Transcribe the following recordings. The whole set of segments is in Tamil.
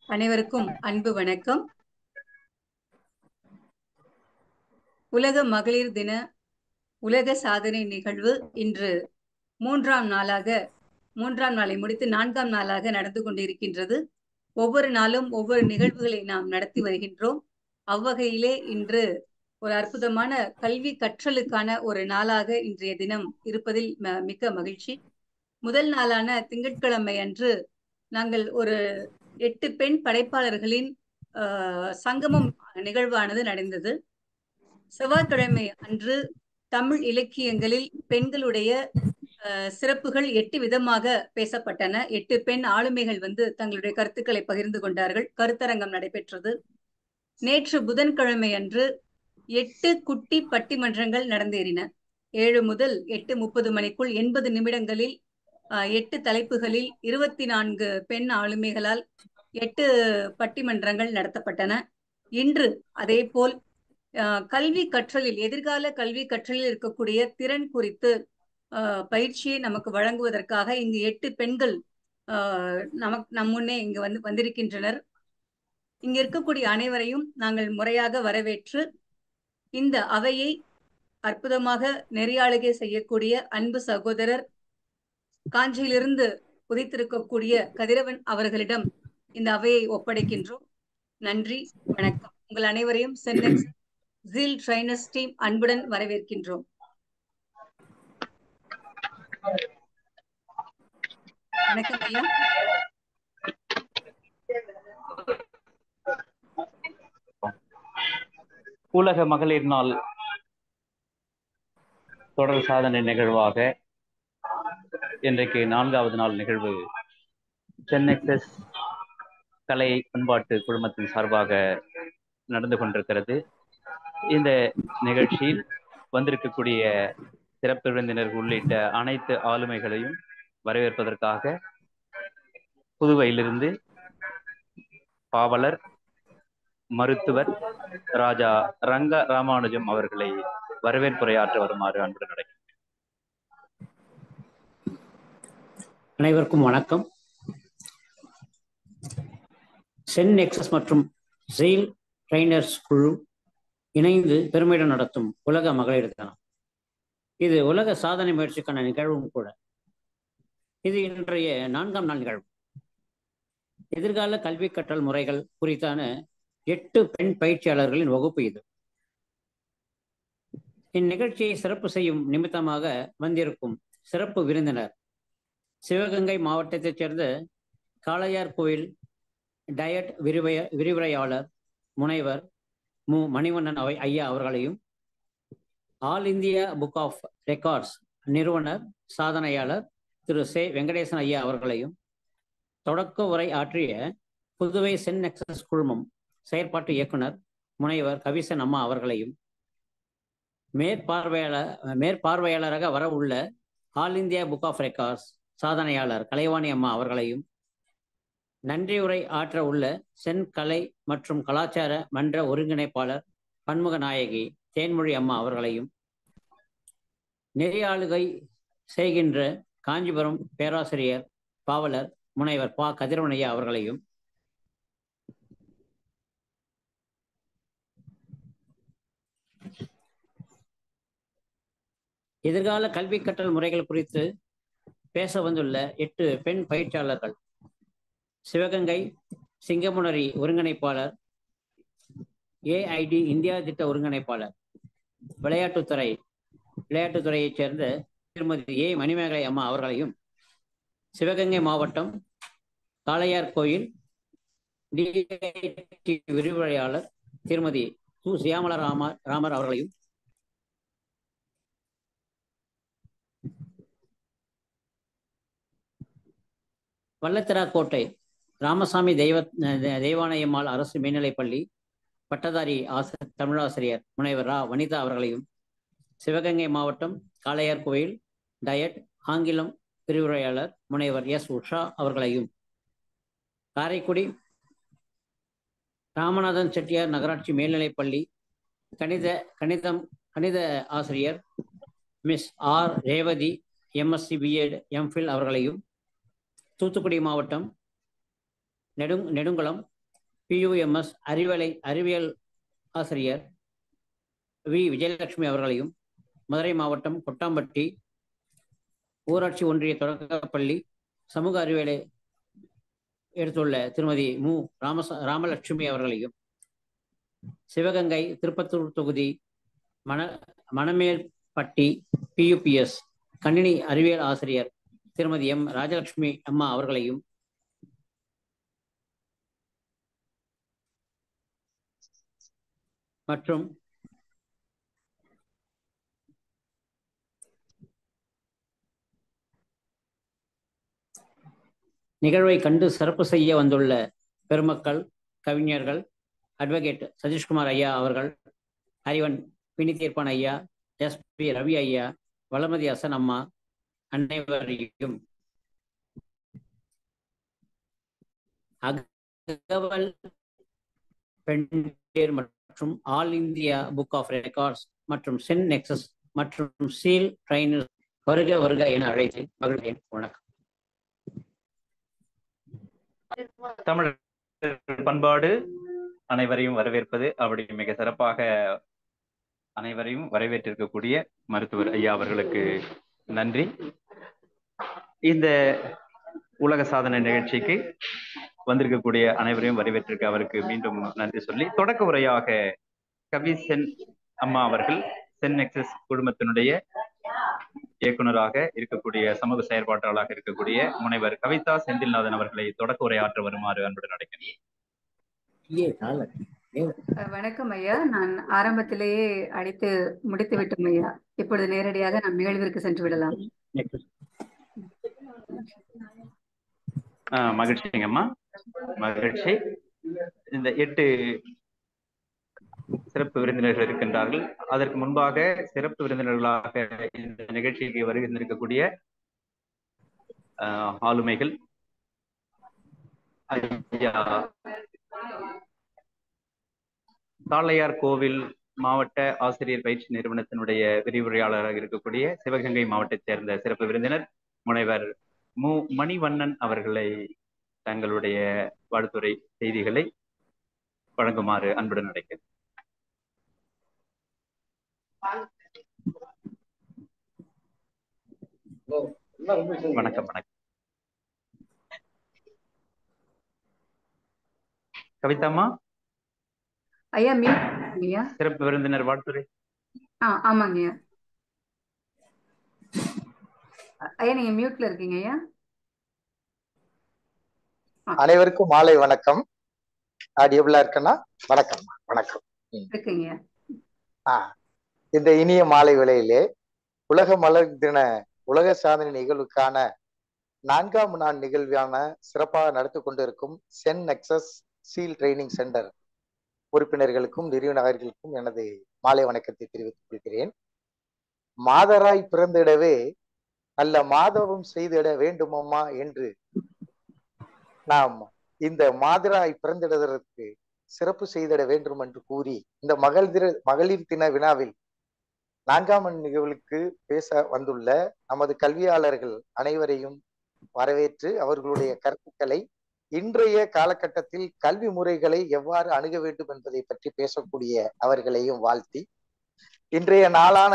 அனைவருக்கும் அன்பு வணக்கம் உலக மகளிர் தின உலக சாதனை நிகழ்வு இன்று மூன்றாம் நாளாக மூன்றாம் நாளை முடித்து நான்காம் நாளாக நடந்து கொண்டிருக்கின்றது ஒவ்வொரு நாளும் ஒவ்வொரு நிகழ்வுகளை நாம் நடத்தி வருகின்றோம் அவ்வகையிலே இன்று ஒரு அற்புதமான கல்வி கற்றலுக்கான ஒரு நாளாக இன்றைய தினம் இருப்பதில் ம- மிக்க மகிழ்ச்சி முதல் நாளான திங்கட்கிழமை அன்று நாங்கள் ஒரு எட்டு பெண் படைப்பாளர்களின் ஆஹ், சங்கமம் நிகழ்வானது நடந்தது செவ்வாய்க்கிழமை அன்று தமிழ் இலக்கியங்களில் பெண்களுடைய ஆஹ், சிறப்புகள் எட்டு விதமாக பேசப்பட்டன எட்டு பெண் ஆளுமைகள் வந்து தங்களுடைய கருத்துக்களை பகிர்ந்து கொண்டார்கள் கருத்தரங்கம் நடைபெற்றது நேற்று புதன்கிழமை அன்று எட்டு குட்டி பட்டிமன்றங்கள் நடந்தேறின ஏழு முதல் எட்டு முப்பது மணிக்குள் எண்பது நிமிடங்களில் ஆஹ், எட்டு தலைப்புகளில் இருபத்தி நான்கு பெண் ஆளுமைகளால் எட்டு பட்டிமன்றங்கள் நடத்தப்பட்டன இன்று அதேபோல் ஆஹ், கல்வி கற்றலில் எதிர்கால கல்வி கற்றலில் இருக்கக்கூடிய திறன் குறித்து ஆஹ், பயிற்சியை நமக்கு வழங்குவதற்காக இங்கு எட்டு பெண்கள் ஆஹ், நமக்கு நம் முன்னே இங்கு வந்து வந்திருக்கின்றனர் இங்க இருக்கக்கூடிய அனைவரையும் நாங்கள் முறையாக வரவேற்று இந்த அவையை அற்புதமாக நெறியாளுகை செய்யக்கூடிய அன்பு சகோதரர் காஞ்சியிலிருந்து உதித்திருக்கக்கூடிய கதிரவன் அவர்களிடம் இந்த அவையை ஒப்படைக்கின்றோம் நன்றி வணக்கம் உங்கள் அனைவரையும் சென்னை ஜீல் ட்ரைனர்ஸ் டீம் அன்புடன் வரவேற்கின்றோம் வணக்கம் ஐயா உலக மகளிர் நாள் தொடர் சாதனை நிகழ்வாக இன்றைக்கு நான்காவது நாள் நிகழ்வு சென்னைக்சஸ் கலை பண்பாட்டு குழுமத்தின் சார்பாக நடந்து கொண்டிருக்கிறது இந்த நிகழ்ச்சியில் வந்திருக்கக்கூடிய சிறப்பு விருந்தினர் உள்ளிட்ட அனைத்து ஆளுமைகளையும் வரவேற்பதற்காக புதுவையிலிருந்து பாவலர் மருத்துவர் ராஜா ரங்க ராமானுஜம் அவர்களை வரவேற்புரையாற்ற வருமாறு அன்புடன் அழைக்கிறேன் அனைவருக்கும் வணக்கம் சென் எக்ஸஸ் மற்றும் ஜெயில் ட்ரைனர்ஸ் குழு இணைந்து பெருமையுடன் நடத்தும் உலக மகளிர் தினம் இது உலக சாதனை முயற்சிக்கான நிகழ்வும் கூட இது இன்றைய நான்காம் நாள் நிகழ்வு எதிர்கால கல்வி கற்றல் முறைகள் குறித்தான எட்டு பெண் பயிற்சியாளர்களின் வகுப்பு இது இந்நிகழ்ச்சியை சிறப்பு செய்யும் நிமித்தமாக வந்திருக்கும் சிறப்பு விருந்தினர் சிவகங்கை மாவட்டத்தைச் சேர்ந்த காளையார் கோயில் டயட் விரிவய விரிவுரையாளர் முனைவர் மு மணிவண்ணன் அவை ஐயா அவர்களையும் All India Book of Records நிறுவனர் சாதனையாளர் திரு சே வெங்கடேசன் ஐயா அவர்களையும் தொடக்க உரை ஆற்றிய புதுவை சென் நெக்சஸ் குழுமம் செயற்பாட்டு இயக்குனர் முனைவர் கவிசன் அம்மா அவர்களையும் மேற்பார்வையாளர் மேற்பார்வையாளராக வர உள்ள All India Book of Records சாதனையாளர் கலைவாணி அம்மா அவர்களையும் நன்றியுரை ஆற்ற உள்ள சென் கலை மற்றும் கலாச்சார மன்ற ஒருங்கிணைப்பாளர் பன்முக நாயகி தேன்மொழி அம்மா அவர்களையும் நெறியாளுகை செய்கின்ற காஞ்சிபுரம் பேராசிரியர் பாவலர் முனைவர் பா கதிரவனையா அவர்களையும் எதிர்கால கல்வி கற்றல் முறைகள் குறித்து பேச வந்துள்ள எட்டு பெண் பயிற்சியாளர்கள் சிவகங்கை சிங்கமுனரி ஒருங்கிணைப்பாளர் ஏஐடி இந்தியா திட்ட ஒருங்கிணைப்பாளர் விளையாட்டுத்துறை விளையாட்டுத்துறையைச் சேர்ந்த திருமதி ஏ மணிமேகலை அம்மா அவர்களையும் சிவகங்கை மாவட்டம் காளையார் கோயில் டிஐடி விரிவுரையாளர் திருமதி சு சியாமலா ராம ராமர் அவர்களையும் வல்லத்திராக்கோட்டை ராமசாமி தெய்வ தெய்வானையம்மாள் அரசு மேல்நிலைப்பள்ளி பட்டதாரி ஆச தமிழாசிரியர் முனைவர் ரா வனிதா அவர்களையும் சிவகங்கை மாவட்டம் காளையார் கோயில் டயட் ஆங்கிலம் விரிவுரையாளர் முனைவர் எஸ் உஷா அவர்களையும் காரைக்குடி ராமநாதன் செட்டியார் நகராட்சி மேல்நிலைப்பள்ளி கணித கணிதம் கணித ஆசிரியர் miss R Revathi MSc BEd MPhil அவர்களையும் தூத்துக்குடி மாவட்டம் நெடுங் நெடுங்குளம் பியூஎம்எஸ் அறிவியலை அறிவியல் ஆசிரியர் வி விஜயலட்சுமி அவர்களையும் மதுரை மாவட்டம் கொட்டாம்பட்டி ஊராட்சி ஒன்றிய தொடக்கப்பள்ளி சமூக அறிவியலை எடுத்துள்ள திருமதி மு ராமச ராமலட்சுமி அவர்களையும் சிவகங்கை திருப்பத்தூர் தொகுதி மண மணமேல்பட்டி பியூபிஎஸ் கணினி அறிவியல் ஆசிரியர் திருமதி எம் ராஜலட்சுமி அம்மா அவர்களையும் மற்றும் நிகழ்வை கண்டு சிறப்பு செய்ய வந்துள்ள பெருமக்கள் கவிஞர்கள் அட்வொகேட் சதீஷ்குமார் ஐயா அவர்கள் அறிவன் பிணித்தீர்ப்பான் ஐயா எஸ் பி ரவி ஐயா வளமதி ஹசன் அம்மா அனைவரையும் அகவல் பெண்டேர் மற்றும் All India Book of Records மற்றும் சென் நெக்சஸ் மற்றும் சீல் ட்ரைனர் வருக வருக என அழைத்து மகிழ்கிறேன் வணக்கம் தமிழ் பண்பாடு அனைவரையும் வரவேற்பது அப்படி மிக சிறப்பாக அனைவரையும் வரவேற்றிருக்கக்கூடிய மருத்துவர் ஐயா அவர்களுக்கு நன்றி இந்த உலக சாதனை நிகழ்ச்சிக்கு வந்திருக்கக்கூடிய அனைவரையும் வரவேற்றிருக்க அவருக்கு மீண்டும் நன்றி சொல்லி தொடக்க உரையாக கவி சென் அம்மா அவர்கள் சென் எக்ஸஸ் குடும்பத்தினுடைய இயக்குனராக இருக்கக்கூடிய சமூக செயற்பாட்டாளராக இருக்கக்கூடிய முனைவர் கவிதா செந்தில்நாதன் அவர்களை தொடக்க உரையாற்ற வருமாறு அன்புடன் அழைக்கிறேன் வணக்கம் ஐயா நான் ஆரம்பத்திலேயே அழைத்து முடித்து விட்டோம் ஐயா இப்பொழுது நேரடியாக நாம் நிகழ்விற்கு சென்று விடலாம் ஆஹ் மகிழ்ச்சிங்கம்மா மகிழ்ச்சி இந்த எட்டு சிறப்பு விருந்தினர்கள் இருக்கின்றார்கள் அதற்கு முன்பாக சிறப்பு விருந்தினர்களாக இந்த நிகழ்ச்சிக்கு வருகின்றிருக்கக்கூடிய ஆளுமைகள் ஐயா தாளையார் கோவில் மாவட்ட ஆசிரியர் பயிற்சி நிறுவனத்தினுடைய விரிவுரையாளராக இருக்கக்கூடிய சிவகங்கை மாவட்டத்தைச் சேர்ந்த சிறப்பு விருந்தினர் முனைவர் மு மணிவண்ணன் அவர்களை தங்களுடைய வாழ்த்துறை செய்திகளை வழங்குமாறு அன்புடன் அழைக்கிறேன் வணக்கம் வணக்கம் கவிதாமா ஐயா மீட் ஐயா சிறப்பு விருந்தினர் வாழ்த்துறை ஆ ஆமாங்க ஐயா ஐயா நீங்க மியூட்ல இருக்கீங்க ஐயா அனைவருக்கும் மாலை வணக்கம் ஆடியபிளா இருக்கனா வணக்கம் வணக்கம் இருக்குங்க ஆஹ் இந்த இனிய மாலை வேளையிலே உலக மலர் தின உலக சாதனை நிகழ்வுக்கான நான்காம் நாள் நிகழ்வான சிறப்பாக நடத்தி கொண்டிருக்கும் Chen Nexus Zeal training centre உறுப்பினர்களுக்கும் நிறுவனர்களுக்கும் எனது மாலை வணக்கத்தை தெரிவித்துக் கொள்கிறேன் மாதராய் பிறந்திடவே நல்ல மாதவம் செய்திட வேண்டுமம்மா என்று நாம் இந்த மாதிராய் பிறந்திடுவதற்கு சிறப்பு செய்திட வேண்டும் என்று கூறி இந்த மகளிர் மகளிர் தின வினாவில் நான்காம் நிகழ்வுக்கு பேச வந்துள்ள நமது கல்வியாளர்கள் அனைவரையும் வரவேற்று அவர்களுடைய கருத்துக்களை இன்றைய காலகட்டத்தில் கல்வி முறைகளை எவ்வாறு அணுக வேண்டும் என்பதை பற்றி பேசக்கூடிய அவர்களையும் வாழ்த்தி இன்றைய நாளான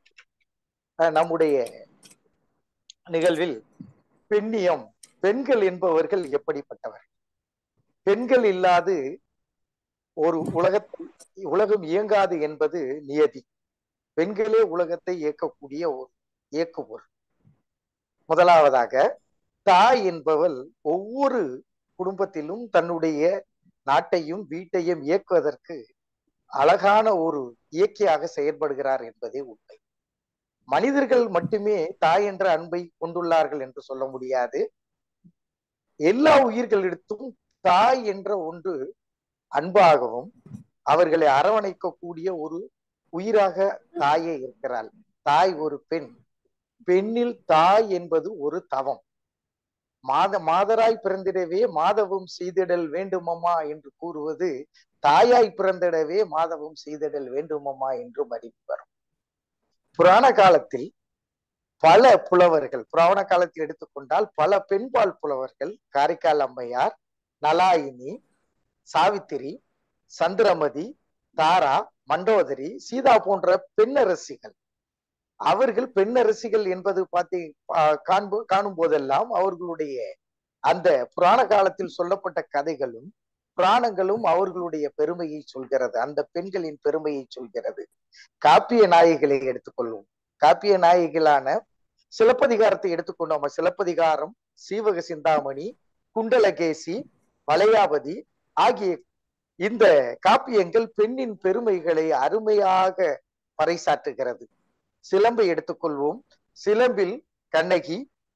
நம்முடைய நிகழ்வில் பெண்ணியம் பெண்கள் என்பவர்கள் எப்படிப்பட்டவர் பெண்கள் இல்லாது ஒரு உலகத்தில் உலகம் இயங்காது என்பது நியதி பெண்களே உலகத்தை இயக்கக்கூடிய ஒரு இயக்குபொருள் முதலாவதாக தாய் என்பவள் ஒவ்வொரு குடும்பத்திலும் தன்னுடைய நாட்டையும் வீட்டையும் இயக்குவதற்கு அழகான ஒரு இயக்கியாக செயல்படுகிறார் என்பதே உண்மை மனிதர்கள் மட்டுமே தாய் என்ற அன்பை கொண்டுள்ளார்கள் என்று சொல்ல முடியாது எல்லா உயிர்களிடத்தும் தாய் என்ற ஒன்று அன்பாகவும் அவர்களை அரவணைக்கக்கூடிய ஒரு உயிராக தாயே இருக்கிறாள் தாய் ஒரு பெண் பெண்ணில் தாய் என்பது ஒரு தவம் மாத மாதராய் பிறந்திடவே மாதவம் செய்திடல் வேண்டுமம்மா என்று கூறுவது தாயாய் பிறந்திடவே மாதவம் செய்திடல் வேண்டுமம்மா என்று மதிப்பு வரும் புராண காலத்தில் பல புலவர்கள் புராண காலத்தில் எடுத்துக்கொண்டால் பல பெண்பால் புலவர்கள் காரைக்கால் அம்மையார் நலாயினி சாவித்திரி சந்திரமதி தாரா மண்டோதரி சீதா போன்ற பெண்ணரசிகள் அவர்கள் பெண்ணரசிகள் என்பது பார்த்தி காண்பு காணும் போதெல்லாம் அவர்களுடைய அந்த புராண காலத்தில் சொல்லப்பட்ட கதைகளும் புராணங்களும் அவர்களுடைய பெருமையை சொல்கிறது அந்த பெண்களின் பெருமையை சொல்கிறது காப்பிய நாயகிகளை எடுத்துக்கொள்வோம் காப்பிய நாயகிகளான சிலப்பதிகாரத்தை எடுத்துக்கொண்டோம் சிலப்பதிகாரம் சீவக சிந்தாமணி குண்டலகேசி வளையாபதி ஆகிய இந்த காப்பியங்கள் பெண்ணின் பெருமைகளை அருமையாக பறைசாற்றுகிறது சிலம்பை எடுத்துக்கொள்வோம் சிலம்பில் கண்ணகி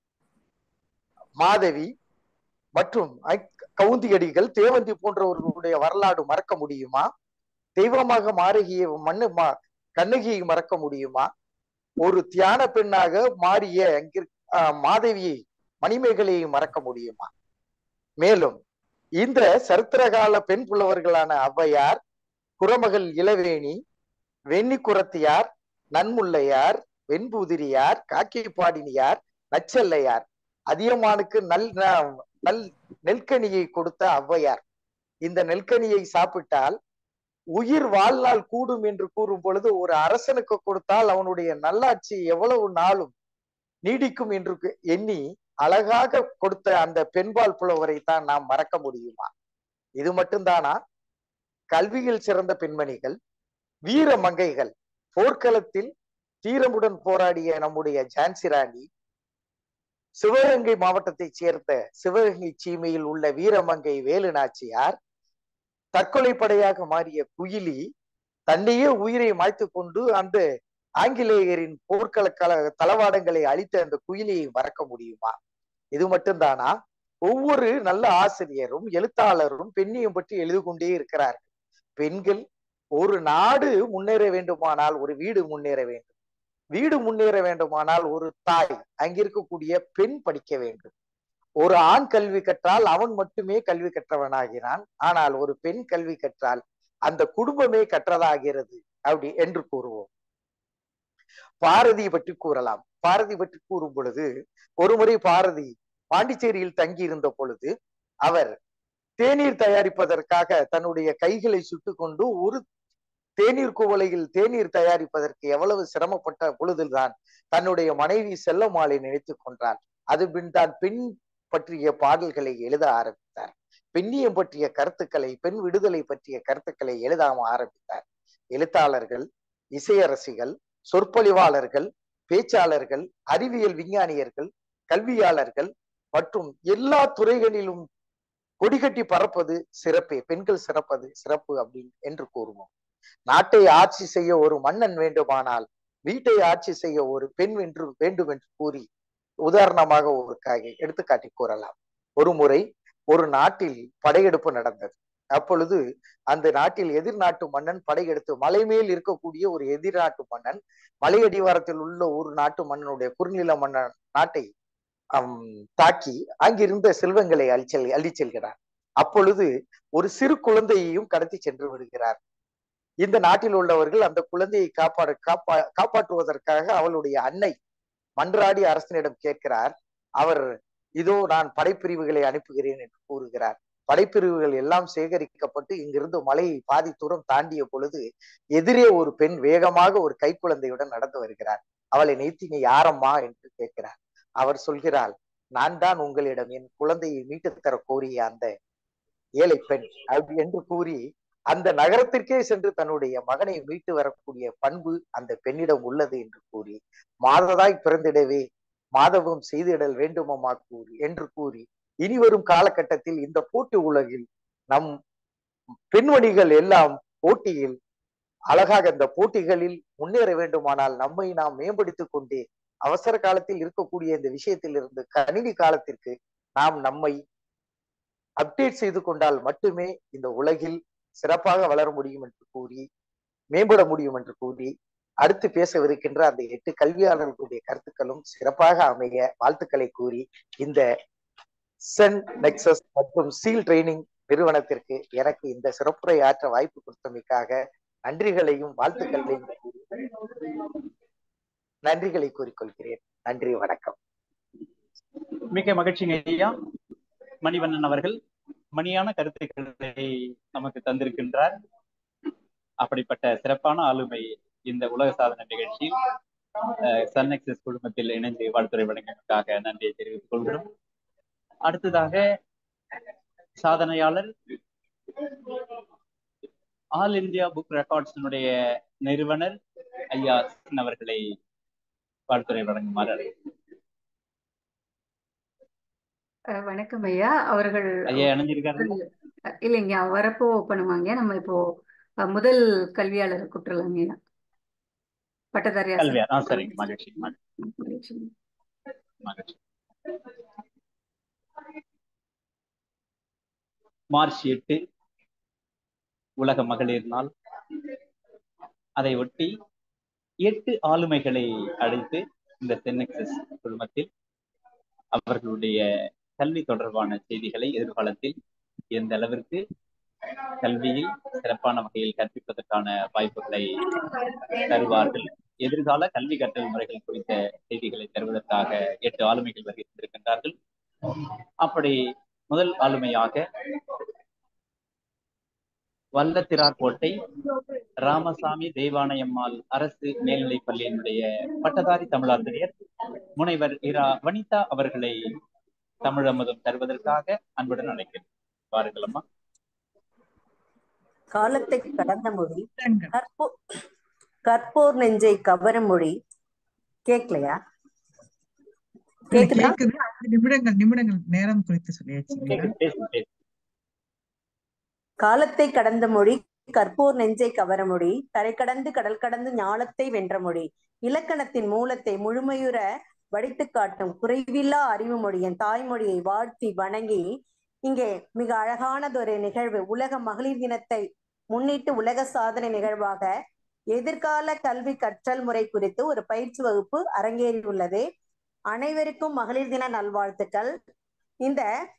மாதவி மற்றும் கவுந்தியடிகள் தேவந்தி போன்றவர்களுடைய வரலாறு மறக்க முடியுமா தெய்வமாக மாறுகிய மண்ணு மா கண்ணகியை மறக்க முடியுமா ஒரு தியான பெண்ணாக மாறிய மாதவியை மணிமேகலையை மறக்க முடியுமா மேலும் இந்த சரித்திரகால பெண் புலவர்களான ஔவையார் குரமகள் இளவேணி வெண்ணிக்குரத்தியார் நன்முல்லையார் வெண்புதிரியார் காக்கிப்பாடினியார் நச்சல்லையார் அதியமானுக்கு நல் நல் நெல்கனியை கொடுத்த ஔவையார் இந்த நெல்கனியை சாப்பிட்டால் உயிர் வாழ்நாள் கூடும் என்று கூறும் பொழுது ஒரு அரசனுக்கு கொடுத்தால் அவனுடைய நல்லாட்சி எவ்வளவு நாளும் நீடிக்கும் என்று எண்ணி அழகாக கொடுத்த அந்த பெண்பால் புலவரை தான் நாம் மறக்க முடியுமா இது மட்டும்தானா கல்வியில் சிறந்த பெண்மணிகள் வீர மங்கைகள் போர்க்களத்தில் தீரமுடன் போராடிய நம்முடைய ஜான்சி ராணி சிவகங்கை மாவட்டத்தைச் சேர்ந்த சிவகங்கை சீமையில் உள்ள வீரமங்கை வேலு நாச்சியார் தற்கொலை படையாக மாறிய குயிலி தன்னையே உயிரை மாய்த்து கொண்டு அந்த ஆங்கிலேயரின் போர்க்கள கல தளவாடங்களை அழித்த அந்த குயிலியை மறக்க முடியுமா இது மட்டும்தானா ஒவ்வொரு நல்ல ஆசிரியரும் எழுத்தாளரும் பெண்ணியம் பற்றி எழுது கொண்டே இருக்கிறார்கள் பெண்கள் ஒரு நாடு முன்னேற வேண்டுமானால் ஒரு வீடு முன்னேற வேண்டும் வீடு முன்னேற வேண்டுமானால் ஒரு தாய் அங்கிருக்கக்கூடிய பெண் படிக்க வேண்டும் ஒரு ஆண் கல்வி கற்றால் அவன் மட்டுமே கல்வி கற்றவனாகிறான் ஆனால் ஒரு பெண் கல்வி கற்றால் அந்த குடும்பமே கற்றதாகிறது அப்படி என்று கூறுவோம் பாரதி பற்றி கூறலாம் பாரதி பற்றி கூறும் பொழுது ஒருமுறை பாரதி பாண்டிச்சேரியில் தங்கி இருந்த பொழுது அவர் தேநீர் தயாரிப்பதற்காக தன்னுடைய கைகளை சுட்டு கொண்டு ஒரு தேநீர் குவளையில் தேநீர் தயாரிப்பதற்கு எவ்வளவு சிரமப்பட்ட பொழுதுதான் தன்னுடைய மனைவி செல்லம்மாளை நினைத்து கொண்டார் அது பின் தான் பெண் பற்றிய பாடல்களை எழுத ஆரம்பித்தார் பெண்ணியம் பற்றிய கருத்துக்களை பெண் விடுதலை பற்றிய கருத்துக்களை எழுதாம ஆரம்பித்தார் எழுத்தாளர்கள் இசையரசிகள் சொற்பொழிவாளர்கள் பேச்சாளர்கள் அறிவியல் விஞ்ஞானியர்கள் கல்வியாளர்கள் மற்றும் எல்லா துறைகளிலும் கொடிகட்டி பறப்பது சிறப்பே பெண்கள் சிறப்பது சிறப்பு அப்படின்னு என்று கூறுவோம் நாட்டை ஆட்சி செய்ய ஒரு மன்னன் வேண்டுமானால் வீட்டை ஆட்சி செய்ய ஒரு பெண் என்று வேண்டும் என்று கூறி உதாரணமாக ஒரு எடுத்துக்காட்டி கூறலாம் ஒரு முறை ஒரு நாட்டில் படையெடுப்பு நடந்தது அப்பொழுது அந்த நாட்டில் எதிர்நாட்டு மன்னன் படையெடுத்து மலை மேல் இருக்கக்கூடிய ஒரு எதிர்நாட்டு மன்னன் மலை அடிவாரத்தில் உள்ள ஒரு நாட்டு மன்னனுடைய குறுநில மன்னன் நாட்டை தாக்கி அங்கிருந்த செல்வங்களை அழிச்சல் அள்ளி செல்கிறார் அப்பொழுது ஒரு சிறு குழந்தையையும் கடத்தி சென்று விடுகிறார் இந்த நாட்டில் உள்ளவர்கள் அந்த குழந்தையை காப்பாடு காப்பா காப்பாற்றுவதற்காக அவளுடைய அன்னை மன்றாடி அரசனிடம் கேட்கிறார் அவர் இதோ நான் படைப்பிரிவுகளை அனுப்புகிறேன் என்று கூறுகிறார் படைப்பிரிவுகள் எல்லாம் சேகரிக்கப்பட்டு இங்கிருந்து மலையை பாதி தூரம் தாண்டிய பொழுது எதிரே ஒரு பெண் வேகமாக ஒரு கைக்குழந்தையுடன் நடந்து வருகிறார் அவளை நீத்தி நீ யாரம்மா என்று கேட்கிறார் அவர் சொல்கிறாள் நான் தான் உங்களிடம் என் குழந்தையை மீட்டு தர கோரிய அந்த ஏழை பெண் அப்படி என்று கூறி அந்த நகரத்திற்கே சென்று தன்னுடைய மகனை மீட்டு வரக்கூடிய பண்பு அந்த பெண்ணிடம் உள்ளது என்று கூறி மாததாய் பிறந்திடவே மாதவம் செய்திடல் வேண்டுமமா கூறி என்று கூறி இனி வரும் காலகட்டத்தில் இந்த போட்டி உலகில் நம் பெண்மணிகள் எல்லாம் போட்டியில் அழகாக இந்த போட்டிகளில் முன்னேற வேண்டுமானால் நம்மை நாம் மேம்படுத்திக் கொண்டே அவசர காலத்தில் இருக்கக்கூடிய இந்த விஷயத்தில் இருந்து கணினி காலத்திற்கு நாம் நம்மை அப்டேட் செய்து கொண்டால் மட்டுமே இந்த உலகில் சிறப்பாக வளர முடியும் என்று கூறி மேம்பட முடியும் என்று கூறி அடுத்து பேசவிருக்கின்ற அந்த எட்டு கல்வியாளர்களுடைய கருத்துக்களும் சிறப்பாக அமைய வாழ்த்துக்களை கூறி இந்த சென் நெக்சஸ் மற்றும் சீல் ட்ரைனிங் நிறுவனத்திற்கு எனக்கு இந்த சிறப்புரை ஆற்ற வாய்ப்பு கொடுத்தமைக்காக நன்றிகளையும் வாழ்த்துக்களையும் நன்றிகளை கூறிக்கொள்கிறேன் நன்றி வணக்கம் மிக மகிழ்ச்சிங்க ஐயா மணிவண்ணன் அவர்கள் மணியான கருத்துக்களை நமக்கு தந்திருக்கின்றார் அப்படிப்பட்ட சிறப்பான ஆளுமை இந்த உலக சாதனை நிகழ்ச்சியில் சன் எக்ஸஸ் குழுமத்தில் இணைந்து வாழ்த்துறை வழங்கியதற்காக நன்றியை தெரிவித்துக் கொள்கிறோம் அடுத்ததாக சாதனையாளர் ஆல் இந்தியா புக் ரெக்கார்ட்ஸினுடைய நிறுவனர் ஐயா அவர்களை வாழ்த்துறை வழங்குமாறு வணக்கம் ஐயா அவர்கள் ஐயா இணைஞ்சிருக்காரு இல்லைங்க வரப்போ பண்ணுவாங்க நம்ம இப்போ முதல் கல்வியாளரை கூப்பிட்டுலாங்க ஐயா பட்டதாரி கல்வியார் ஆ சரிங்க மகிழ்ச்சி மகிழ்ச்சி மகிழ்ச்சி மார்ச் எட்டு உலக மகளிர் நாள் அதை ஒட்டி எட்டு ஆளுமைகளை அழைத்து இந்த தென்னெக்சஸ் குழுமத்தில் அவர்களுடைய கல்வி தொடர்பான செய்திகளை எதிர்காலத்தில் எந்த அளவிற்கு கல்வியில் சிறப்பான வகையில் கற்பிப்பதற்கான வாய்ப்புகளை தருவார்கள் எதிர்கால கல்வி கற்றல் முறைகள் குறித்த செய்திகளை தருவதற்காக எட்டு ஆளுமைகள் வருகின்றிருக்கின்றார்கள் அப்படி முதல் ஆளுமையாக வல்லத்திரார் கோட்டை ராமசாமி தெய்வானையம்மாள் அரசு மேல்நிலைப் பள்ளியினுடைய பட்டதாரி தமிழாசிரியர் முனைவர் இரா வனிதா அவர்களை தமிழமுதம் தருவதற்காக அன்புடன் அழைக்கிறேன் பாருங்கள் அம்மா காலத்தை கடந்த மொழி கற்போ கற்போர் நெஞ்சை கவரும் மொழி கேட்கலையா கேக்குதா கேக்குது நிமிடங்கள் நிமிடங்கள் நேரம் குறித்து சொல்லியாச்சு காலத்தை கடந்த மொழி கற்போர் நெஞ்சை கவர மொழி கரை கடந்து கடல் கடந்து ஞாலத்தை வென்ற மொழி இலக்கணத்தின் மூலத்தை முழுமையுற வடித்து காட்டும் குறைவில்லா அறிவு மொழியின் தாய்மொழியை வாழ்த்தி வணங்கி இங்கே மிக அழகானதொரு நிகழ்வு உலக மகளிர் தினத்தை முன்னிட்டு உலக சாதனை நிகழ்வாக எதிர்கால கல்வி கற்றல் முறை குறித்து ஒரு பயிற்சி வகுப்பு அரங்கேறியுள்ளது அனைவருக்கும் மகளிர் தின நல்வாழ்த்துக்கள் இந்த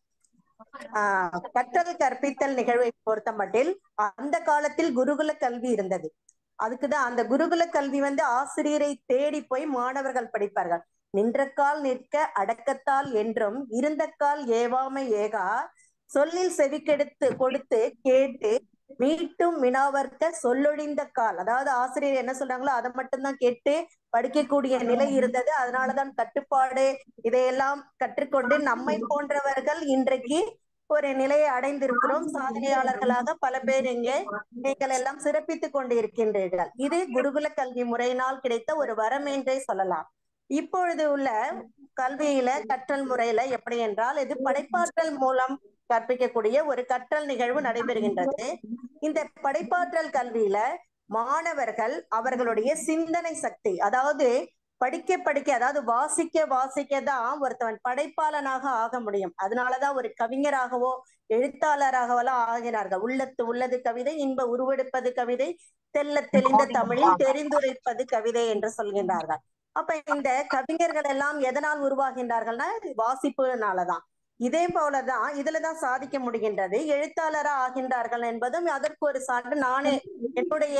ஆஹ் கற்றல் கற்பித்தல் நிகழ்வை பொறுத்த மட்டில் அந்த காலத்தில் குருகுல கல்வி இருந்தது அதுக்குதான் அந்த குருகுல கல்வி வந்து ஆசிரியரை தேடி போய் மாணவர்கள் படிப்பார்கள் நின்றக்கால் நிற்க அடக்கத்தால் என்றும் இருந்தக்கால் ஏவாமை ஏகா சொல்லில் செவிக்கெடுத்து கொடுத்து கேட்டு மீட்டும் வினாவர்க்க சொல்லொழிந்த கால் அதாவது ஆசிரியர் என்ன சொல்றாங்களோ அதை மட்டும்தான் கேட்டு படிக்கக்கூடிய நிலை இருந்தது அதனாலதான் கட்டுப்பாடு இதையெல்லாம் கற்றுக்கொண்டு நம்மை போன்றவர்கள் இன்றைக்கு ஒரு நிலையை அடைந்திருக்கிறோம் சாதனையாளர்களாக பல பேர் இங்கே நீங்கள் எல்லாம் சிறப்பித்துக் கொண்டு இருக்கின்றீர்கள் இது குருகுல கல்வி முறையினால் கிடைத்த ஒரு வரம் என்றே சொல்லலாம் இப்பொழுது உள்ள கல்வியில கற்றல் முறையில எப்படி என்றால் இது படைப்பாற்றல் மூலம் கற்பிக்கக்கூடிய ஒரு கற்றல் நிகழ்வு நடைபெறுகின்றது இந்த படைப்பாற்றல் கல்வியில மாணவர்கள் அவர்களுடைய சிந்தனை சக்தி அதாவது படிக்க படிக்க அதாவது வாசிக்க வாசிக்க தான் ஒருத்தவன் படைப்பாளனாக ஆக முடியும் அதனாலதான் ஒரு கவிஞராகவோ எழுத்தாளராகவெல்லாம் ஆகிறார்கள் உள்ளத்து உள்ளது கவிதை இன்ப உருவெடுப்பது கவிதை தெல்ல தெளிந்த தமிழில் தெரிந்துரைப்பது கவிதை என்று சொல்கின்றார்கள் அப்ப இந்த கவிஞர்கள் எல்லாம் எதனால் உருவாகின்றார்கள்னா வாசிப்புனாலதான் இதே போலதான் இதுலதான் சாதிக்க முடிகின்றது எழுத்தாளரா ஆகின்றார்கள் என்பதும் அதற்கு ஒரு சான்று நானே என்னுடைய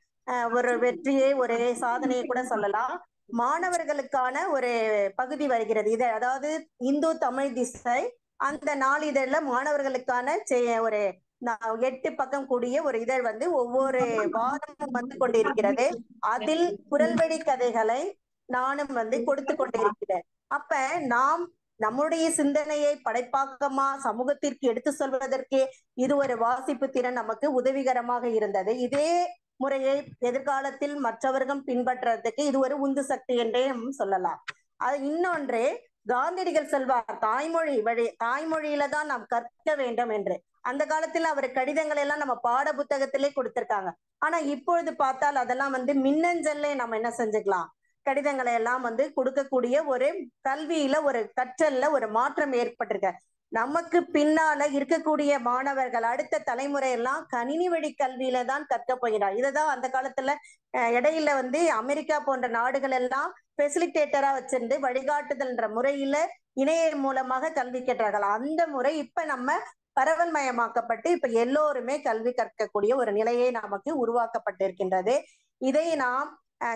ஒரு வெற்றியை ஒரு சாதனையை கூட சொல்லலாம் மாணவர்களுக்கான ஒரு பகுதி வருகிறது இது அதாவது இந்து தமிழ் திசை அந்த நாளிதழ்ல மாணவர்களுக்கான ஒரு எட்டு பக்கம் கூடிய ஒரு இதழ் வந்து ஒவ்வொரு வாரமும் வந்து கொண்டிருக்கிறது அதில் குரல்வழி கதைகளை நானும் வந்து கொடுத்து கொண்டிருக்கிறேன் அப்ப நாம் நம்முடைய சிந்தனையை படைப்பாக்கமா சமூகத்திற்கு எடுத்து சொல்வதற்கு இது ஒரு வாசிப்பு திறன் நமக்கு உதவிகரமாக இருந்தது இதே முறையை எதிர்காலத்தில் மற்றவர்கள் பின்பற்றுறதுக்கு இது ஒரு உந்து சக்தி என்றே சொல்லலாம் அது இன்னொன்று காந்தியடிகள் செல்வார் தாய்மொழி வழி தாய்மொழியில தான் நாம் கற்க வேண்டும் என்று அந்த காலத்துல அவர் கடிதங்கள் எல்லாம் நம்ம பாட புத்தகத்திலே கொடுத்திருக்காங்க ஆனா இப்பொழுது பார்த்தால் அதெல்லாம் வந்து மின்னஞ்சல்ல நம்ம என்ன செஞ்சுக்கலாம் கடிதங்களை எல்லாம் வந்து கொடுக்கக்கூடிய ஒரு கல்வியில ஒரு கற்றல்ல ஒரு மாற்றம் ஏற்பட்டிருக்க நமக்கு பின்னால இருக்கக்கூடிய மாணவர்கள் அடுத்த தலைமுறை எல்லாம் கணினி வழி கல்வியில தான் கற்க போகிறார் இததான் அந்த காலத்துல இடையில வந்து அமெரிக்கா போன்ற நாடுகள் எல்லாம் பெசிலிட்டேட்டரா வச்சிருந்து வழிகாட்டுதல்ன்ற முறையில இணைய மூலமாக கல்வி கற்றார்கள் அந்த முறை இப்ப நம்ம பரவல் மயமாக்கப்பட்டு இப்ப எல்லோருமே கல்வி கற்கக்கூடிய ஒரு நிலையை நமக்கு உருவாக்கப்பட்டிருக்கின்றது இதை நாம்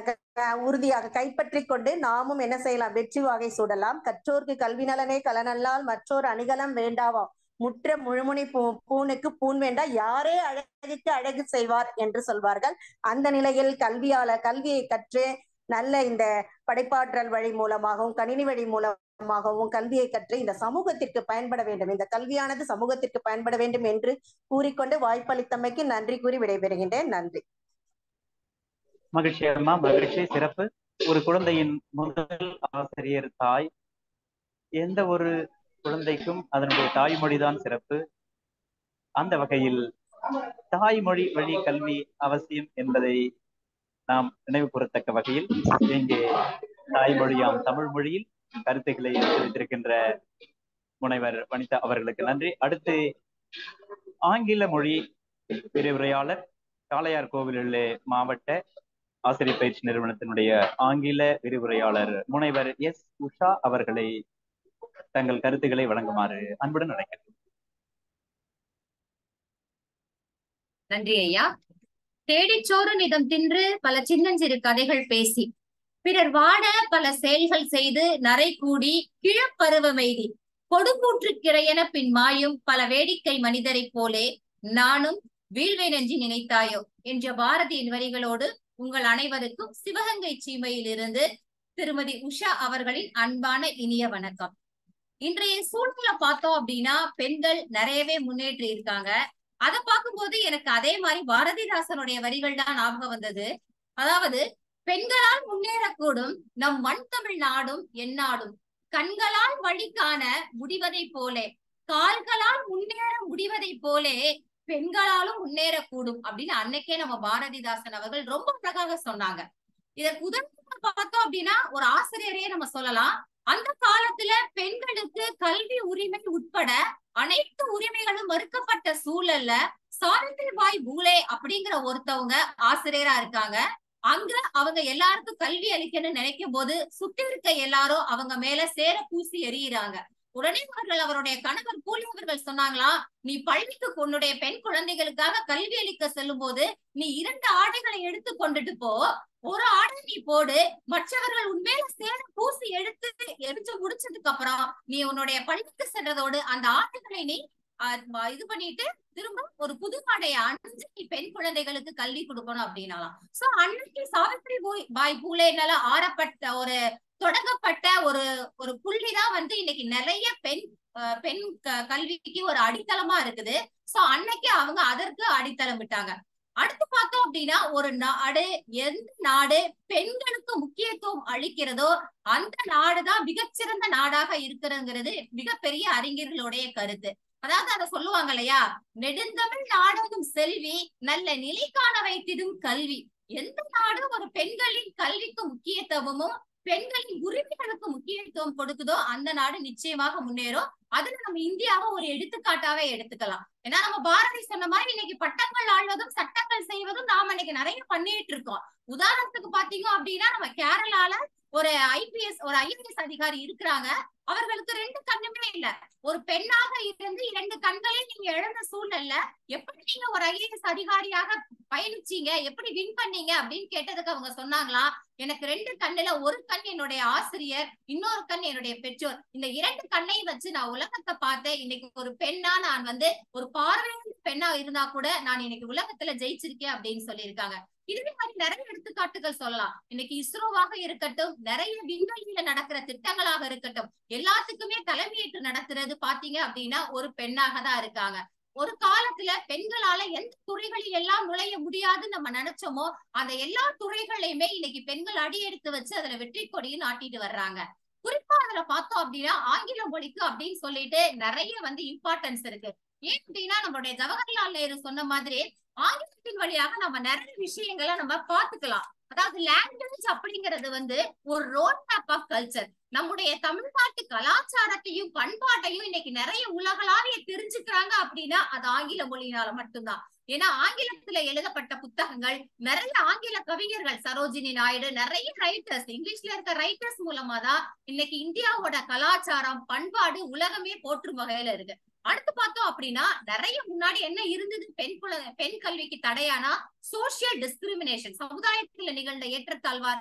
உறுதியாக கைப்பற்றி கொண்டு நாமும் என்ன செய்யலாம் வெற்றி வாகை சூடலாம் கற்றோர்க்கு கல்வி நலனே கலனல்லால் மற்றோர் அணிகலம் வேண்டாவாம் முற்ற முழுமுனை பூ பூனுக்கு பூன் வேண்டா யாரே அழகுக்கு அழகு செய்வார் என்று சொல்வார்கள் அந்த நிலையில் கல்வியாளர் கல்வியை கற்று நல்ல இந்த படைப்பாற்றல் வழி மூலமாகவும் கணினி வழி மூலமாகவும் கல்வியை கற்று இந்த சமூகத்திற்கு பயன்பட வேண்டும் இந்த கல்வியானது சமூகத்திற்கு பயன்பட வேண்டும் என்று கூறிக்கொண்டு வாய்ப்பளித்தமைக்கு நன்றி கூறி விடைபெறுகின்றேன் நன்றி மகிழ்ச்சி அம்மா மகிழ்ச்சி சிறப்பு ஒரு குழந்தையின் முதல் ஆசிரியர் தாய் எந்த ஒரு குழந்தைக்கும் அதனுடைய தாய்மொழிதான் சிறப்பு அந்த வகையில் தாய்மொழி வழி கல்வி அவசியம் என்பதை நாம் நினைவு கூறத்தக்க வகையில் இங்கே தாய்மொழியாம் தமிழ் மொழியில் கருத்துக்களை எடுத்துரைத்திருக்கின்ற முனைவர் வனிதா அவர்களுக்கு நன்றி அடுத்து ஆங்கில மொழி விரிவுரையாளர் காளையார் கோவிலுள்ள மாவட்ட ஆசிரியர் பயிற்சி நிறுவனத்தினுடைய ஆங்கில விரிவுரையாளர் முனைவர் எஸ் உஷா அவர்களை தங்கள் கருத்துக்களை வழங்குமாறு அன்புடன் அழைக்கிறேன் நன்றி ஐயா தேடிச்சோறு நிதம் தின்று பல சின்னஞ்சிறு கதைகள் பேசி பிறர் வாட பல செயல்கள் செய்து நரை கூடி கிழப்பருவமெய்தி கொடுக்கூற்றுக்கிறையென பின் மாயும் பல வேடிக்கை மனிதரைப் போலே நானும் வீழ்வேன் என்று நினைத்தாயோ என்ற பாரதியின் வரிகளோடு உங்கள் அனைவருக்கும் சிவகங்கை சீமையிலிருந்து திருமதி உஷா அவர்களின் அன்பான இனிய வணக்கம் இன்றைய சூழ்நிலை பார்த்தோம் அப்படின்னா பெண்கள் நிறையவே முன்னேறி இருக்காங்க அதை பார்க்கும்போது எனக்கு அதே மாதிரி பாரதிதாசனுடைய வரிகள் தான் ஞாபகம் வந்தது அதாவது பெண்களால் முன்னேறக்கூடும் நம் மண் தமிழ் நாடும் எந்நாடும் கண்களால் வழி காண முடிவதைப் போலே கால்களால் முன்னேற முடிவதைப் போலே பெண்களாலும் முன்னேறக்கூடும் அப்படின்னு அன்னைக்கே நம்ம பாரதிதாசன் அவர்கள் ரொம்ப அழகாக சொன்னாங்க இதற்கு உதாரணமா பார்த்தோம் அப்படின்னா ஒரு ஆசிரியரையே நம்ம சொல்லலாம் அந்த காலத்துல பெண்களுக்கு கல்வி உரிமை உட்பட அனைத்து உரிமைகளும் மறுக்கப்பட்ட சூழல்ல சாவித்திரிபாய் பூலே அப்படிங்கிற ஒருத்தவங்க ஆசிரியரா இருக்காங்க அங்க அவங்க எல்லாருக்கும் கல்வி அளிக்கணும்னு நினைக்கும் போது சுத்தி இருக்க எல்லாரும் அவங்க மேல சேர பூசி எறிகிறாங்க உடனே அவர்கள் அவருடைய கணவர் கூலி அவர்கள் சொன்னாங்களா நீ பள்ளிக்கு உன்னுடைய பெண் குழந்தைகளுக்காக கல்வி அளிக்க செல்லும் போது நீ இரண்டு ஆடைகளை எடுத்து கொண்டுட்டு போ ஒரு ஆடை நீ போடு மற்றவர்கள் உண்மையில சேர பூசி எடுத்து எரிச்சு முடிச்சதுக்கு அப்புறம் நீ உன்னுடைய பள்ளிக்கு சென்றதோடு அந்த ஆடைகளை நீ இது பண்ணிட்டு திரும்ப ஒரு புது ஆடையை அணிஞ்சு நீ பெண் குழந்தைகளுக்கு கல்வி கொடுக்கணும் அப்படின்னாலாம் சோ அன்னைக்கு சாவித்ரி பாய் பூலேனால ஆறப்பட்ட ஒரு தொடங்கப்பட்ட ஒரு ஒரு புள்ளிதான் வந்து இன்னைக்கு நிறைய பெண் பெண் கல்விக்கு ஒரு அடித்தளமா இருக்குது சோ அன்னைக்கு அவங்க அதற்கு அடித்தளம் விட்டாங்க அடுத்து பார்த்தோம் அப்படின்னா ஒரு நாடு எந்த நாடு பெண்களுக்கு முக்கியத்துவம் அளிக்கிறதோ அந்த நாடுதான் மிகச்சிறந்த நாடாக இருக்கிறதுங்கிறது மிகப்பெரிய அறிஞர்களுடைய கருத்து அதாவது அதை சொல்லுவாங்க இல்லையா நெடுந்தமிழ் நாடகம் செல்வி நல்ல நிலை காண வைத்திடும் கல்வி எந்த நாடு ஒரு பெண்களின் கல்விக்கு முக்கியத்துவமும் பெண்களின் உரிமைகளுக்கு முக்கியத்துவம் கொடுக்குதோ அந்த நாடு நிச்சயமாக முன்னேறும் அதுல நம்ம இந்தியாவை ஒரு எடுத்துக்காட்டாவே எடுத்துக்கலாம் ஏன்னா நம்ம பாரதி சொன்ன மாதிரி இன்னைக்கு பட்டங்கள் ஆழ்வதும் சட்டங்கள் செய்வதும் நாம இன்னைக்கு நிறைய பண்ணிட்டு இருக்கோம் உதாரணத்துக்கு பாத்தீங்க அப்படின்னா நம்ம கேரளால ஒரு ஐபிஎஸ் ஒரு ஐஏஎஸ் அதிகாரி இருக்கிறாங்க அவர்களுக்கு ரெண்டு கண்ணுமே இல்ல ஒரு பெண்ணாக இருந்து இரண்டு கண்களையும் நீங்க இழந்த சூழ்நிலை எப்படி நீங்க ஒரு ஐஏஎஸ் அதிகாரியாக பயணிச்சீங்க எப்படி வின் பண்ணீங்க அப்படின்னு கேட்டதுக்கு அவங்க சொன்னாங்களா எனக்கு ரெண்டு கண்ணுல ஒரு கண் என்னுடைய ஆசிரியர் இன்னொரு கண் என்னுடைய பெற்றோர் இந்த இரண்டு கண்ணையும் வச்சு நான் உலகத்தை பார்த்தேன் இன்னைக்கு ஒரு பெண்ணா நான் வந்து ஒரு பார்வையான பெண்ணா இருந்தா கூட நான் இன்னைக்கு உலகத்துல ஜெயிச்சிருக்கேன் அப்படின்னு சொல்லியிருக்காங்க இதே மாதிரி நிறைய எடுத்துக்காட்டுகள் சொல்லலாம் இன்னைக்கு இஸ்ரோவாக இருக்கட்டும் நிறைய விண்வெளியில நடக்கிற திட்டங்களாக இருக்கட்டும் எல்லாத்துக்குமே தலைமையேற்று நடத்துறது பாத்தீங்க அப்படின்னா ஒரு பெண்ணாக தான் இருக்காங்க ஒரு காலத்துல பெண்களால எந்த துறைகளில் எல்லாம் நுழைய முடியாதுன்னு நம்ம நினைச்சோமோ அந்த எல்லா துறைகளையுமே இன்னைக்கு பெண்கள் அடியெடுத்து வச்சு அதுல வெற்றி கொடியும் நாட்டிட்டு வர்றாங்க குறிப்பா அதுல பார்த்தோம் அப்படின்னா ஆங்கில மொழிக்கு அப்படின்னு சொல்லிட்டு நிறைய வந்து இம்பார்ட்டன்ஸ் இருக்கு ஏன் அப்படின்னா நம்மளுடைய ஜவஹர்லால் நேரு சொன்ன மாதிரி ஆங்கிலத்தின் வழியாக நம்ம நிறைய விஷயங்களை நம்ம பாத்துக்கலாம் அதாவது லாங்குவேஜ் அப்படிங்கிறது வந்து ஒரு ரோட் மேப் ஆஃப் கல்ச்சர் நம்முடைய தமிழ்நாட்டு கலாச்சாரத்தையும் பண்பாட்டையும் இன்னைக்கு நிறைய உலகளாவிய தெரிஞ்சுக்கிறாங்க அப்படின்னா அது ஆங்கில மொழியினால மட்டும்தான் ஏன்னா ஆங்கிலத்துல எழுதப்பட்ட புத்தகங்கள் நிறைய ஆங்கில கவிஞர்கள் சரோஜினி நாயுடு நிறைய ரைட்டர்ஸ் இங்கிலீஷ்ல இருக்க ரைட்டர்ஸ் மூலமா தான் இன்னைக்கு இந்தியாவோட கலாச்சாரம் பண்பாடு உலகமே போற்றும் வகையில இருக்கு அடுத்து பார்த்தோம் அப்படின்னா நிறைய முன்னாடி என்ன இருந்தது பெண் குல பெண் கல்விக்கு தடையானா சோசியல் டிஸ்கிரிமினேஷன் சமுதாயத்துல நிகழ்ந்த ஏற்றத்தாழ்வார்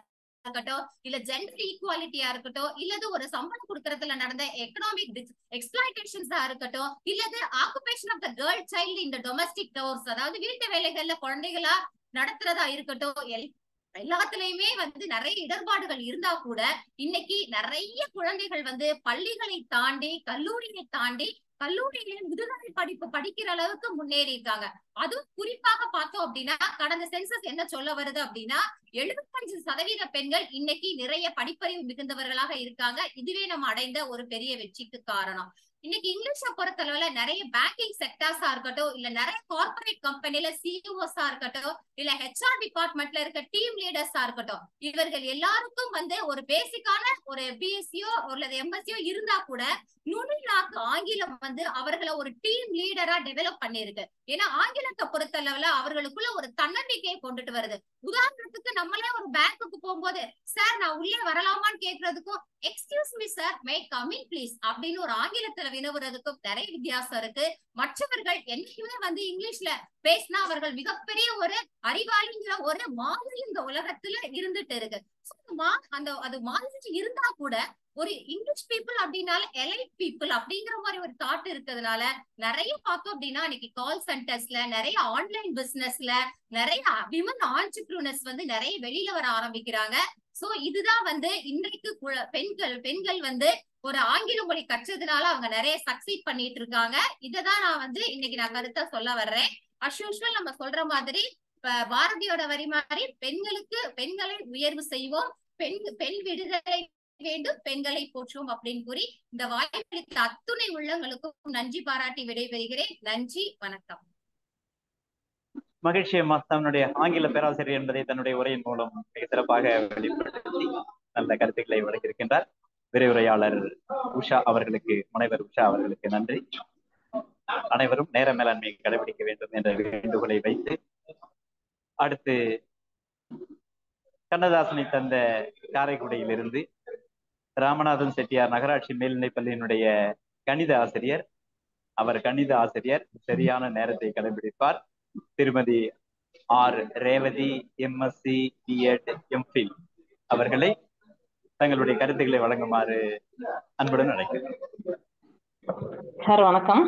இருக்கட்டும் இல்ல ஜெண்டர் ஈக்குவாலிட்டியா இருக்கட்டும் இல்லது ஒரு சம்பளம் கொடுக்கறதுல நடந்த எக்கனாமிக் எக்ஸ்பிளாய்டேஷன்ஸா இருக்கட்டும் இல்லது occupation of the girl child இந்த டொமஸ்டிக் டோர்ஸ் அதாவது வீட்டு வேலைகள்ல குழந்தைகளா நடத்துறதா இருக்கட்டும் எல் எல்லாத்துலயுமே வந்து நிறைய இடர்பாடுகள் இருந்தா கூட இன்னைக்கு நிறைய குழந்தைகள் வந்து பள்ளிகளை தாண்டி கல்லூரியை தாண்டி கல்லூரியில முதுநிலை படிப்பு படிக்கிற அளவுக்கு முன்னேறி இருக்காங்க அதுவும் குறிப்பாக பார்த்தோம் அப்படின்னா கடந்த சென்சஸ் என்ன சொல்ல வருது அப்படின்னா எழுபத்தஞ்சு சதவீத பெண்கள் இன்னைக்கு நிறைய படிப்பறிவு மிகுந்தவர்களாக இருக்காங்க இதுவே நம்ம அடைந்த ஒரு பெரிய வெற்றிக்கு காரணம் இன்னைக்கு இங்கிலீஷ பொறுத்தளவுல நிறைய பேங்கிங் செக்டர்ஸா இருக்கட்டும் இல்ல நிறைய கார்பரேட் கம்பெனில சிஇஓஸா இருக்கட்டும் இல்ல ஹெச்ஆர் டிபார்ட்மெண்ட்ல இருக்க டீம் லீடர்ஸா இருக்கட்டும் இவர்கள் எல்லாருக்கும் வந்து ஒரு பேசிக்கான ஒரு பிஎஸ்சியோ அல்லது எம்எஸ்சியோ இருந்தா கூட நுனிநாக்கு ஆங்கிலம் வந்து அவர்களை ஒரு டீம் லீடரா டெவலப் பண்ணிருக்கு ஏன்னா ஆங்கிலத்தை பொறுத்தளவுல அவர்களுக்குள்ள ஒரு தன்னம்பிக்கையை கொண்டுட்டு வருது உதாரணத்துக்கு நம்மளே ஒரு பேங்க்குக்கு போகும்போது சார் நான் உள்ளே வரலாமான்னு கேக்குறதுக்கும் excuse me sir may coming please அப்படின்னு ஒரு ஆங்கிலத்துல வினவுறதுக்கும் நிறைய வித்தியாசம் இருக்கு மற்றவர்கள் என்னைக்குமே வந்து இங்கிலீஷ்ல பேசினா அவர்கள் மிகப்பெரிய ஒரு அறிவாளிங்கிற ஒரு மாதிரி இந்த உலகத்துல இருந்துட்டு இருக்கு அந்த அது மாதிரி இருந்தா கூட ஒரு இங்கிலீஷ் பீப்புள் அப்படின்னால எலைட் பீப்புள் அப்படிங்கிற மாதிரி ஒரு தாட் இருக்கிறதுனால நிறைய பார்த்தோம் அப்படின்னா இன்னைக்கு கால் சென்டர்ஸ்ல நிறைய ஆன்லைன் பிசினஸ்ல நிறைய விமன் ஆண்டர்பிரினர்ஸ் வந்து நிறைய வெளியில வர ஆரம்பிக்கிறாங்க சோ இதுதான் வந்து இன்றைக்கு பெண்கள் பெண்கள் வந்து ஒரு ஆங்கில மொழி கற்றதுனால அவங்க நிறைய சக்சீட் பண்ணிட்டு இருக்காங்க இததான் நான் வந்து இன்னைக்கு நான் கருத்தா சொல்ல வர்றேன் அஸ்யூஷுவல் நம்ம சொல்ற மாதிரி பாரதியோட வரி மாதிரி பெண்களுக்கு பெண்களை உயர்வு செய்வோம் பெண் பெண் விடுதலை வேண்டும் பெண்களை போற்றுவோம் அப்படின்னு கூறி இந்த வாய்ப்பளித்த அத்துணை உள்ளங்களுக்கும் நன்றி பாராட்டி விடைபெறுகிறேன் நன்றி வணக்கம் மகிழ்ச்சி அம்மா தன்னுடைய ஆங்கில பேராசிரியர் என்பதை தன்னுடைய உரையின் மூலம் மிக சிறப்பாக வெளிப்படுத்தி நல்ல கருத்துக்களை வழங்கியிருக்கின்றார் விரைவுரையாளர் உஷா அவர்களுக்கு முனைவர் உஷா அவர்களுக்கு நன்றி அனைவரும் நேர மேலாண்மையை கடைபிடிக்க வேண்டும் என்ற வேண்டுகோளை வைத்து அடுத்து கண்ணதாசனை தந்த காரைக்குடியிலிருந்து ராமநாதன் செட்டியார் நகராட்சி மேல்நிலைப் பள்ளியினுடைய கணித ஆசிரியர் அவர் கணித ஆசிரியர் சரியான நேரத்தை கடைபிடிப்பார் Thirumathi R Revathi MSc BEd MPhil அவர்களை தங்களுடைய கருத்துக்களை வழங்குமாறு அன்புடன் அழைக்கிறேன் சார் வணக்கம்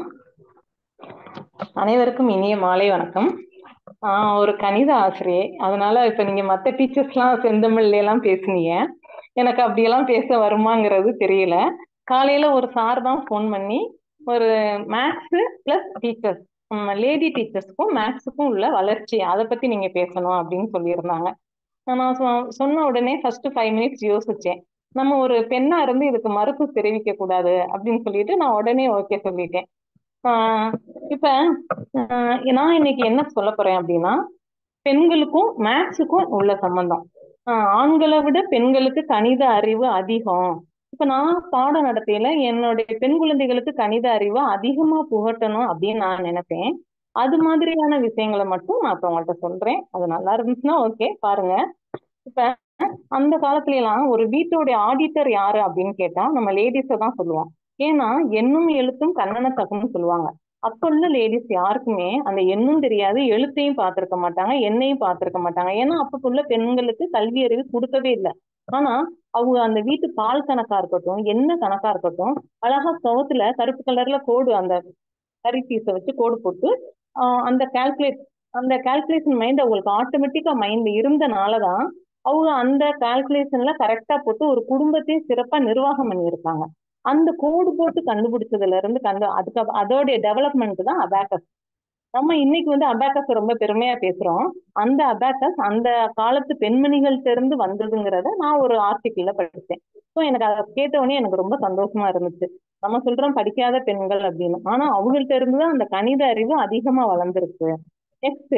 அனைவருக்கும் இனிய மாலை வணக்கம் ஆஹ் ஒரு கணித ஆசிரியை அதனால இப்ப நீங்க மத்த டீச்சர்ஸ்லாம் செந்தமிழ்ல எல்லாம் பேசுனீங்க எனக்கு அப்படியெல்லாம் பேச வருமாங்கிறது தெரியல காலையில ஒரு சார் தான் ஃபோன் பண்ணி ஒரு மேக்ஸ் பிளஸ் டீச்சர்ஸ் லேடி டீச்சர்ஸ்க்கும் மேக்ஸுக்கும் உள்ள வளர்ச்சி அதை பத்தி நீங்க பேசணும் அப்படின்னு சொல்லியிருந்தாங்க நான் சொன்ன உடனே ஃபர்ஸ்ட் ஃபைவ் மினிட்ஸ் யோசிச்சேன் நம்ம ஒரு பெண்ணா இருந்து இதுக்கு மறுப்பு தெரிவிக்க கூடாது அப்படின்னு சொல்லிட்டு நான் உடனே ஓகே சொல்லிட்டேன் ஆஹ் இப்ப நான் இன்னைக்கு என்ன சொல்ல போறேன் அப்படின்னா பெண்களுக்கும் மேக்ஸுக்கும் உள்ள சம்பந்தம் ஆண்களை விட பெண்களுக்கு கணித அறிவு அதிகம் இப்ப நான் பாடம் நடத்தையில என்னுடைய பெண் குழந்தைகளுக்கு கணித அறிவு அதிகமா புகட்டணும் அப்படின்னு நான் நினைப்பேன் அது மாதிரியான விஷயங்களை மட்டும் நான் இப்ப உங்கள்கிட்ட சொல்றேன் அது நல்லா இருந்துச்சுன்னா ஓகே பாருங்க இப்ப அந்த காலத்துல எல்லாம் ஒரு வீட்டோடைய ஆடிட்டர் யாரு அப்படின்னு கேட்டா நம்ம லேடிஸ தான் சொல்லுவோம் ஏன்னா எண்ணும் எழுத்தும் கண்ணன தகுன்னு சொல்லுவாங்க அப்ப உள்ள லேடிஸ் யாருக்குமே அந்த எண்ணும் தெரியாது எழுத்தையும் பார்த்திருக்க மாட்டாங்க எண்ணையும் பார்த்திருக்க மாட்டாங்க ஏன்னா அப்ப உள்ள பெண்களுக்கு கல்வி அறிவு கொடுக்கவே இல்லை ஆனா அவங்க அந்த வீட்டு பால் கணக்கா இருக்கட்டும் என்ன கணக்கா இருக்கட்டும் அழகா சவத்துல கருப்பு கலர்ல கோடு அந்த கறி பீஸை வச்சு கோடு போட்டு அந்த கால்குலேட் அந்த கால்குலேஷன் மைண்ட் அவங்களுக்கு ஆட்டோமேட்டிக்கா மைண்ட் இருந்தனாலதான் அவங்க அந்த கால்குலேஷன்ல கரெக்டா போட்டு ஒரு குடும்பத்தையும் சிறப்பா நிர்வாகம் பண்ணியிருக்காங்க அந்த கோடு போட்டு கண்டுபிடிச்சதுல இருந்து கண்டு அதுக்கு அதோடைய டெவலப்மெண்ட் தான் அபேக்கஸ் நம்ம இன்னைக்கு வந்து அபேக்கஸ் ரொம்ப பெருமையா பேசுறோம் அந்த அபேக்கஸ் அந்த காலத்து பெண்மணிகள்ட்ட இருந்து வந்ததுங்கிறத நான் ஒரு ஆர்டிக்கிள்ல படிச்சேன் ஸோ எனக்கு அதை கேட்டவுடனே எனக்கு ரொம்ப சந்தோஷமா இருந்துச்சு நம்ம சொல்றோம் படிக்காத பெண்கள் அப்படின்னு ஆனா அவங்கள்ட்ட இருந்து தான் அந்த கணித அறிவு அதிகமா வளர்ந்துருக்கு நெக்ஸ்ட்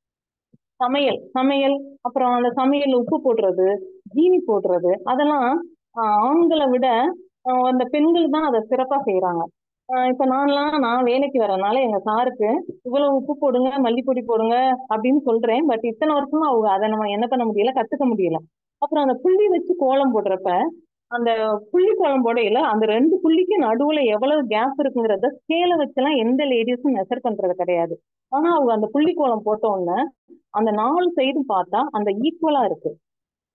சமையல் சமையல் அப்புறம் அந்த சமையல் உப்பு போடுறது ஜீனி போடுறது அதெல்லாம் ஆண்களை விட அந்த பெண்கள் தான் அதை சிறப்பா செய்யறாங்க இப்ப நான்லாம் நான் வேலைக்கு வரனால எங்க சாருக்கு இவ்வளவு உப்பு போடுங்க மல்லிப்பொடி போடுங்க அப்படின்னு சொல்றேன் பட் இத்தனை வருஷமா அவங்க அதை நம்ம என்ன பண்ண முடியல கத்துக்க முடியல அப்புறம் அந்த புள்ளி வச்சு கோலம் போடுறப்ப அந்த புள்ளி கோலம் போடையில அந்த ரெண்டு புள்ளிக்கு நடுவுல எவ்வளவு கேப் இருக்குங்கிறத ஸ்கேல வச்செல்லாம் எந்த லேடிஸும் மெஷர் பண்றது கிடையாது ஆனா அவங்க அந்த புள்ளி கோலம் போட்ட உடனே அந்த நாலு சைடும் பார்த்தா அந்த ஈக்குவலா இருக்கு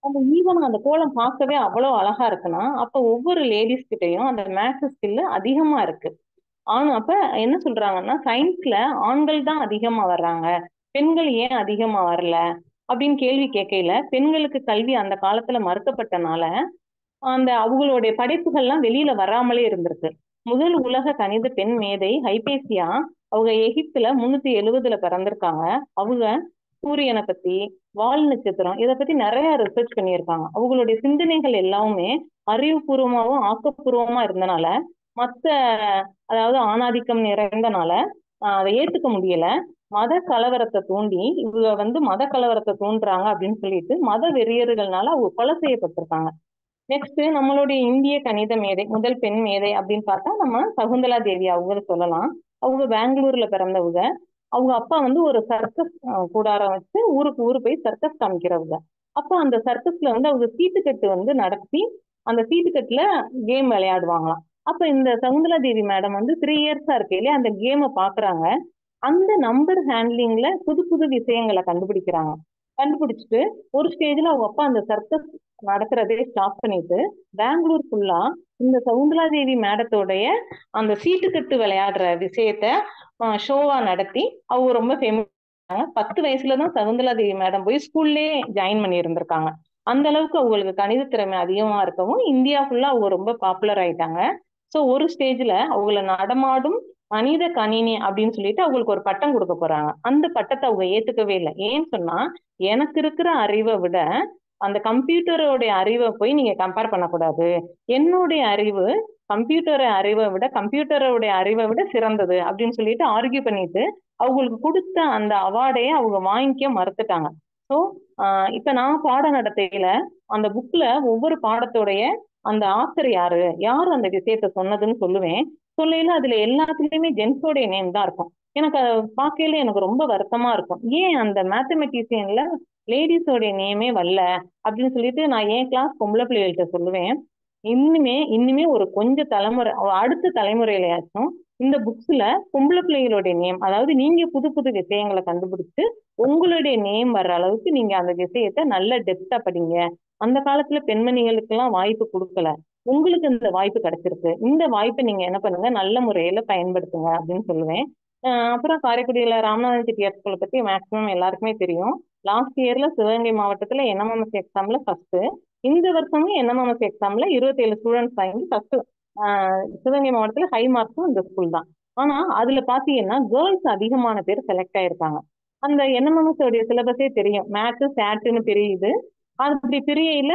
அந்த ஈவன் அந்த கோலம் பார்க்கவே அவ்வளவு அழகா இருக்குன்னா அப்ப ஒவ்வொரு லேடிஸ் கிட்டயும் அந்த மேத்ஸ் ஸ்கில் அதிகமா இருக்கு ஆனா அப்ப என்ன சொல்றாங்கன்னா சயின்ஸ்ல ஆண்கள் தான் அதிகமா வர்றாங்க பெண்கள் ஏன் அதிகமா வரல அப்படின்னு கேள்வி கேட்கையில பெண்களுக்கு கல்வி அந்த காலத்துல மறுக்கப்பட்டனால அந்த அவங்களுடைய படைப்புகள்லாம் வெளியில வராமலே இருந்திருக்கு முதல் உலக கணித பெண் மேதை ஹைபேசியா அவங்க எகிப்துல முன்னூத்தி எழுவதுல பிறந்திருக்காங்க அவங்க சூரியனை பத்தி வால் நட்சத்திரம் இதை பத்தி நிறைய ரிசர்ச் பண்ணியிருக்காங்க அவங்களுடைய சிந்தனைகள் எல்லாமே அறிவுபூர்வமாவும் ஆக்கப்பூர்வமா இருந்தனால மத்த அதாவது ஆணாதிக்கம் நிறைந்தனால ஆஹ் அதை ஏத்துக்க முடியல மத கலவரத்தை தூண்டி இவங்க வந்து மத கலவரத்தை தூண்டுறாங்க அப்படின்னு சொல்லிட்டு மத வெறியர்கள்னால அவங்க கொலை செய்யப்பட்டிருக்காங்க நெக்ஸ்ட் நம்மளுடைய இந்திய கணித மேதை முதல் பெண் மேதை அப்படின்னு பார்த்தா நம்ம சகுந்தலா தேவி அவங்க சொல்லலாம் அவங்க பெங்களூர்ல பிறந்தவங்க அவங்க அப்பா வந்து ஒரு சர்க்கஸ் கூடாரம் வச்சு ஊருக்கு ஊரு போய் சர்க்கஸ் காமிக்கிறவங்க அப்ப அந்த சர்க்கஸ்ல வந்து அவங்க சீட்டுக்கட்டு வந்து நடத்தி அந்த சீட்டுக்கட்டுல கேம் விளையாடுவாங்களாம் அப்ப இந்த சகுந்தலா தேவி மேடம் வந்து த்ரீ இயர்ஸா இருக்கையிலே அந்த கேமை பாக்குறாங்க அந்த நம்பர் ஹேண்ட்லிங்ல புது புது விஷயங்களை கண்டுபிடிக்கிறாங்க கண்டுபிடிச்சிட்டு ஒரு ஸ்டேஜ்ல அவங்க அப்பா அந்த சர்க்கஸ் நடத்துறதே ஸ்டாப் பண்ணிட்டு பெங்களூர் ஃபுல்லா இந்த சவுந்தலா தேவி மேடத்தோடைய அந்த சீட்டுக்கட்டு விளையாடுற விஷயத்த ஷோவா நடத்தி அவங்க ரொம்ப ஃபேமஸ் பத்து வயசுலதான் சகுந்தலா தேவி மேடம் போய் ஸ்கூல்லே ஜாயின் பண்ணி இருந்திருக்காங்க அந்த அளவுக்கு அவங்களுக்கு கணித திறமை அதிகமா இருக்கவும் இந்தியா ஃபுல்லா அவங்க ரொம்ப பாப்புலர் ஆயிட்டாங்க ஸோ ஒரு ஸ்டேஜ்ல அவங்கள நடமாடும் மனித கணினி அப்படின்னு சொல்லிட்டு அவங்களுக்கு ஒரு பட்டம் கொடுக்க போறாங்க அந்த பட்டத்தை அவங்க ஏத்துக்கவே இல்லை ஏன்னு சொன்னா எனக்கு இருக்கிற அறிவை விட அந்த கம்ப்யூட்டரோடைய அறிவை போய் நீங்க கம்பேர் பண்ணக்கூடாது என்னுடைய அறிவு கம்ப்யூட்டர் அறிவை விட கம்ப்யூட்டரோடைய அறிவை விட சிறந்தது அப்படின்னு சொல்லிட்டு ஆர்கியூ பண்ணிட்டு அவங்களுக்கு கொடுத்த அந்த அவார்டையே அவங்க வாங்கிக்க மறுத்துட்டாங்க ஸோ இப்ப நான் பாடம் நடத்தையில அந்த புக்ல ஒவ்வொரு பாடத்தோடைய அந்த ஆத்தர் யாரு யாரு அந்த விஷயத்த சொன்னதுன்னு சொல்லுவேன் சொல்லையில அதுல எல்லாத்துலயுமே ஜென்ஸோடைய நேம் தான் இருக்கும் எனக்கு பார்க்கையில எனக்கு ரொம்ப வருத்தமா இருக்கும் ஏன் அந்த மேத்தமெட்டிஷியன்ல லேடிஸோடைய நேமே வரல அப்படின்னு சொல்லிட்டு நான் என் கிளாஸ் பொம்பளை பிள்ளைகள்கிட்ட சொல்லுவேன் இன்னுமே இன்னுமே ஒரு கொஞ்சம் தலைமுறை அடுத்த தலைமுறையிலயாச்சும் இந்த புக்ஸ்ல பொம்பளை பிள்ளைகளுடைய நேம் அதாவது நீங்க புது புது விஷயங்களை கண்டுபிடிச்சு உங்களுடைய நேம் வர்ற அளவுக்கு நீங்க அந்த விஷயத்த நல்ல டெப்தா படிங்க அந்த காலத்துல பெண்மணிகளுக்கு எல்லாம் வாய்ப்பு கொடுக்கல உங்களுக்கு இந்த வாய்ப்பு கிடைச்சிருக்கு இந்த வாய்ப்பை நீங்க என்ன பண்ணுங்க நல்ல முறையில பயன்படுத்துங்க அப்படின்னு சொல்லுவேன் அப்புறம் காரைக்குடியில ராமநாதன் செட்டியார் ஸ்கூலை பத்தி மேக்சிமம் எல்லாருக்குமே தெரியும் லாஸ்ட் இயர்ல சிவகங்கை மாவட்டத்துல என்எம்எம்எஸ் எக்ஸாம்ல ஃபர்ஸ்ட் இந்த வருஷமும் என்எம்எம்எஸ் எக்ஸாம்ல இருபத்தி ஏழு ஸ்டூடெண்ட்ஸ் வாங்கி ஃபர்ஸ்ட் சிவகங்கை மாவட்டத்துல ஹை மார்க்ஸும் இந்த ஸ்கூல் தான் ஆனா அதுல பாத்தீங்கன்னா கேர்ள்ஸ் அதிகமான பேர் செலக்ட் ஆயிருக்காங்க அந்த என்எம்எம்எஸ் உடைய சிலபஸே தெரியும் மேத்ஸ் சேட்டுன்னு தெரியுது அது அப்படி பிரியையில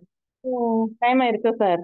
டைம் ஆயிருச்சோ சார்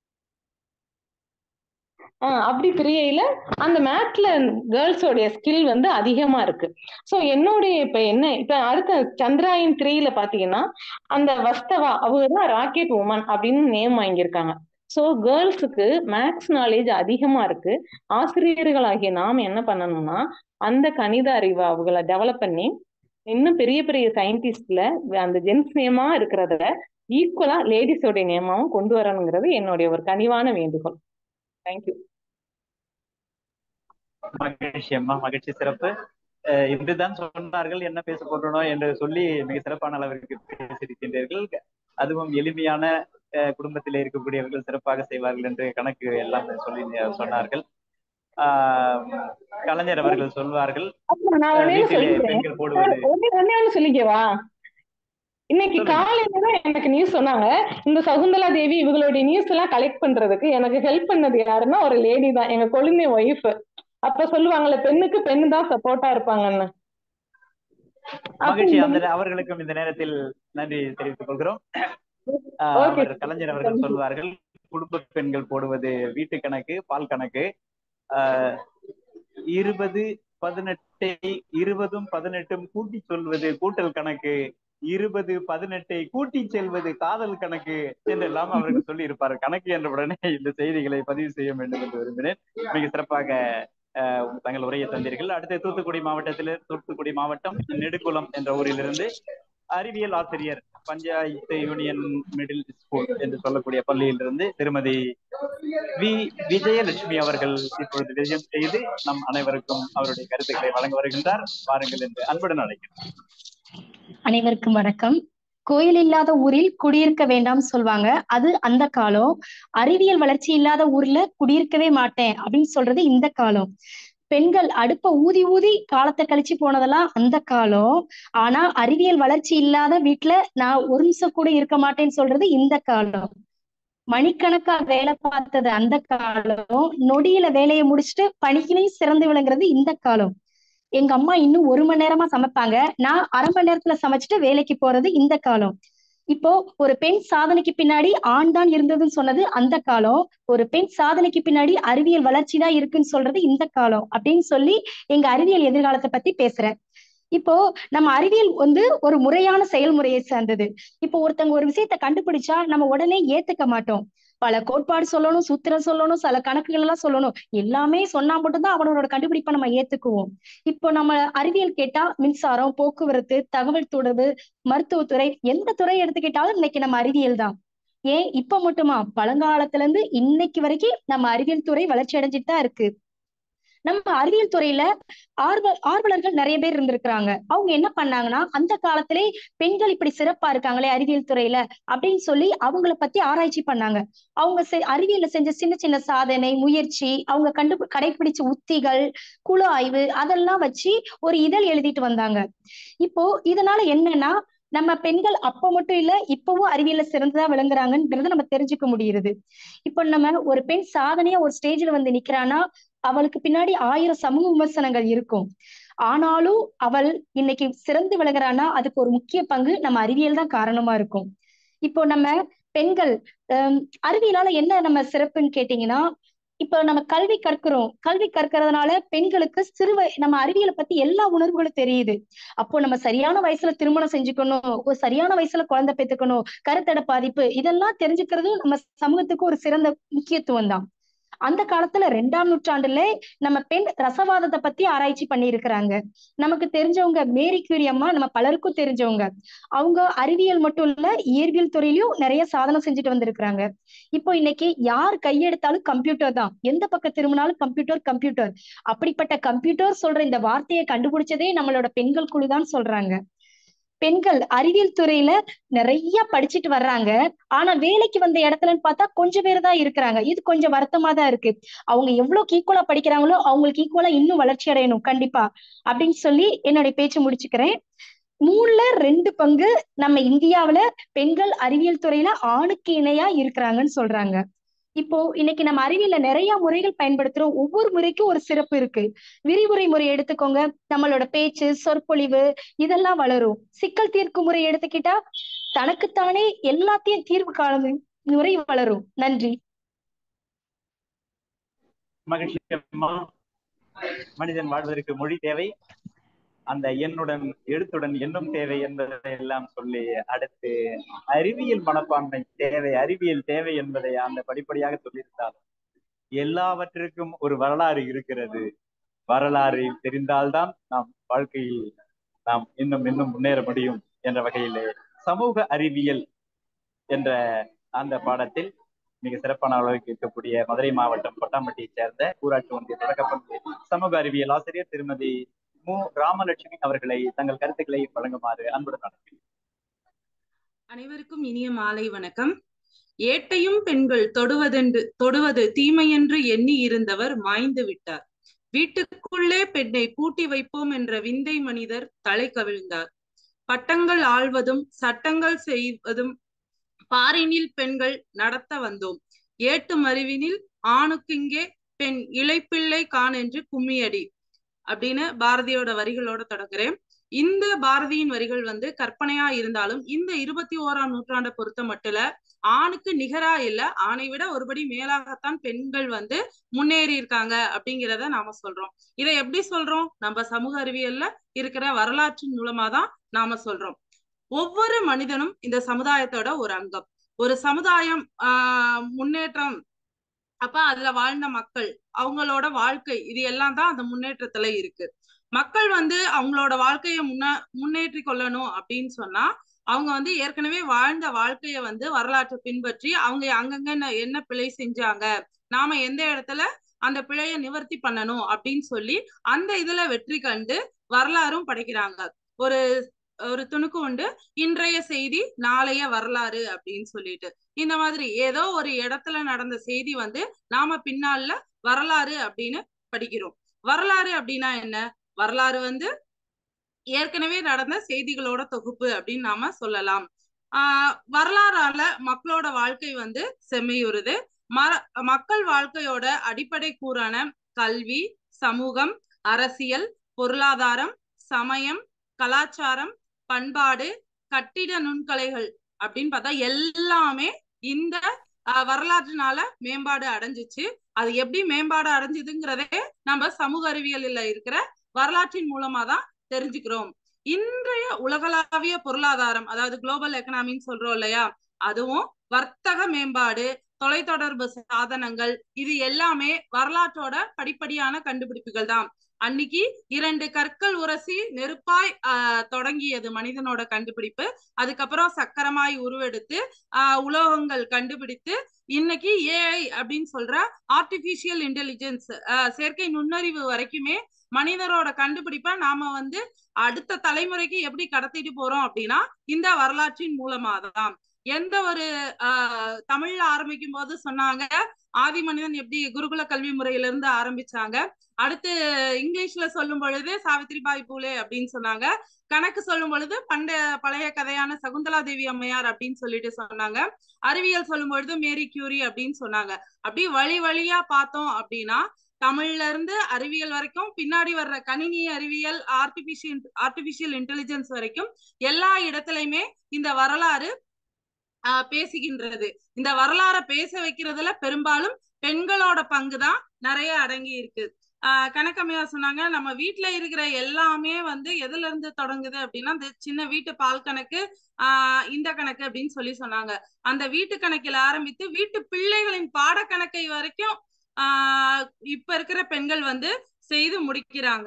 அப்படி பிரியையில அந்த மேத்ல கேர்ள்ஸோடைய ஸ்கில் வந்து அதிகமா இருக்கு ஸோ என்னுடைய இப்ப என்ன இப்ப அடுத்த சந்திராயன் த்ரீல பாத்தீங்கன்னா அந்த வஸ்தவா அவங்க தான் ராக்கெட் உமன் அப்படின்னு நேம் வாங்கியிருக்காங்க ஸோ கேர்ள்ஸுக்கு மேத்ஸ் நாலேஜ் அதிகமா இருக்கு ஆசிரியர்களாகிய நாம் என்ன பண்ணணும்னா அந்த கணித அறிவை அவங்கள டெவலப் பண்ணி இன்னும் பெரிய பெரிய சயின்டிஸ்ட்ல அந்த ஜென்ஸ் நேமா இருக்கிறத ஈக்குவலா லேடிஸோடைய நேமாவும் கொண்டு வரணுங்கிறது என்னுடைய ஒரு கனிவான வேண்டுகோள் தேங்க்யூ மகிழ்ச்சி அம்மா மகிழ்ச்சி சிறப்பு இன்றுதான் சொன்னார்கள் என்ன பேச போன்றனோ என்று சொல்லி மிக சிறப்பான அளவிற்கு பேசியிருக்கின்றீர்கள் அதுவும் எளிமையான குடும்பத்தில் இருக்கக்கூடியவர்கள் சிறப்பாக செய்வார்கள் என்று கணக்கு எல்லாம் சொல்லி சொன்னார்கள் கலைஞர் அவர்கள் சொல்வார்கள் பெண்கள் போடுவது சொல்லிக்கவா இன்னைக்கு காலையில தான் எனக்கு நியூஸ் சொன்னாங்க இந்த சகுந்தலா தேவி இவங்களுடைய நியூஸ் எல்லாம் கலெக்ட் பண்றதுக்கு எனக்கு ஹெல்ப் பண்ணது யாருன்னா ஒரு லேடி தான் எங்க கொழுந்தை ஒய்ஃப் அப்ப சொல்லுவாங்கல்ல பெண்ணுக்கு பெண்ணு தான் சப்போர்ட்டா இருப்பாங்கன்னு மகிழ்ச்சி அந்த அவர்களுக்கும் இந்த நேரத்தில் நன்றி தெரிவித்துக் கொள்கிறோம் அவர் கலைஞர் அவர்கள் சொல்வார்கள் குடும்ப பெண்கள் போடுவது வீட்டு கணக்கு பால் கணக்கு இருபது பதினெட்டை இருபதும் பதினெட்டும் கூட்டி சொல்வது கூட்டல் கணக்கு இருபது பதினெட்டை கூட்டி செல்வது காதல் கணக்கு என்றெல்லாம் அவர்கள் சொல்லி இருப்பார் கணக்கு என்ற உடனே இந்த செய்திகளை பதிவு செய்ய வேண்டும் என்று விரும்பினேன் மிக சிறப்பாக தங்கள் உரையை தந்தீர்கள் அடுத்து தூத்துக்குடி மாவட்டத்தில் தூத்துக்குடி மாவட்டம் நெடுக்குளம் என்ற ஊரிலிருந்து அறிவியல் ஆசிரியர் பஞ்சாயத்து யூனியன் மிடில் ஸ்கூல் என்று சொல்லக்கூடிய பள்ளியிலிருந்து திருமதி வி விஜயலட்சுமி அவர்கள் இப்பொழுது விஜயம் செய்து நம் அனைவருக்கும் அவருடைய கருத்துக்களை வழங்க வருகின்றார் வாருங்கள் என்று அன்புடன் அழைக்கிறேன் அனைவருக்கும் வணக்கம் கோயில் இல்லாத ஊரில் குடியிருக்க வேண்டாம்னு சொல்லுவாங்க அது அந்த காலம் அறிவியல் வளர்ச்சி இல்லாத ஊர்ல குடியிருக்கவே மாட்டேன் அப்படின்னு சொல்றது இந்த காலம் பெண்கள் அடுப்ப ஊதி ஊதி காலத்தை கழிச்சு போனதெல்லாம் அந்த காலம் ஆனா அறிவியல் வளர்ச்சி இல்லாத வீட்டுல நான் ஒரு நிமிஷம் கூட இருக்க மாட்டேன்னு சொல்றது இந்த காலம் மணிக்கணக்கா வேலை பார்த்தது அந்த காலம் நொடியில வேலையை முடிச்சுட்டு பணிக்கிலையும் சிறந்து விளங்குறது இந்த காலம் எங்க அம்மா இன்னும் ஒரு மணி நேரமா சமைப்பாங்க நான் அரை மணி நேரத்துல சமைச்சிட்டு வேலைக்கு போறது இந்த காலம் இப்போ ஒரு பெண் சாதனைக்கு பின்னாடி ஆண் தான் இருந்ததுன்னு சொன்னது அந்த காலம் ஒரு பெண் சாதனைக்கு பின்னாடி அறிவியல் வளர்ச்சி தான் இருக்குன்னு சொல்றது இந்த காலம் அப்படின்னு சொல்லி எங்க அறிவியல் எதிர்காலத்தை பத்தி பேசுறேன் இப்போ நம்ம அறிவியல் வந்து ஒரு முறையான செயல்முறையை சார்ந்தது இப்போ ஒருத்தங்க ஒரு விஷயத்த கண்டுபிடிச்சா நம்ம உடனே ஏத்துக்க மாட்டோம் பல கோட்பாடு சொல்லணும் சூத்திரம் சொல்லணும் சில கணக்குகள் எல்லாம் சொல்லணும் எல்லாமே சொன்னா மட்டும்தான் அவனோட கண்டுபிடிப்பை நம்ம ஏத்துக்குவோம் இப்போ நம்ம அறிவியல் கேட்டா மின்சாரம் போக்குவரத்து தகவல் தொடர்பு மருத்துவத்துறை எந்த துறை எடுத்துக்கிட்டாலும் இன்னைக்கு நம்ம அறிவியல் தான் ஏன் இப்ப மட்டுமா பழங்காலத்துல இருந்து இன்னைக்கு வரைக்கும் நம்ம அறிவியல் துறை வளர்ச்சி அடைஞ்சிட்டு தான் இருக்கு நம்ம அறிவியல் துறையில ஆர்வ ஆர்வலர்கள் நிறைய பேர் இருந்திருக்கிறாங்க அவங்க என்ன பண்ணாங்கன்னா அந்த காலத்திலே பெண்கள் இப்படி சிறப்பா இருக்காங்களே அறிவியல் துறையில அப்படின்னு சொல்லி அவங்கள பத்தி ஆராய்ச்சி பண்ணாங்க அவங்க செ- அறிவியல்ல செஞ்ச சின்ன சின்ன சாதனை முயற்சி அவங்க கண்டு கடைபிடிச்ச உத்திகள் குழு ஆய்வு அதெல்லாம் வச்சு ஒரு இதழ் எழுதிட்டு வந்தாங்க இப்போ இதனால என்னன்னா நம்ம பெண்கள் அப்ப மட்டும் இல்ல இப்பவும் அறிவியல்ல சிறந்ததா விளங்குறாங்கன்றத நம்ம தெரிஞ்சுக்க முடியுது இப்போ நம்ம ஒரு பெண் சாதனையா ஒரு ஸ்டேஜ்ல வந்து நிக்கிறான்னா அவளுக்கு பின்னாடி ஆயிரம் சமூக விமர்சனங்கள் இருக்கும் ஆனாலும் அவள் இன்னைக்கு சிறந்து விளங்குறான்னா அதுக்கு ஒரு முக்கிய பங்கு நம்ம அறிவியல் தான் காரணமா இருக்கும் இப்போ நம்ம பெண்கள் ஹம், அறிவியலால என்ன நம்ம சிறப்புன்னு கேட்டீங்கன்னா இப்போ நம்ம கல்வி கற்கிறோம் கல்வி கற்கிறதுனால பெண்களுக்கு சிறு வய- நம்ம அறிவியலை பத்தி எல்லா உணர்வுகளும் தெரியுது அப்போ நம்ம சரியான வயசுல திருமணம் செஞ்சுக்கணும் ஒரு சரியான வயசுல குழந்தை பெத்துக்கணும் கருத்தடை பாதிப்பு இதெல்லாம் தெரிஞ்சுக்கிறது நம்ம சமூகத்துக்கு ஒரு சிறந்த முக்கியத்துவம் தான் அந்த காலத்துல ரெண்டாம் நூற்றாண்டுல நம்ம பெண் ரசவாதத்தை பத்தி ஆராய்ச்சி பண்ணி இருக்கிறாங்க நமக்கு தெரிஞ்சவங்க மேரி கியூரி அம்மா நம்ம பலருக்கும் தெரிஞ்சவங்க அவங்க அறிவியல் மட்டும் இல்ல இயற்பியல் துறையிலயும் நிறைய சாதனை செஞ்சுட்டு வந்திருக்கிறாங்க இப்போ இன்னைக்கு யார் கையெடுத்தாலும் கம்ப்யூட்டர் தான் எந்த பக்கம் திரும்பினாலும் கம்ப்யூட்டர் கம்ப்யூட்டர் அப்படிப்பட்ட கம்ப்யூட்டர் சொல்ற இந்த வார்த்தையை கண்டுபிடிச்சதே நம்மளோட பெண்கள் குழு தான் சொல்றாங்க பெண்கள் அறிவியல் துறையில நிறைய படிச்சுட்டு வர்றாங்க ஆனா வேலைக்கு வந்த இடத்துலன்னு பார்த்தா கொஞ்சம் பேர் தான் இருக்கிறாங்க இது கொஞ்சம் வருத்தமா தான் இருக்கு அவங்க எவ்வளவு ஈக்குவலா படிக்கிறாங்களோ அவங்களுக்கு ஈக்குவலா இன்னும் வளர்ச்சி அடையணும் கண்டிப்பா அப்படின்னு சொல்லி என்னுடைய பேச்சு முடிச்சுக்கிறேன் மூணுல ரெண்டு பங்கு நம்ம இந்தியாவுல பெண்கள் அறிவியல் துறையில ஆணுக்கு இணையா இருக்கிறாங்கன்னு சொல்றாங்க இப்போ இன்னைக்கு நம்ம அறிவியல்ல நிறைய முறைகள் பயன்படுத்துறோம் ஒவ்வொரு முறைக்கும் ஒரு சிறப்பு இருக்கு விரிவுரை முறை எடுத்துக்கோங்க நம்மளோட பேச்சு சொற்பொழிவு இதெல்லாம் வளரும் சிக்கல் தீர்க்கும் முறை எடுத்துக்கிட்டா தனக்குத்தானே எல்லாத்தையும் தீர்வு காணும் முறை வளரும் நன்றி மகிழ்ச்சி அம்மா மனிதன் வாழ்வதற்கு மொழி தேவை அந்த எண்ணுடன் எழுத்துடன் எண்ணும் தேவை என்பதை எல்லாம் சொல்லி அடுத்து அறிவியல் மனப்பான்மை தேவை அறிவியல் தேவை என்பதை அந்த படிப்படியாக சொல்லியிருந்தால் எல்லாவற்றிற்கும் ஒரு வரலாறு இருக்கிறது வரலாறு தெரிந்தால்தான் நாம் வாழ்க்கையில் நாம் இன்னும் இன்னும் முன்னேற முடியும் என்ற வகையிலே சமூக அறிவியல் என்ற அந்த பாடத்தில் மிக சிறப்பான அளவுக்கு இருக்கக்கூடிய மதுரை மாவட்டம் கொட்டாம்பட்டியைச் சேர்ந்த ஊராட்சி ஒன்றிய தொடக்கப்பள்ளி சமூக அறிவியல் ஆசிரியர் திருமதி மு ராமலட்சுமி அவர்களை தங்கள் கருத்துக்களை வழங்குமாறு அன்புடன் அழைக்கிறேன் அனைவருக்கும் இனிய மாலை வணக்கம் ஏட்டையும் பெண்கள் தொடுவதென்று தொடுவது தீமையென்று எண்ணி இருந்தவர் மாய்ந்து விட்டார் வீட்டுக்குள்ளே பெண்ணை பூட்டி வைப்போம் என்ற விந்தை மனிதர் தலை கவிழ்ந்தார் பட்டங்கள் ஆள்வதும் சட்டங்கள் செய்வதும் பாரினில் பெண்கள் நடத்த வந்தோம் ஏட்டு மறிவினில் ஆணுக்கிங்கே பெண் இளைப்பிள்ளை கான் என்று கும்மியடி அப்படின்னு பாரதியோட வரிகளோட தொடங்குறேன் இந்த பாரதியின் வரிகள் வந்து கற்பனையா இருந்தாலும் இந்த இருபத்தி ஓராம் நூற்றாண்டை பொறுத்த மட்டும் ஆணுக்கு நிகரா இல்ல ஆணை விட ஒருபடி மேலாகத்தான் பெண்கள் வந்து முன்னேறி இருக்காங்க அப்படிங்கிறத நாம சொல்றோம் இதை எப்படி சொல்றோம் நம்ம சமூக அறிவியல்ல இருக்கிற வரலாற்றின் மூலமா தான் நாம சொல்றோம் ஒவ்வொரு மனிதனும் இந்த சமுதாயத்தோட ஒரு அங்கம் ஒரு சமுதாயம் ஆஹ் முன்னேற்றம் அப்ப அதுல வாழ்ந்த மக்கள் அவங்களோட வாழ்க்கை இது எல்லாம் தான் அந்த முன்னேற்றத்துல இருக்கு மக்கள் வந்து அவங்களோட வாழ்க்கைய முன்ன முன்னேற்றி கொள்ளணும் அப்படின்னு சொன்னா அவங்க வந்து ஏற்கனவே வாழ்ந்த வாழ்க்கைய வந்து வரலாற்றை பின்பற்றி அவங்க அங்கங்க என்ன- என்ன பிழை செஞ்சாங்க நாம எந்த இடத்துல அந்த பிழைய நிவர்த்தி பண்ணணும் அப்படின்னு சொல்லி அந்த இதுல வெற்றி கண்டு வரலாறும் படைக்கிறாங்க ஒரு ஒரு துணுக்கு உண்டு இன்றைய செய்தி நாளைய வரலாறு அப்படின்னு சொல்லிட்டு இந்த மாதிரி ஏதோ ஒரு இடத்துல நடந்த செய்தி வந்து நாம பின்னால வரலாறு அப்படின்னு படிக்கிறோம் வரலாறு அப்படின்னா என்ன வரலாறு வந்து ஏற்கனவே நடந்த செய்திகளோட தொகுப்பு அப்படின்னு நாம சொல்லலாம் ஆஹ் வரலாறால மக்களோட வாழ்க்கை வந்து செம்மையுறுது ம மக்கள் வாழ்க்கையோட அடிப்படை கூறான கல்வி சமூகம் அரசியல் பொருளாதாரம் சமயம் கலாச்சாரம் பண்பாடு கட்டிட நுண்கலைகள் அப்படின்னு பார்த்தா எல்லாமே இந்த வரலாற்றுனால மேம்பாடு அடைஞ்சிச்சு அது எப்படி மேம்பாடு அடைஞ்சதுங்கிறதே நம்ம சமூக அறிவியலில் இருக்கிற வரலாற்றின் மூலமா தான் தெரிஞ்சுக்கிறோம் இன்றைய உலகளாவிய பொருளாதாரம் அதாவது குளோபல் எக்கனாமின்னு சொல்றோம் இல்லையா அதுவும் வர்த்தக மேம்பாடு தொலைத்தொடர்பு சாதனங்கள் இது எல்லாமே வரலாற்றோட படிப்படியான கண்டுபிடிப்புகள் தான் அன்னைக்கு இரண்டு கற்கள் உரசி நெருப்பாய் ஆஹ் தொடங்கியது மனிதனோட கண்டுபிடிப்பு அதுக்கப்புறம் சக்கரமாய் உருவெடுத்து ஆஹ் உலோகங்கள் கண்டுபிடித்து இன்னைக்கு ஏஐ அப்படின்னு சொல்ற ஆர்டிபிஷியல் இன்டெலிஜென்ஸ் செயற்கை நுண்ணறிவு வரைக்குமே மனிதரோட கண்டுபிடிப்பை நாம வந்து அடுத்த தலைமுறைக்கு எப்படி கடத்திட்டு போறோம் அப்படின்னா இந்த வரலாற்றின் மூலமா தான் எந்த ஒரு ஆஹ் தமிழ்ல ஆரம்பிக்கும் போது சொன்னாங்க ஆதி மனிதன் எப்படி குருகுல கல்வி முறையில இருந்து ஆரம்பிச்சாங்க அடுத்து இங்கிலீஷ்ல சொல்லும் பொழுது சாவித்ரிபாய் பூலே அப்படின்னு சொன்னாங்க கணக்கு சொல்லும் பொழுது பண்டைய பழைய கதையான சகுந்தலா தேவி அம்மையார் அப்படின்னு சொல்லிட்டு சொன்னாங்க அறிவியல் சொல்லும் பொழுது மேரி கியூரி அப்படின்னு சொன்னாங்க அப்படி வழி வழியா பார்த்தோம் அப்படின்னா தமிழ்ல இருந்து அறிவியல் வரைக்கும் பின்னாடி வர்ற கணினி அறிவியல் ஆர்டிபிஷியல் ஆர்டிபிஷியல் இன்டெலிஜென்ஸ் வரைக்கும் எல்லா இடத்துலயுமே இந்த வரலாறு ஆஹ் பேசுகின்றது இந்த வரலாற பேச வைக்கிறதுல பெரும்பாலும் பெண்களோட பங்கு தான் நிறைய அடங்கி இருக்கு ஆஹ் கணக்கம்மையா சொன்னாங்க நம்ம வீட்டுல இருக்கிற எல்லாமே வந்து எதுல இருந்து தொடங்குது அப்படின்னா இந்த சின்ன வீட்டு பால் கணக்கு ஆஹ் இந்த கணக்கு அப்படின்னு சொல்லி சொன்னாங்க அந்த வீட்டு கணக்கில் ஆரம்பித்து வீட்டு பிள்ளைகளின் பாடக்கணக்கை வரைக்கும் ஆஹ் இப்ப இருக்கிற பெண்கள் வந்து செய்து முடிக்கிறாங்க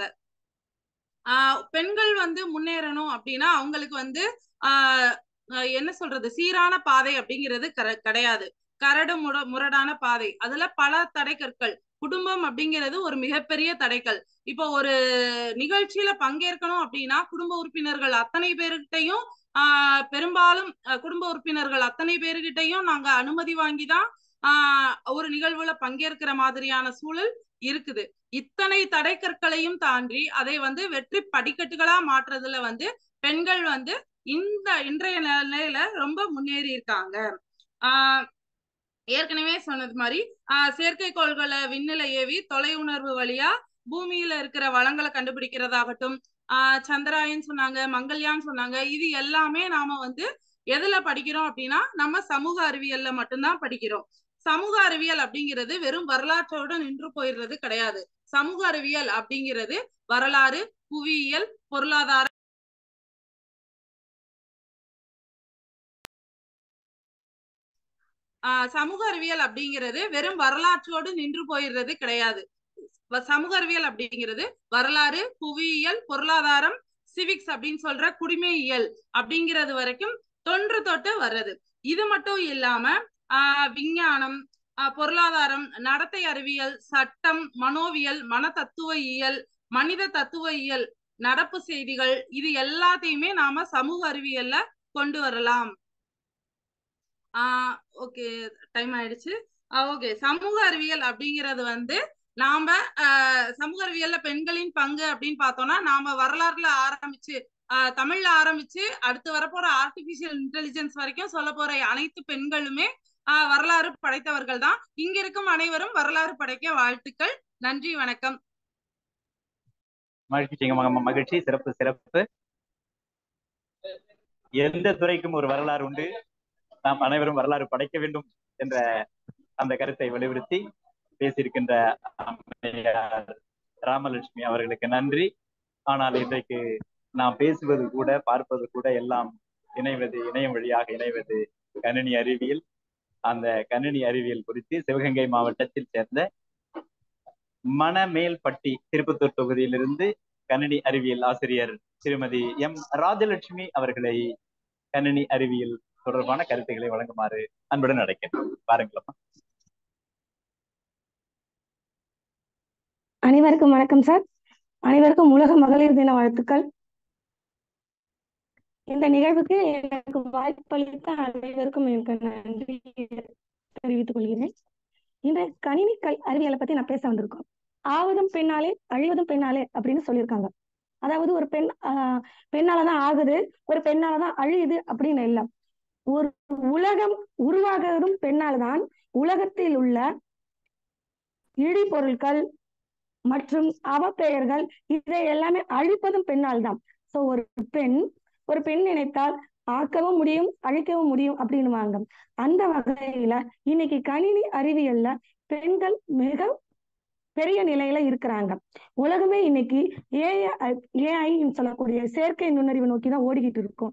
ஆஹ் பெண்கள் வந்து முன்னேறணும் அப்படின்னா அவங்களுக்கு வந்து ஆஹ் என்ன சொல்றது சீரான பாதை அப்படிங்கிறது கிடையாது கரடு முட முரடான பாதை அதுல பல தடைக்கற்கள் குடும்பம் அப்படிங்கிறது ஒரு மிகப்பெரிய தடைக்கல் இப்போ ஒரு நிகழ்ச்சியில பங்கேற்கணும் அப்படின்னா குடும்ப உறுப்பினர்கள் அத்தனை பேருக்கிட்டையும் ஆஹ் பெரும்பாலும் குடும்ப உறுப்பினர்கள் அத்தனை பேருக்கிட்டையும் நாங்க அனுமதி வாங்கிதான் ஆஹ் ஒரு நிகழ்வுல பங்கேற்கிற மாதிரியான சூழல் இருக்குது இத்தனை தடைக்கற்களையும் தாண்டி அதை வந்து வெற்றி படிக்கட்டுகளா மாற்றுறதுல வந்து பெண்கள் வந்து இந்த இன்றைய நிலையில ரொம்ப முன்னேறி இருக்காங்க ஆஹ் ஏற்கனவே சொன்னது மாதிரி ஆஹ் செயற்கைக்கோள்களை விண்ணில ஏவி தொலை உணர்வு வழியா பூமியில இருக்கிற வளங்களை கண்டுபிடிக்கிறதாகட்டும் ஆஹ் சந்திராயன் சொன்னாங்க மங்கள்யான் சொன்னாங்க இது எல்லாமே நாம வந்து எதுல படிக்கிறோம் அப்படின்னா நம்ம சமூக அறிவியல்ல மட்டும்தான் படிக்கிறோம் சமூக அறிவியல் அப்படிங்கிறது வெறும் வரலாற்றோட நின்று போயிடுறது கிடையாது சமூக அறிவியல் அப்படிங்கிறது வரலாறு புவியியல் பொருளாதார ஆஹ் சமூக அறிவியல் அப்படிங்கிறது வெறும் வரலாற்றோடு நின்று போயிடுறது கிடையாது சமூக அறிவியல் அப்படிங்கிறது வரலாறு புவியியல் பொருளாதாரம் சிவிக்ஸ் அப்படின்னு சொல்ற குடிமையியல் அப்படிங்கிறது வரைக்கும் தொன்று தொட்டு வர்றது இது மட்டும் இல்லாம ஆஹ் விஞ்ஞானம் ஆஹ் பொருளாதாரம் நடத்தை அறிவியல் சட்டம் மனோவியல் மன தத்துவ இயல் மனித தத்துவ இயல் நடப்பு செய்திகள் இது எல்லாத்தையுமே நாம சமூக அறிவியல்ல கொண்டு வரலாம் ஆஹ் ஓகே டைம் ஆயிடுச்சு ஓகே சமூக அறிவியல் அப்படிங்கிறது வந்து நாம ஆஹ் சமூக அறிவியல்ல பெண்களின் பங்கு அப்படின்னு பார்த்தோம்னா நாம வரலாறுல ஆரம்பிச்சு ஆஹ் தமிழ்ல ஆரம்பிச்சு அடுத்து வரப்போற ஆர்டிபிஷியல் இன்டெலிஜென்ஸ் வரைக்கும் சொல்ல போற அனைத்து பெண்களுமே ஆஹ் வரலாறு படைத்தவர்கள் தான் இங்க இருக்கும் அனைவரும் வரலாறு படைக்க வாழ்த்துக்கள் நன்றி வணக்கம் மகிழ்ச்சி மகிழ்ச்சி சிறப்பு சிறப்பு எந்த துறைக்கும் ஒரு வரலாறு உண்டு நாம் அனைவரும் வரலாறு படைக்க வேண்டும் என்ற அந்த கருத்தை வலியுறுத்தி பேசியிருக்கின்ற ராமலட்சுமி அவர்களுக்கு நன்றி ஆனால் இன்றைக்கு நாம் பேசுவது கூட பார்ப்பது கூட எல்லாம் இணைவது இணையம் வழியாக இணைவது கணினி அறிவியல் அந்த கணினி அறிவியல் குறித்து சிவகங்கை மாவட்டத்தில் சேர்ந்த மணமேல்பட்டி திருப்பத்தூர் தொகுதியிலிருந்து கணினி அறிவியல் ஆசிரியர் திருமதி எம் ராஜலட்சுமி அவர்களை கணினி அறிவியல் தொடர்பான கருத்துக்களை வழங்குமாறு அன்புடன் அழைக்கிறேன் பாருங்களம்மா அனைவருக்கும் வணக்கம் சார் அனைவருக்கும் உலக மகளிர் தின வாழ்த்துக்கள் இந்த நிகழ்வுக்கு எனக்கு வாய்ப்பளித்த அனைவருக்கும் எனக்கு நன்றி தெரிவித்துக் கொள்கிறேன் இந்த கணினி கல் அறிவியலை பத்தி நான் பேச வந்திருக்கோம் ஆவதும் பெண்ணாலே அழிவதும் பெண்ணாலே அப்படின்னு சொல்லியிருக்காங்க அதாவது ஒரு பெண் ஆஹ் பெண்ணாலதான் ஆகுது ஒரு பெண்ணாலதான் அழியுது அப்படின்னு இல்லை ஒரு உலகம் உருவாகிறதும் பெண்ணால்தான் உலகத்தில் உள்ள இழிபொருட்கள் மற்றும் அவப்பெயர்கள் இதை எல்லாமே அழிப்பதும் பெண்ணால் தான் சோ ஒரு பெண் ஒரு பெண் நினைத்தால் ஆக்கவும் முடியும் அழிக்கவும் முடியும் அப்படின்னுவாங்க அந்த வகையில இன்னைக்கு கணினி அறிவியல்ல பெண்கள் மிக பெரிய நிலையில இருக்கிறாங்க உலகமே இன்னைக்கு ஏஐ ஏஐன்னு சொல்லக்கூடிய செயற்கை நுண்ணறிவு நோக்கி தான் ஓடிக்கிட்டு இருக்கோம்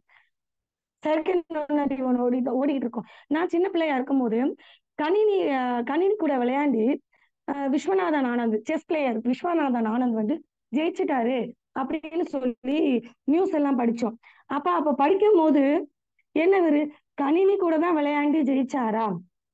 செயற்கை நுண்ணறிவு ஓடி ஓடிக்கிட்டு இருக்கோம் நான் சின்ன பிள்ளையா இருக்கும் போது கணினி அஹ் கணினி கூட விளையாண்டு அஹ் விஸ்வநாதன் ஆனந்த் செஸ் பிளேயர் விஸ்வநாதன் ஆனந்த் வந்து ஜெயிச்சிட்டாரு அப்படின்னு சொல்லி நியூஸ் எல்லாம் படிச்சோம் அப்ப அப்ப படிக்கும் போது என்னவரு கணினி கூட தான் விளையாண்டு ஜெயிச்சாரா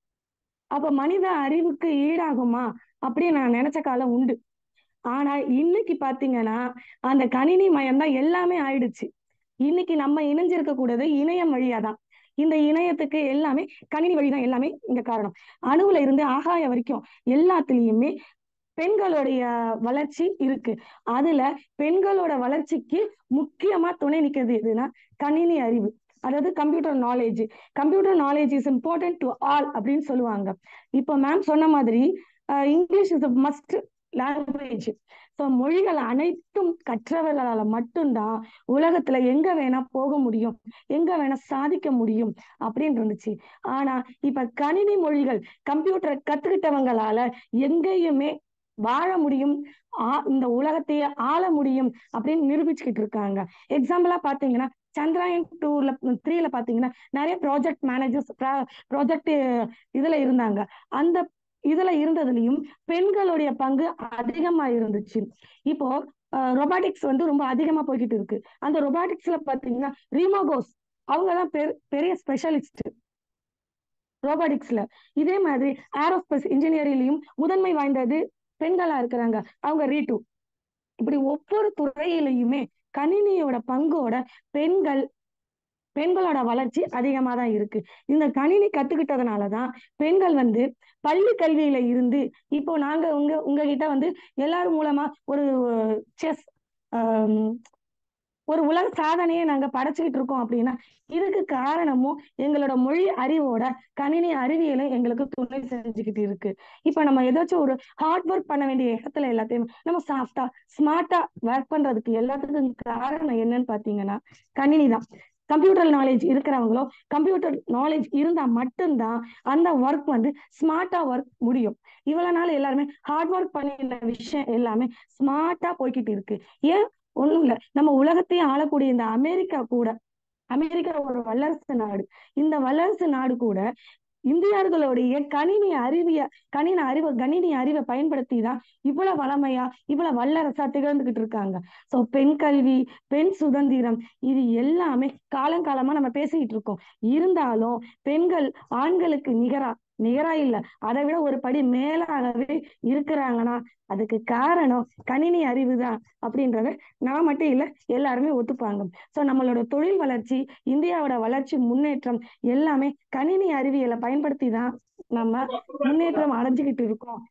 அப்ப மனித அறிவுக்கு ஈடாகுமா அப்படின்னு நான் நினைச்ச காலம் உண்டு ஆனா இன்னைக்கு பாத்தீங்கன்னா அந்த கணினி மயம் தான் எல்லாமே ஆயிடுச்சு இன்னைக்கு நம்ம இணைஞ்சிருக்க கூடாது இணையம் வழியாதான் இந்த இணையத்துக்கு எல்லாமே கணினி வழிதான் எல்லாமே இங்க காரணம் அணுவுல இருந்து ஆகாய வரைக்கும் எல்லாத்துலயுமே பெண்களுடைய வளர்ச்சி இருக்கு அதுல பெண்களோட வளர்ச்சிக்கு முக்கியமா துணை நிக்கிறது எதுனா கணினி அறிவு அதாவது computer knowledge computer knowledge is important to all அப்படின்னு சொல்லுவாங்க இப்போ மேம் சொன்ன மாதிரி English is must language so மொழிகள் அனைத்தும் கற்றவர்களால மட்டும்தான் உலகத்துல எங்க வேணா போக முடியும் எங்க வேணா சாதிக்க முடியும் அப்படின்னு இருந்துச்சு ஆனா இப்ப கணினி மொழிகள் கம்ப்யூட்டரை கத்துக்கிட்டவங்களால எங்கேயுமே வாழ முடியும் இந்த உலகத்தையே ஆள முடியும் அப்படின்னு நிரூபிச்சுக்கிட்டு இருக்காங்க எக்ஸாம்பிளா பாத்தீங்கன்னா சந்திராயன் டூர்ல த்ரீல பாத்தீங்கன்னா நிறைய ப்ராஜெக்ட் மேனேஜர்ஸ் ப்ராஜெக்ட் இதுல இருந்தாங்க அந்த இதுல இருந்ததுலயும் பெண்களுடைய பங்கு அதிகமா இருந்துச்சு இப்போ ரொபாட்டிக்ஸ் வந்து ரொம்ப அதிகமா போய்கிட்டு இருக்கு அந்த ரொபாட்டிக்ஸ்ல பாத்தீங்கன்னா ரீமோகோஸ் அவங்கதான் பெரிய ஸ்பெஷலிஸ்ட் ரோபாட்டிக்ஸ்ல இதே மாதிரி ஏரோஸ்பேஸ் இன்ஜினியரிங்லயும் முதன்மை வாய்ந்தது பெண்களா இருக்கிறாங்க அவங்க ரீட்டு இப்படி ஒவ்வொரு துறையிலையுமே கணினியோட பங்கோட பெண்கள் பெண்களோட வளர்ச்சி அதிகமா தான் இருக்கு இந்த கணினி கத்துக்கிட்டதுனாலதான் பெண்கள் வந்து பள்ளி கல்வியில இருந்து இப்போ நாங்க உங்க உங்ககிட்ட வந்து எல்லாரும் மூலமா ஒரு செஸ் ஒரு உலக சாதனையை நாங்க படைச்சுக்கிட்டு இருக்கோம் அப்படின்னா இதுக்கு காரணமும் எங்களோட மொழி அறிவோட கணினி அறிவியலும் எங்களுக்கு துணை செஞ்சுக்கிட்டு இருக்கு இப்ப நம்ம ஏதாச்சும் ஒரு ஹார்ட் ஒர்க் பண்ண வேண்டிய இடத்துல எல்லாத்தையும் நம்ம சாஃப்டா ஸ்மார்ட்டா ஒர்க் பண்றதுக்கு எல்லாத்துக்கும் காரணம் என்னன்னு பாத்தீங்கன்னா கணினி தான் கம்ப்யூட்டர் நாலேஜ் இருக்கிறவங்களோ கம்ப்யூட்டர் நாலேஜ் இருந்தா மட்டும்தான் அந்த ஒர்க் வந்து ஸ்மார்ட்டா ஒர்க் முடியும் இவ்வளவு நாள் எல்லாருமே ஹார்ட் ஒர்க் பண்ணின விஷயம் எல்லாமே ஸ்மார்ட்டா போய்கிட்டு இருக்கு ஏன் ஒண்ணும் இல்ல நம்ம உலகத்தையே ஆளக்கூடிய இந்த அமெரிக்கா கூட அமெரிக்கா ஒரு வல்லரசு நாடு இந்த வல்லரசு நாடு கூட இந்தியர்களுடைய கணினி அறிவிய கணினி அறிவு கணினி அறிவை பயன்படுத்தி தான் இவ்வளவு வளமையா இவ்வளவு வல்லரசா திகழ்ந்துகிட்டு இருக்காங்க சோ பெண் கல்வி பெண் சுதந்திரம் இது எல்லாமே காலங்காலமா நம்ம பேசிக்கிட்டு இருக்கோம் இருந்தாலும் பெண்கள் ஆண்களுக்கு நிகரா நிகரா இல்ல அதை விட ஒரு படி மேலாகவே இருக்கிறாங்கன்னா அதுக்கு காரணம் கணினி அறிவு தான் அப்படின்றத நான் மட்டும் இல்ல எல்லாருமே ஒத்துப்பாங்க சோ நம்மளோட தொழில் வளர்ச்சி இந்தியாவோட வளர்ச்சி முன்னேற்றம் எல்லாமே கணினி அறிவியலை பயன்படுத்தி தான் நம்ம முன்னேற்றம் அடைஞ்சுக்கிட்டு இருக்கோம்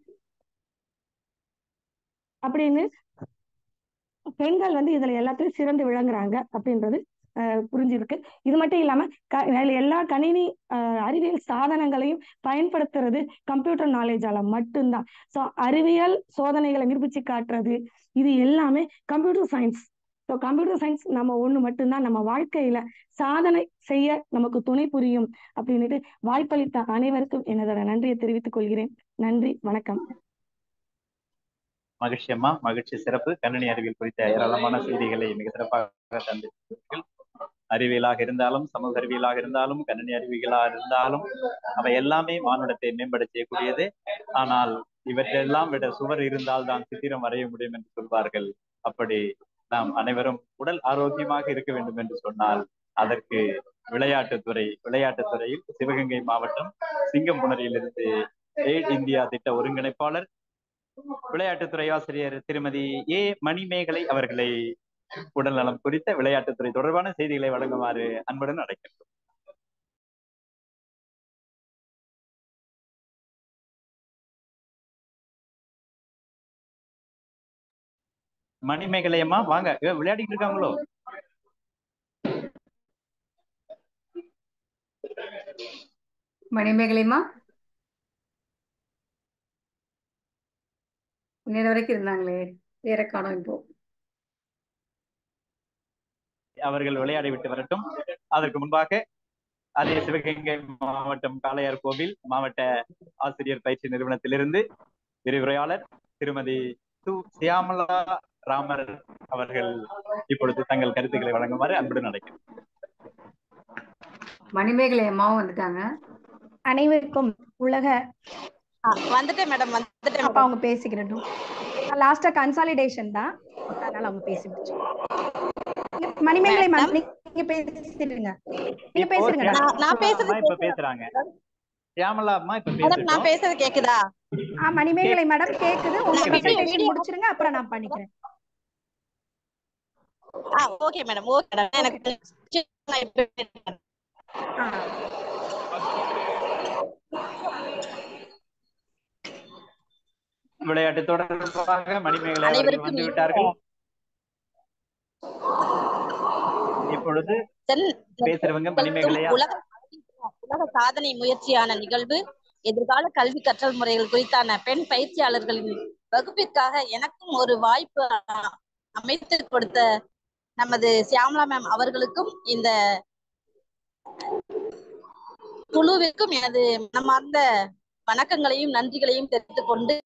அப்படின்னு பெண்கள் வந்து இதுல எல்லாத்தையும் சிறந்து விளங்குறாங்க அப்படின்றது புரிஞ்சிருக்கு இது மட்டும் இல்லாம எல்லா கணினி அறிவியல் சாதனங்களையும் பயன்படுத்துறது கம்ப்யூட்டர் நாலேஜால மட்டும்தான் ஸோ அறிவியல் சோதனைகளை நிரூபிச்சு காட்டுறது இது எல்லாமே computer science so computer science நம்ம ஒண்ணு மட்டும்தான் நம்ம வாழ்க்கையில சாதனை செய்ய நமக்கு துணை புரியும் அப்படின்னுட்டு வாய்ப்பளித்த அனைவருக்கும் எனதோட நன்றியை தெரிவித்துக் கொள்கிறேன் நன்றி வணக்கம் மகிழ்ச்சி அம்மா மகிழ்ச்சி சிறப்பு கணினி அறிவியல் குறித்த ஏராளமான செய்திகளை மிக சிறப்பாக தந்திருக்கிறீர்கள் அறிவியலாக இருந்தாலும் சமூக அறிவியலாக இருந்தாலும் கணினி அறிவியலாக இருந்தாலும் அவை எல்லாமே மானுடத்தை மேம்பட செய்யக்கூடியது ஆனால் இவற்றெல்லாம் விட சுவர் இருந்தால் தான் சித்திரம் வரைய முடியும் என்று சொல்வார்கள் அப்படி நாம் அனைவரும் உடல் ஆரோக்கியமாக இருக்க வேண்டும் என்று சொன்னால் அதற்கு விளையாட்டுத்துறை விளையாட்டுத்துறையில் சிவகங்கை மாவட்டம் சிங்கம்புணரியிலிருந்து எய்ட் இந்தியா திட்ட ஒருங்கிணைப்பாளர் விளையாட்டுத்துறை ஆசிரியர் திருமதி ஏ மணிமேகலை அவர்களை உடல் நலம் குறித்த விளையாட்டுத்துறை தொடர்பான செய்திகளை வழங்குமாறு அன்புடன் அழைக்கின்றோம் மணிமேகலையம்மா வாங்க ஏ, விளையாடிட்டு இருக்காங்களோ மணிமேகலைமா நேரம் வரைக்கும் இருந்தாங்களே வேற காணோம் இப்போ அவர்கள் விளையாடி விட்டு வரட்டும் அதற்கு முன்பாக அதே சிவகங்கை மாவட்டம் காளையார் கோவில் மாவட்ட ஆசிரியர் பயிற்சி நிறுவனத்திலிருந்து விரிவுரையாளர் திருமதி சு சியாமலா ராமர் அவர்கள் இப்பொழுது தங்கள் கருத்துக்களை வழங்குமாறு அன்புடன் அழைக்கிறேன் மணிமேகலை அம்மாவும் வந்துட்டாங்க அனைவருக்கும் உலக வந்துட்டேன் மேடம் வந்துட்டேன் அப்ப அவங்க பேசிக்கிறட்டும் லாஸ்டா கன்சாலிடேஷன் தான் அதனால அவங்க பேசி முடிச்சு மணிமேகலை மேம் நீங்க பேசிடுங்க நீங்க இப்போ பேசுறீங்க நான் நான் பேசுறது சியாமலா இப்ப பேசுறாங்க சியாமலா அம்மா இப்ப மேடம் நான் பேசட்டும் பேசுறது கேக்குதா ஆ மணிமேகலை மேடம் கேக்குது உங்க நான் video- presentation video- முடிச்சிருங்க அப்புறம் நான் பண்ணிக்கிறேன் ஆ ஓகே மேடம் ஓகே மேடம் எனக்கு நான் இப்ப ஆ விளையாட்டு தொடர்பாக மணிமேகலை அவர்கள் அனைவருக்கும் வந்து விட்டார்கள் இப்பொழுது பேசுறவங்க மணிமேகலையா உலக உலக சாதனை முயற்சியான நிகழ்வு எதிர்கால கல்வி கற்றல் முறைகள் குறித்தான பெண் பயிற்சியாளர்களின் வகுப்பிற்காக எனக்கும் ஒரு வாய்ப்பு அ- அமைத்து கொடுத்த நமது சியாமலா மேம் அவர்களுக்கும் இந்த குழுவிற்கும் எனது மனமார்ந்த வணக்கங்களையும் நன்றிகளையும் தெரிவித்துக் கொண்டு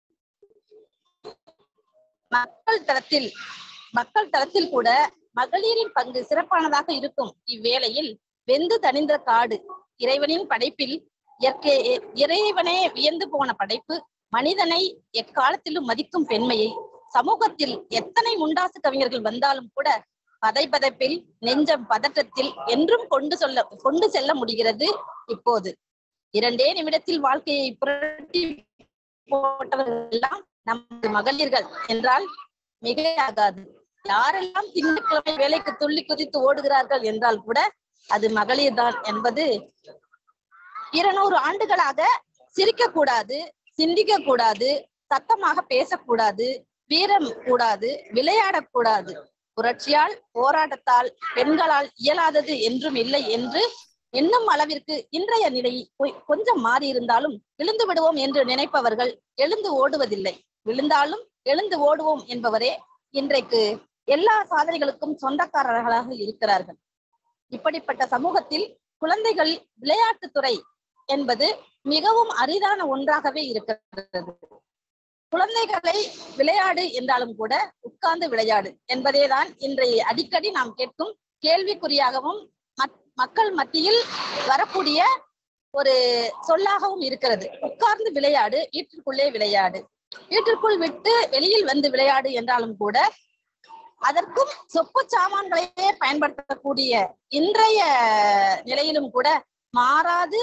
மக்கள் தளத்தில் மக்கள் தளத்தில் கூட மகளிரின் பங்கு சிறப்பானதாக இருக்கும் இவ்வேளையில் வெந்து தணிந்த காடு இறைவனின் படைப்பில் இயற்கை இறைவனே வியந்து போன படைப்பு மனிதனை எக்காலத்திலும் மதிக்கும் பெண்மையை சமூகத்தில் எத்தனை முண்டாசு கவிஞர்கள் வந்தாலும் கூட பதைபதைப்பில் நெஞ்சம் பதற்றத்தில் என்றும் கொண்டு சொல்ல கொண்டு செல்ல முடிகிறது இப்போது இரண்டே நிமிடத்தில் வாழ்க்கையை புரட்டி போட்டவர்கள் எல்லாம் நமது மகளிர்கள் என்றால் மிகையாகாது யாரெல்லாம் திங்கட்கிழமை வேலைக்கு துள்ளி குதித்து ஓடுகிறார்கள் என்றால் கூட அது மகளிர் தான் என்பது இருநூறு ஆண்டுகளாக சிரிக்க கூடாது சிந்திக்க கூடாது சத்தமாக பேசக்கூடாது வீரம் கூடாது விளையாடக்கூடாது புரட்சியால் போராட்டத்தால் பெண்களால் இயலாதது என்றும் இல்லை என்று எண்ணும் அளவிற்கு இன்றைய நிலை கொ- கொஞ்சம் மாறி இருந்தாலும் விழுந்து விடுவோம் என்று நினைப்பவர்கள் எழுந்து ஓடுவதில்லை விழுந்தாலும் எழுந்து ஓடுவோம் என்பவரே இன்றைக்கு எல்லா சாதனைகளுக்கும் சொந்தக்காரர்களாக இருக்கிறார்கள் இப்படிப்பட்ட சமூகத்தில் குழந்தைகள் விளையாட்டுத்துறை என்பது மிகவும் அரிதான ஒன்றாகவே இருக்கிறது குழந்தைகளை விளையாடு என்றாலும் கூட உட்கார்ந்து விளையாடு என்பதேதான் இன்றைய அடிக்கடி நாம் கேட்கும் கேள்விக்குறியாகவும் மக்- மக்கள் மத்தியில் வரக்கூடிய ஒரு சொல்லாகவும் இருக்கிறது உட்கார்ந்து விளையாடு வீட்டிற்குள்ளே விளையாடு வீட்டிற்குள் விட்டு வெளியில் வந்து விளையாடு என்றாலும் கூட அதற்கும் சொப்பு சாமான்களையே பயன்படுத்தக்கூடிய இன்றைய நிலையிலும் கூட மாறாது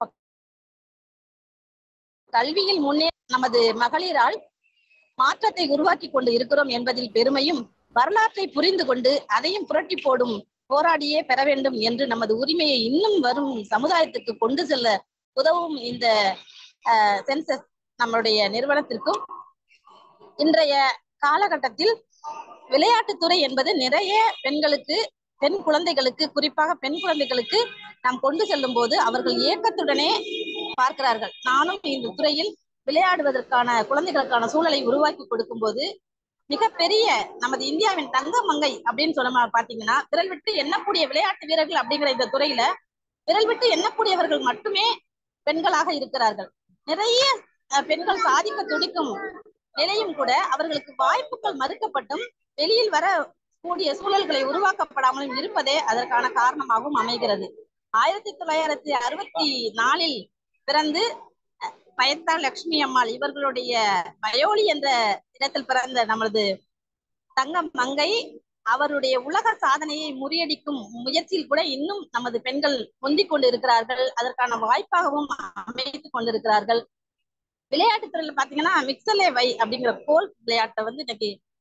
கல்வியில் முன்னே நமது மகளிரால் மாற்றத்தை உருவாக்கி கொண்டு இருக்கிறோம் என்பதில் பெருமையும் வரலாற்றை புரிந்து கொண்டு அதையும் புரட்டி போடும் போராடியே பெற வேண்டும் என்று நமது உரிமையை இன்னும் வரும் சமுதாயத்துக்கு கொண்டு செல்ல உதவும் இந்த சென்சஸ் நம்மளுடைய நிறுவனத்திற்கும் இன்றைய காலகட்டத்தில் விளையாட்டுத்துறை என்பது நிறைய பெண்களுக்கு பெண் குழந்தைகளுக்கு குறிப்பாக பெண் குழந்தைகளுக்கு நாம் கொண்டு செல்லும் போது அவர்கள் ஏக்கத்துடனே பார்க்கிறார்கள் நானும் இந்த துறையில் விளையாடுவதற்கான குழந்தைகளுக்கான சூழலை உருவாக்கி கொடுக்கும்போது மிகப்பெரிய நமது இந்தியாவின் தங்க மங்கை அப்படின்னு சொல்ல பாத்தீங்கன்னா விரல் விட்டு எண்ணக்கூடிய விளையாட்டு வீரர்கள் அப்படிங்கிற இந்த துறையில விரல் விட்டு எண்ணக்கூடியவர்கள் மட்டுமே பெண்களாக இருக்கிறார்கள் நிறைய அஹ், பெண்கள் சாதிக்க துடிக்கும் நிலையும் கூட அவர்களுக்கு வாய்ப்புகள் மறுக்கப்பட்டும் வெளியில் வர கூடிய சூழல்களை உருவாக்கப்படாமலும் இருப்பதே அதற்கான காரணமாகவும் அமைகிறது ஆயிரத்தி தொள்ளாயிரத்தி அறுபத்தி நாலில் பிறந்து அஹ், பயத்தா லட்சுமி அம்மாள் இவர்களுடைய வயோலி என்ற இடத்தில் பிறந்த நமது தங்கம் மங்கை அவருடைய உலக சாதனையை முறியடிக்கும் முயற்சியில் கூட இன்னும் நமது பெண்கள் முந்திக் கொண்டு இருக்கிறார்கள் அதற்கான வாய்ப்பாகவும் அமைத்துக் கொண்டிருக்கிறார்கள் விளையாட்டுத் துறையில பாத்தீங்கன்னா மிக்சலே வை அப்படிங்கிற கோல் விளையாட்டை வந்து இன்னைக்கு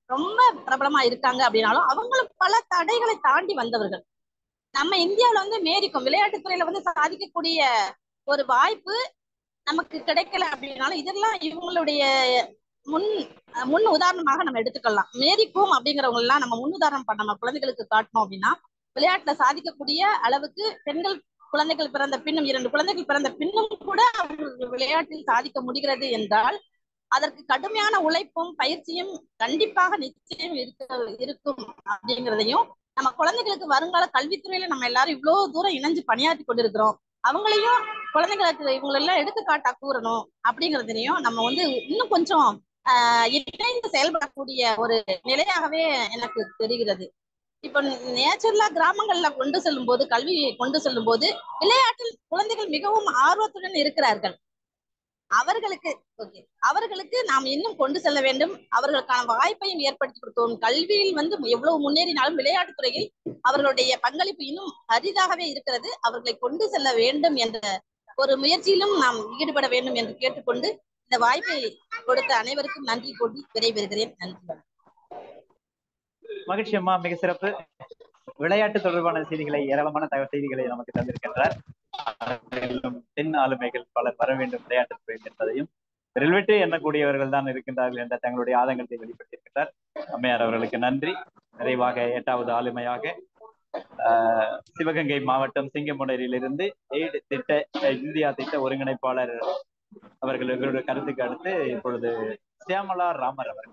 ரொம்ப பிரபலமா இருக்காங்க அப்படின்னாலும் அவங்களும் பல தடைகளை தாண்டி வந்தவர்கள் நம்ம இந்தியாவுல வந்து மேரிக்கும் விளையாட்டுத் துறையில வந்து சாதிக்கக்கூடிய ஒரு வாய்ப்பு நமக்கு கிடைக்கல அப்படின்னாலும் இதெல்லாம் இவங்களுடைய முன் முன் உதாரணமாக நம்ம எடுத்துக்கலாம் மேரிக்கும் அப்படிங்கிறவங்க எல்லாம் நம்ம முன் உதாரணம் பண்ண நம்ம குழந்தைகளுக்கு காட்டணும் அப்படின்னா விளையாட்டுல சாதிக்கக்கூடிய அளவுக்கு பெண்கள் குழந்தைகள் பிறந்த பின்னும் இரண்டு குழந்தைகள் பிறந்த பின்னும் கூட அவர்கள் விளையாட்டில் சாதிக்க முடிகிறது என்றால் அதற்கு கடுமையான உழைப்பும் பயிற்சியும் கண்டிப்பாக நிச்சயம் இருக்க இருக்கும் அப்படிங்கிறதையும் நம்ம குழந்தைகளுக்கு வருங்கால கல்வித்துறையில நம்ம எல்லாரும் இவ்வளவு தூரம் இணைஞ்சு பணியாற்றி கொண்டிருக்கிறோம் அவங்களையும் குழந்தைங்களுக்கு இவங்களெல்லாம் எடுத்துக்காட்டா கூறணும் அப்படிங்கிறதையும் நம்ம வந்து இன்னும் கொஞ்சம் ஆஹ் இணைந்து செயல்படக்கூடிய ஒரு நிலையாகவே எனக்கு தெரிகிறது இப்ப நேச்சுரலா கிராமங்கள்ல கொண்டு செல்லும் போது கல்வியை கொண்டு செல்லும் போது விளையாட்டில் குழந்தைகள் மிகவும் ஆர்வத்துடன் இருக்கிறார்கள் அவர்களுக்கு ஓகே அவர்களுக்கு நாம் இன்னும் கொண்டு செல்ல வேண்டும் அவர்களுக்கான வாய்ப்பையும் ஏற்படுத்தி கொடுத்தோம் கல்வியில் வந்து எவ்வளவு முன்னேறினாலும் விளையாட்டுத் துறையில் அவர்களுடைய பங்களிப்பு இன்னும் அரிதாகவே இருக்கிறது அவர்களை கொண்டு செல்ல வேண்டும் என்ற ஒரு முயற்சியிலும் நாம் ஈடுபட வேண்டும் என்று கேட்டுக்கொண்டு இந்த வாய்ப்பை கொடுத்த அனைவருக்கும் நன்றி கூட்டி விடைபெறுகிறேன் நன்றி மகிழ்ச்சி அம்மா மிக சிறப்பு விளையாட்டு தொடர்பான செய்திகளை ஏராளமான தகவல் செய்திகளை நமக்கு தந்திருக்கின்றார் அதிலும் பெண் ஆளுமைகள் பலர் வர வேண்டும் விளையாட்டுத் துறையில் என்பதையும் வெல்வெட்டு எண்ணக்கூடியவர்கள் தான் இருக்கின்றார்கள் என்ற தங்களுடைய ஆதங்கத்தை வெளிப்படுத்தியிருக்கிறார் அம்மையார் அவர்களுக்கு நன்றி நிறைவாக எட்டாவது ஆளுமையாக ஆஹ், சிவகங்கை மாவட்டம் சிங்கமுனரிலிருந்து எய்டு திட்ட அஹ், இந்தியா திட்ட ஒருங்கிணைப்பாளர் அவர்களுடைய கருத்துக்கு அடுத்து இப்பொழுது சியாமலா ராமர் அவர்கள்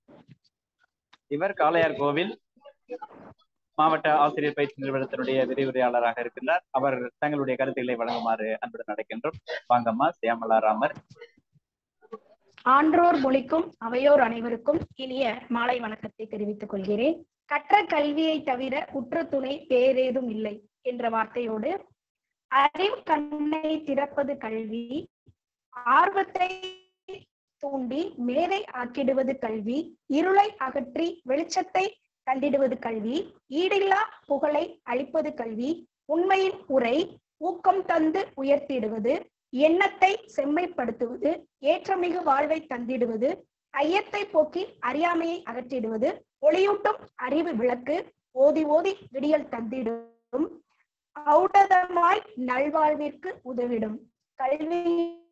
இவர் காளையார் கோவில் மாவட்ட ஆசிரியர் பயிற்சி நிறுவனத்தினுடைய விரிவுரையாளராக இருக்கின்றார் அவர் தங்களுடைய கருத்துக்களை வழங்குமாறு அன்புடன் நடக்கின்றோம் வாங்கம்மா சியாமலா ராமர் ஆன்றோர் மொழிக்கும் அவையோர் அனைவருக்கும் இனிய மாலை வணக்கத்தை தெரிவித்துக் கொள்கிறேன் கற்ற கல்வியை தவிர உற்ற துணை வேறேதும் இல்லை என்ற வார்த்தையோடு அறிவு கண்ணை திறப்பது கல்வி ஆர்வத்தை தூண்டி மேதை ஆக்கிடுவது கல்வி இருளை அகற்றி வெளிச்சத்தை தந்திடுவது கல்வி ஈடில்லா புகழை அளிப்பது கல்வி உண்மையின் உரை ஊக்கம் தந்து உயர்த்திடுவது எண்ணத்தை செம்மைப்படுத்துவது ஏற்றமிகு வாழ்வை தந்திடுவது ஐயத்தை போக்கி அறியாமையை அகற்றிடுவது ஒளியூட்டும் அறிவு விளக்கு ஓதி ஓதி விடியல் தந்திடும் ஔடதமாய் நல்வாழ்விற்கு உதவிடும் கல்வி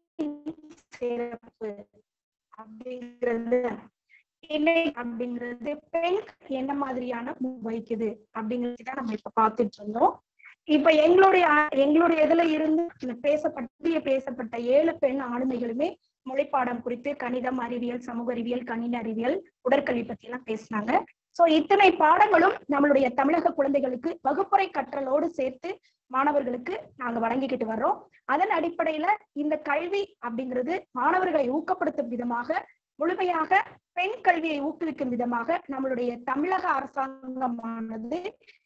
சிறப்பு அப்படிங்கிறது இல்லை அப்படிங்கிறது பெண் என்ன மாதிரியான move வைக்குது அப்படிங்கிறது தான் நம்ம இப்ப பார்த்துட்டு இருந்தோம் இப்ப எங்களுடைய எங்களுடைய இதுல இருந்து இந்த பேசப்பட்ட பேசப்பட்ட ஏழு பெண் ஆளுமைகளுமே மொழிப்பாடம் குறித்து கணிதம் அறிவியல் சமூக அறிவியல் கணித அறிவியல் உடற்கல்வி பத்தி எல்லாம் பேசினாங்க சோ இத்தனை பாடங்களும் நம்மளுடைய தமிழக குழந்தைகளுக்கு வகுப்பறை கற்றலோடு சேர்த்து மாணவர்களுக்கு நாங்க வழங்கிக்கிட்டு வர்றோம் அதன் அடிப்படையில இந்த கல்வி அப்படிங்கிறது மாணவர்களை ஊக்கப்படுத்தும் விதமாக முழுமையாக பெண் கல்வியை ஊக்குவிக்கும் விதமாக நம்மளுடைய தமிழக அரசாங்கமானது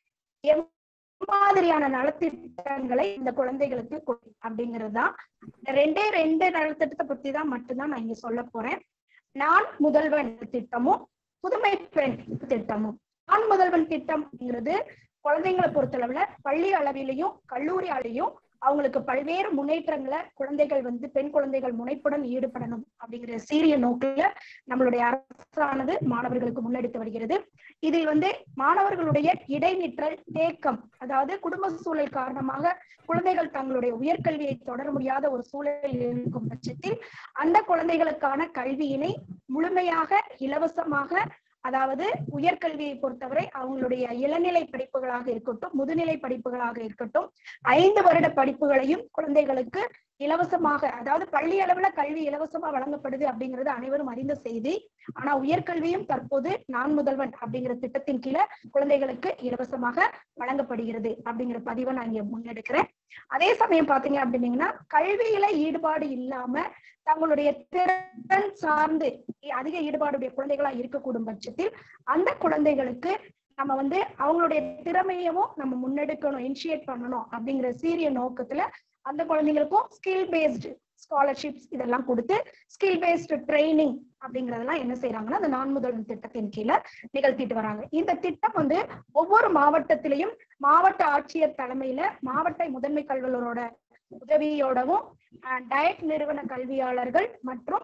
மாதிரியான நலத்திட்டங்களை இந்த குழந்தைகளுக்கு கொடு- அப்படிங்கிறதுதான் இந்த ரெண்டே ரெண்டு நலத்திட்டத்தை பத்தி தான் மட்டும்தான் நான் இங்க சொல்ல போறேன் நான் முதல்வன் திட்டமும் புதுமை பெண் திட்டமும் நான் முதல்வன் திட்டம் அப்படிங்கிறது குழந்தைங்களை பொறுத்தளவுல பள்ளி அளவிலையும் கல்லூரி அளவிலையும் அவங்களுக்கு பல்வேறு முன்னேற்றங்களை குழந்தைகள் வந்து பெண் குழந்தைகள் முனைப்புடன் ஈடுபடணும் அப்படிங்கிற சீரிய நோக்கில நம்மளுடைய அரசானது மாணவர்களுக்கு முன்னெடுத்து வருகிறது இதில் வந்து மாணவர்களுடைய இடைநிற்றல் தேக்கம் அதாவது குடும்ப சூழல் காரணமாக குழந்தைகள் தங்களுடைய உயர்கல்வியை தொடர முடியாத ஒரு சூழல் இருக்கும் பட்சத்தில் அந்த குழந்தைகளுக்கான கல்வியினை முழுமையாக இலவசமாக அதாவது உயர்கல்வியை பொறுத்தவரை அவங்களுடைய இளநிலை படிப்புகளாக இருக்கட்டும் முதுநிலை படிப்புகளாக இருக்கட்டும் ஐந்து வருட படிப்புகளையும் குழந்தைகளுக்கு இலவசமாக அதாவது பள்ளி அளவுல கல்வி இலவசமா வழங்கப்படுது அப்படிங்கிறது அனைவரும் அறிந்த செய்தி ஆனா உயர்கல்வியும் தற்போது நான் முதல்வன் அப்படிங்கிற திட்டத்தின் கீழே குழந்தைகளுக்கு இலவசமாக வழங்கப்படுகிறது அப்படிங்கிற பதிவை நான் இங்க முன்னெடுக்கிறேன் அதே சமயம் பாத்தீங்க அப்படின்னீங்கன்னா கல்வியில ஈடுபாடு இல்லாம தங்களுடைய திறன் சார்ந்து அதிக ஈடுபாடுடைய குழந்தைகளா இருக்கக்கூடும் பட்சத்தில் அந்த குழந்தைகளுக்கு நம்ம வந்து அவங்களுடைய திறமையவும் நம்ம முன்னெடுக்கணும் இனிஷியேட் பண்ணணும் அப்படிங்கிற சீரிய நோக்கத்துல அந்த குழந்தைங்களுக்கும் ஸ்கில் பேஸ்டு ஸ்காலர்ஷிப்ஸ் இதெல்லாம் கொடுத்து ஸ்கில் பேஸ்டு ட்ரைனிங் அப்படிங்கறதெல்லாம் என்ன செய்யறாங்கன்னா அந்த நான் முதல்வன் திட்டத்தின் கீழே நிகழ்த்திட்டு வராங்க இந்த திட்டம் வந்து ஒவ்வொரு மாவட்டத்திலையும் மாவட்ட ஆட்சியர் தலைமையில மாவட்ட முதன்மை கல்வியாளரோட உதவியோடவும் டயட் நிறுவன கல்வியாளர்கள் மற்றும்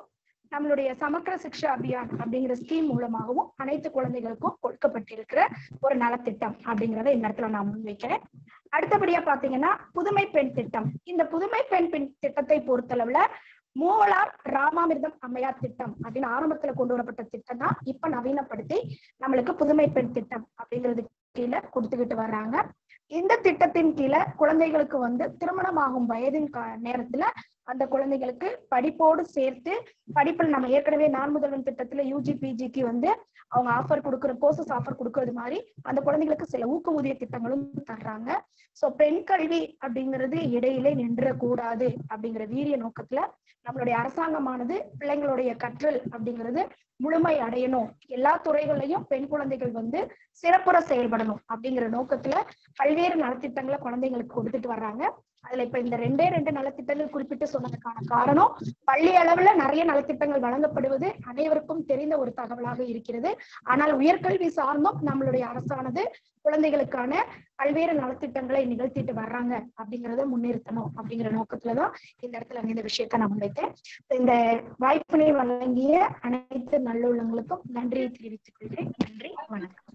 நம்மளுடைய சமக்கர சிக்ஷா அபியான் அப்படிங்கிற ஸ்கீம் மூலமாகவும் அனைத்து குழந்தைகளுக்கும் கொடுக்கப்பட்டிருக்கிற ஒரு நலத்திட்டம் அப்படிங்கறத இந்த இடத்துல நான் முன்வைக்கிறேன் அடுத்தபடியா பாத்தீங்கன்னா புதுமை பெண் திட்டம் இந்த புதுமை பெண் பெண் திட்டத்தை பொறுத்தளவுல மூவலார் ராமாமிர்தம் அம்மையார் திட்டம் அப்படின்னு ஆரம்பத்துல கொண்டு வரப்பட்ட திட்டம் தான் இப்ப நவீனப்படுத்தி நம்மளுக்கு புதுமை பெண் திட்டம் அப்படிங்கிறது கீழே கொடுத்துக்கிட்டு வர்றாங்க இந்த திட்டத்தின் கீழே குழந்தைகளுக்கு வந்து திருமணமாகும் வயதின் கா- நேரத்துல அந்த குழந்தைகளுக்கு படிப்போடு சேர்த்து படிப்பில் நம்ம ஏற்கனவே நான் முதல்வன் திட்டத்துல யூஜி பிஜிக்கு வந்து அவங்க ஆஃபர் கொடுக்குற கோர்சஸ் ஆஃபர் கொடுக்கறது மாதிரி அந்த குழந்தைகளுக்கு சில ஊக்கஊதிய திட்டங்களும் தர்றாங்க சோ பெண் கல்வி அப்படிங்கிறது இடையிலே நின்றக்கூடாது அப்படிங்கிற வீரிய நோக்கத்துல நம்மளுடைய அரசாங்கமானது பிள்ளைங்களுடைய கற்றல் அப்படிங்கிறது முழுமை அடையணும் எல்லா துறைகள்லயும் பெண் குழந்தைகள் வந்து சிறப்புற செயல்படணும் அப்படிங்கிற நோக்கத்துல பல்வேறு நலத்திட்டங்களை குழந்தைங்களுக்கு கொடுத்துட்டு வர்றாங்க அதுல இப்ப இந்த ரெண்டே ரெண்டு நலத்திட்டங்கள் குறிப்பிட்டு சொன்னதுக்கான காரணம் பள்ளி அளவுல நிறைய நலத்திட்டங்கள் வழங்கப்படுவது அனைவருக்கும் தெரிந்த ஒரு தகவலாக இருக்கிறது ஆனால் உயர்கல்வி சார்ந்தும் நம்மளுடைய அரசானது குழந்தைகளுக்கான பல்வேறு நலத்திட்டங்களை நிகழ்த்திட்டு வர்றாங்க அப்படிங்கறத முன்னிறுத்தணும் அப்படிங்கிற நோக்கத்துலதான் இந்த இடத்துல இந்த விஷயத்த நான் முன்வைத்தேன் இந்த வாய்ப்பினை வழங்கிய அனைத்து நல்லுள்ளங்களுக்கும் நன்றியை தெரிவித்துக் கொள்கிறேன் நன்றி வணக்கம்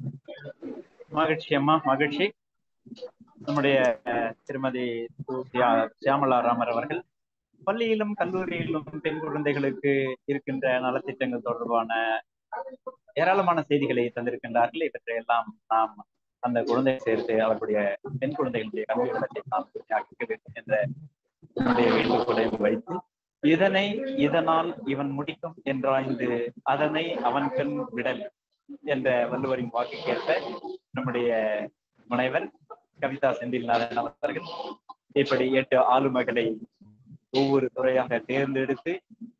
மகிழ்ச்சி அம்மா மகிழ்ச்சி நம்முடைய அஹ், திருமதி சு. சியா- சியாமலா ராமர் அவர்கள் பள்ளியிலும் கல்லூரியிலும் பெண் குழந்தைகளுக்கு இருக்கின்ற நலத்திட்டங்கள் தொடர்பான ஏராளமான செய்திகளை தந்திருக்கின்றார்கள் இவற்றையெல்லாம் நாம் அந்த குழந்தை சேர்த்து அவர்களுடைய பெண் குழந்தைகளுடைய கல்வி வளத்தை நாம் ஆக்கிக்க வேண்டும் என்ற என்னுடைய வேண்டுகோளை வைத்து இதனை இதனால் இவன் முடிக்கும் என்றாய்ந்து அதனை அவன் கண் விடல் என்ற வள்ளுவரின் வாக்குக்கேற்ப நம்முடைய முனைவர் கவிதா செந்தில்நாதன் அவர்கள் இப்படி எட்டு ஆளுமைகளை ஒவ்வொரு துறையாக தேர்ந்தெடுத்து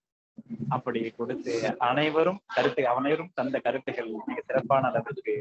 அப்படி கொடுத்து அனைவரும் கருத்து அனைவரும் தந்த கருத்துகள் மிக சிறப்பான அளவிற்கு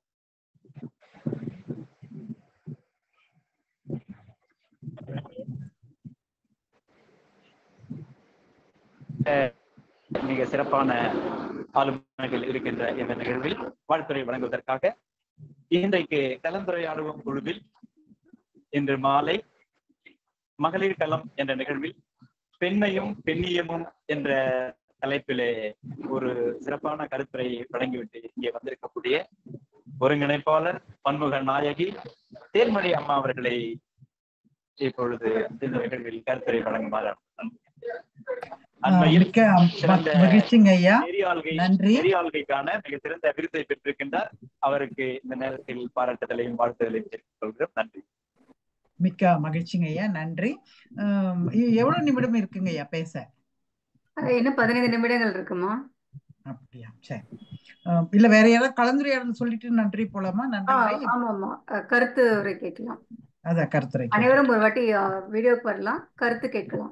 அஹ், மிக சிறப்பான ஆளுமைகள் இருக்கின்ற இந்த நிகழ்வில் வாழ்த்துறை வழங்குவதற்காக இன்றைக்கு கலந்துரையாடுவோம் குழுவில் இன்று மாலை மகளிர் களம் என்ற நிகழ்வில் பெண்மையும் பெண்ணியமும் என்ற தலைப்பிலே ஒரு சிறப்பான கருத்துரை வழங்கிவிட்டு இங்கே வந்திருக்கக்கூடிய ஒருங்கிணைப்பாளர் பன்முக நாயகி தேன்மொழி அம்மா அவர்களை இப்பொழுது இந்த நிகழ்வில் கருத்துரை வழங்குமாறு அண்மையில் மிக்க ம- சிறந்த மகிழ்ச்சிங்க ஐயா நெறியாள்கை நன்றி நெறியாள்கைக்கான மிக சிறந்த விருதை பெற்றிருக்கின்றார் அவருக்கு இந்த நேரத்தில் பாராட்டுதலையும் வாழ்த்துதலையும் தெரிவித்துக் கொள்கிறோம் நன்றி மிக்க மகிழ்ச்சிங்க ஐயா நன்றி ஆம், இ- எவ்வளவு நிமிடம் இருக்குங்க ஐயா பேச அஹ் இன்னும் பதினைந்து நிமிடங்கள் இருக்குமா அப்படியா சரி ஆம், இல்ல வேற யாராவது கலந்துரையாடல் சொல்லிட்டு நன்றி போலாமா ஆ, நன்றி ஆமா ஆமா அஹ் கருத்து உரை கேட்கலாம் அதான் கருத்துரை கேட்கலாம். அனைவரும் ஒரு வாட்டி வீடியோக்கு வரலாம் கருத்து கேட்கலாம்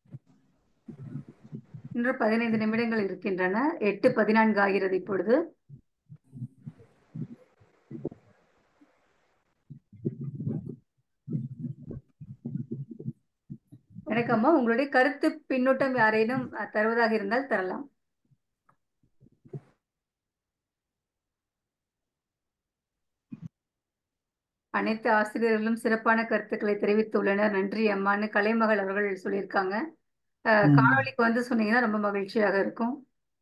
இன்று பதினைந்து நிமிடங்கள் இருக்கின்றன எட்டு பதினான்கு ஆகிறது இப்பொழுது வணக்கம்மா உங்களுடைய கருத்து பின்னூட்டம் யாரேனும் அஹ், தருவதாக இருந்தால் தரலாம் அனைத்து ஆசிரியர்களும் சிறப்பான கருத்துக்களை தெரிவித்துள்ளனர் நன்றி அம்மான்னு கலைமகள் அவர்கள் சொல்லியிருக்காங்க அஹ், ம். காணொளிக்கு வந்து சொன்னீங்கன்னா ரொம்ப மகிழ்ச்சியாக இருக்கும்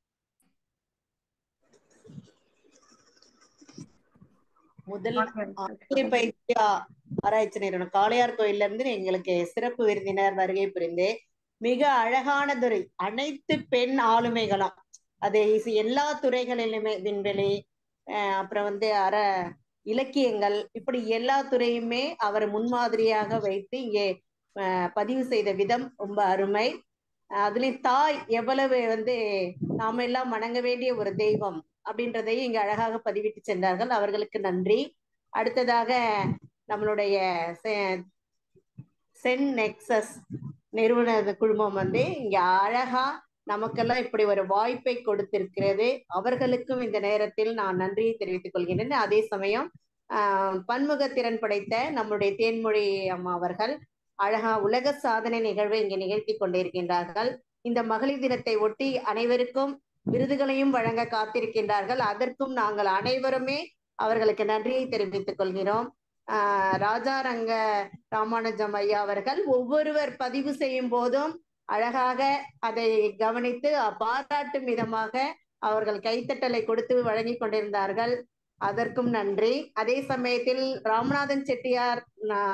முதல் வாங்க. ஆசிரியர் பயிற்சி ஆ- ஆராய்ச்சி நிறுவனம் காளையார் கோயில்ல இருந்து எங்களுக்கு சிறப்பு விருந்தினர் வருகை புரிந்து மிக அழகானதொரு அனைத்து பெண் ஆளுமைகளும் அது இஸ்- எல்லா துறைகளிலுமே விண்வெளி அஹ் அப்புறம் வந்து அற இலக்கியங்கள் இப்படி எல்லா துறையுமே அவர் முன்மாதிரியாக வைத்து இங்கே அஹ், பதிவு செய்த விதம் ரொம்ப அருமை அதுலயும் தாய் எவ்வளவு வந்து நாம எல்லாம் வணங்க வேண்டிய ஒரு தெய்வம் அப்படின்றதையும் இங்க அழகாக பதிவிட்டு சென்றார்கள் அவர்களுக்கு நன்றி அடுத்ததாக நம்மளுடைய செ- சென் நெக்சஸ் நிறுவன குழுமம் வந்து இங்க அழகா நமக்கெல்லாம் இப்படி ஒரு வாய்ப்பை கொடுத்திருக்கிறது அவர்களுக்கும் இந்த நேரத்தில் நான் நன்றியை தெரிவித்துக் கொள்கின்றேன் அதே சமயம் ஆஹ் பன்முக திறன் படைத்த நம்முடைய தேன்மொழி அம்மா அவர்கள் அழகா உலக சாதனை நிகழ்வை இங்கே நிகழ்த்தி கொண்டிருக்கின்றார்கள் இந்த மகளிர் தினத்தை ஒட்டி அனைவருக்கும் விருதுகளையும் வழங்க காத்திருக்கின்றார்கள் அதற்கும் நாங்கள் அனைவருமே அவர்களுக்கு நன்றியை தெரிவித்துக் கொள்கிறோம் ஆஹ் ராஜா ரங்க ராமானுஜம் ஐயா அவர்கள் ஒவ்வொருவர் பதிவு செய்யும் போதும் அழகாக அதை கவனித்து பாராட்டும் விதமாக அவர்கள் கைத்தட்டலை கொடுத்து வழங்கி கொண்டிருந்தார்கள் அதற்கும் நன்றி அதே சமயத்தில் ராமநாதன் செட்டியார்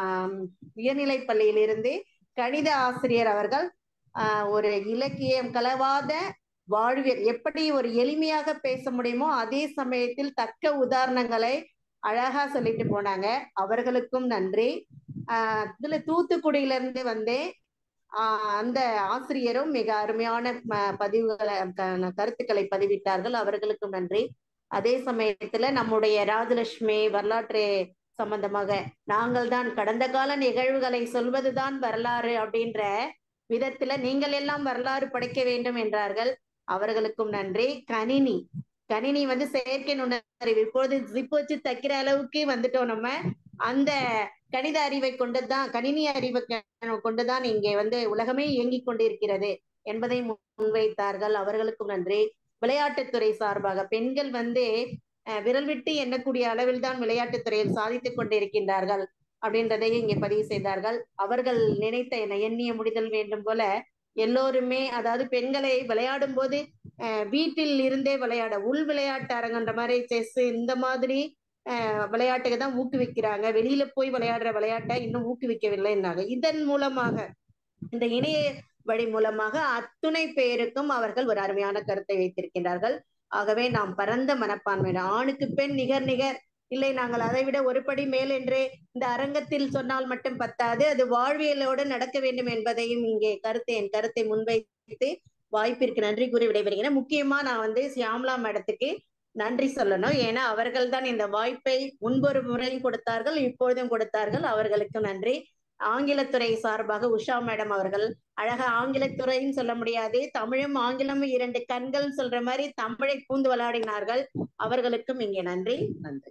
உயர்நிலை பள்ளியிலிருந்து கணித ஆசிரியர் அவர்கள் ஒரு இலக்கியம் கலவாத வாழ்வியல் எப்படி ஒரு எளிமையாக பேச முடியுமோ அதே சமயத்தில் தக்க உதாரணங்களை அழகா சொல்லிட்டு போனாங்க அவர்களுக்கும் நன்றி ஆஹ் இதுல தூத்துக்குடியில இருந்து வந்து ஆஹ் அந்த ஆசிரியரும் மிக அருமையான பதிவுகளை கருத்துக்களை பதிவிட்டார்கள் அவர்களுக்கும் நன்றி அதே சமயத்துல நம்முடைய ராஜலட்சுமி வரலாற்று சம்பந்தமாக நாங்கள் தான் கடந்த கால நிகழ்வுகளை சொல்வதுதான் வரலாறு அப்படின்ற விதத்துல நீங்கள் எல்லாம் வரலாறு படைக்க வேண்டும் என்றார்கள் அவர்களுக்கும் நன்றி கணினி கணினி வந்து செயற்கை நுண்ணறிவு இப்பொழுது ஜிப் வச்சு தைக்கிற அளவுக்கு வந்துட்டோம் நம்ம அந்த கணித அறிவை கொண்டுதான் கணினி அறிவை கொண்டுதான் இங்கே வந்து உலகமே இயங்கிக் கொண்டிருக்கிறது என்பதை முன்வைத்தார்கள் அவர்களுக்கும் நன்றி விளையாட்டுத்துறை சார்பாக பெண்கள் வந்து விரல் விட்டு எண்ணக்கூடிய அளவில் தான் விளையாட்டுத்துறையில் சாதித்துக் கொண்டிருக்கின்றார்கள் அப்படின்றதையும் இங்கே பதிவு செய்தார்கள் அவர்கள் நினைத்த என்ன எண்ணிய முடிதல் வேண்டும் போல எல்லோருமே அதாவது பெண்களை விளையாடும் போது வீட்டில் இருந்தே விளையாட உள் விளையாட்டு அரங்கன்ற மாதிரி செஸ் இந்த மாதிரி விளையாட்டுக்கு தான் ஊக்குவிக்கிறாங்க வெளியில போய் விளையாடுற விளையாட்டை இன்னும் ஊக்குவிக்கவில்லைன்னாங்க இதன் மூலமாக இந்த இணைய வழி மூலமாக அத்துணை பேருக்கும் அவர்கள் ஒரு அருமையான கருத்தை வைத்திருக்கின்றார்கள் ஆகவே நாம் பரந்த மனப்பான்மை ஆணுக்கு பெண் நிகர் நிகர் இல்லை நாங்கள் அதை விட ஒரு படி மேல் என்றே இந்த அரங்கத்தில் சொன்னால் மட்டும் பத்தாது அது வாழ்வியலோடு நடக்க வேண்டும் என்பதையும் இங்கே கருத்தை என் கருத்தை முன்வைத்து வாய்ப்பிற்கு நன்றி கூறி விடைபெறுகிறேன் முக்கியமா நான் வந்து சியாம்லா மேடத்துக்கு நன்றி சொல்லணும் ஏன்னா அவர்கள் தான் இந்த வாய்ப்பை முன்பொரு முறையும் கொடுத்தார்கள் இப்பொழுதும் கொடுத்தார்கள் அவர்களுக்கு நன்றி ஆங்கிலத்துறை சார்பாக உஷா மேடம் அவர்கள் அழகா ஆங்கிலத்துறைன்னு சொல்ல முடியாது தமிழும் ஆங்கிலமும் இரண்டு கண்கள் சொல்ற மாதிரி தமிழை பூந்து விளையாடினார்கள் அவர்களுக்கும் இங்கே நன்றி நன்றி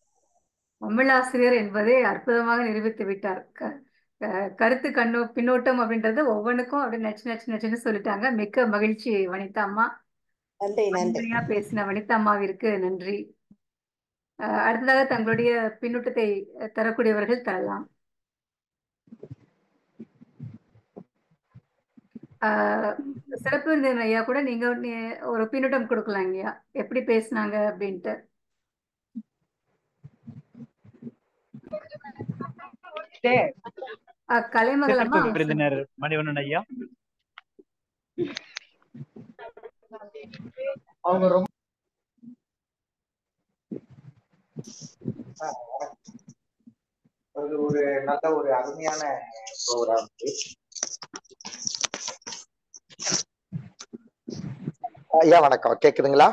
தமிழாசிரியர் என்பதை அற்புதமாக நிரூபித்து விட்டார் கருத்து கண்ணோ பின்னோட்டம் அப்படின்றது ஒவ்வொன்றுக்கும் அப்படி நச்சு நச்சு நச்சுன்னு சொல்லிட்டாங்க மிக்க மகிழ்ச்சி வனிதா அம்மா நன்றி நன்றி பேசின வனிதா அம்மாவிற்கு நன்றி அடுத்ததாக தங்களுடைய பின்னூட்டத்தை தரக்கூடியவர்கள் தரலாம் சிறப்பு விருந்தினர் ஐயா கூட நீங்க ஒரு பின்னூட்டம் கொடுக்கலாம் ஐயா எப்படி பேசினாங்க அப்படின்ட்டு கலைமகள் அம்மா விருந்தினர் மணிவண்ணன் ஐயா அவங்க ரொம்ப அது ஒரு நல்ல ஒரு அருமையான ப்ரோக்ராம் ஐயா வணக்கம் கேக்குதுங்களா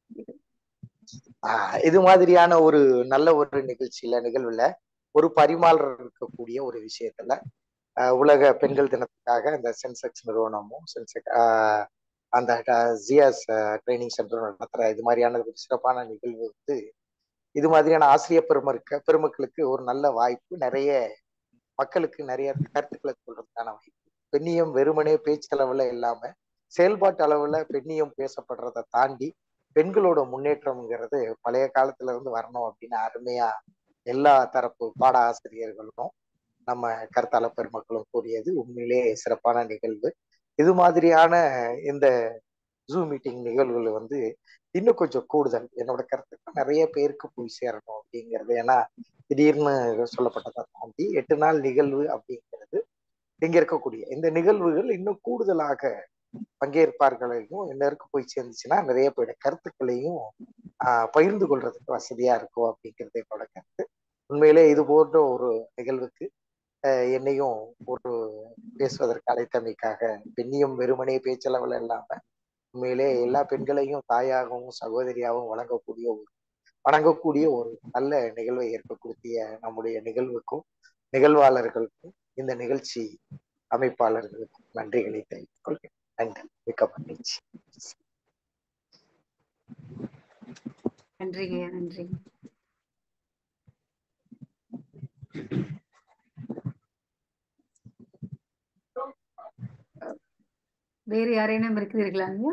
ஆஹ் இது மாதிரியான ஒரு நல்ல ஒரு நிகழ்ச்சியில நிகழ்வுல ஒரு பரிமாளர் இருக்கக்கூடிய ஒரு விஷயத்துல உலக பெண்கள் தினத்துக்காக இந்த சென்செக்ஸ் நிறுவனமும் சென்செக் அந்த ஜியாஸ் ட்ரைனிங் சென்டர் நடத்துற இது மாதிரியான ஒரு சிறப்பான நிகழ்வு வந்து இது மாதிரியான ஆசிரியர் பெருமருக்க பெருமக்களுக்கு ஒரு நல்ல வாய்ப்பு நிறைய மக்களுக்கு நிறைய கருத்துக்களை சொல்றதுக்கான வாய்ப்பு பெண்ணியம் வெறுமனே பேச்சளவுல இல்லாம செயல்பாட்டு அளவுல பெண்ணியம் பேசப்படுறதை தாண்டி பெண்களோட முன்னேற்றம்ங்கிறது பழைய காலத்துல இருந்து வரணும் அப்படின்னு அருமையா எல்லா தரப்பு பாட ஆசிரியர்களும் நம்ம கருத்தாள பெருமக்களும் கூறியது உண்மையிலே சிறப்பான நிகழ்வு இது மாதிரியான இந்த ஜூம் மீட்டிங் நிகழ்வுகள் வந்து இன்னும் கொஞ்சம் கூடுதல் என்னோட கருத்துக்கு நிறைய பேருக்கு போய் சேரணும் அப்படிங்கிறது ஏன்னா திடீர்னு சொல்லப்பட்டதை தாண்டி எட்டு நாள் நிகழ்வு அப்படிங்கிறது இங்க இருக்கக்கூடிய இந்த நிகழ்வுகள் இன்னும் கூடுதலாக பங்கேற்பார்களையும் எல்லாருக்கும் போய் சேர்ந்துச்சுன்னா நிறைய பேருடைய கருத்துக்களையும் ஆஹ் பகிர்ந்து கொள்றதுக்கு வசதியா இருக்கும் அப்படிங்கிறது என்னோட கருத்து உண்மையிலே இது போன்ற ஒரு நிகழ்வுக்கு என்னையும் ஒரு பேசுவதற்கு அழைத்தமைக்காக பெண்ணியும் வெறுமனே பேச்சளவில் இல்லாம உண்மையிலே எல்லா பெண்களையும் தாயாகவும் சகோதரியாகவும் வழங்கக்கூடிய ஒரு வணங்கக்கூடிய ஒரு நல்ல நிகழ்வை ஏற்படுத்திய நம்முடைய நிகழ்வுக்கும் நிகழ்வாளர்களுக்கும் இந்த நிகழ்ச்சி அமைப்பாளர்களுக்கும் நன்றிகளை தெரிவித்துக் கொள்கிறேன் நன்றி மிக்க மகிழ்ச்சி நன்றிங்க நன்றி வேறு யாரேனும் இருக்கிறீர்களாங்க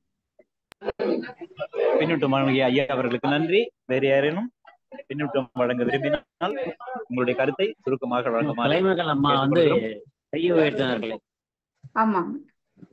பின்னூட்டம் வழங்கிய ஐயா அவர்களுக்கு நன்றி வேறு யாரேனும் பின்னூட்டம் வழங்க விரும்பினால் உங்களுடைய கருத்தை சுருக்கமாக வழங்குமாறு கலைமகள் அம்மா வந்து கையை உயர்த்தினார்களே ஆமா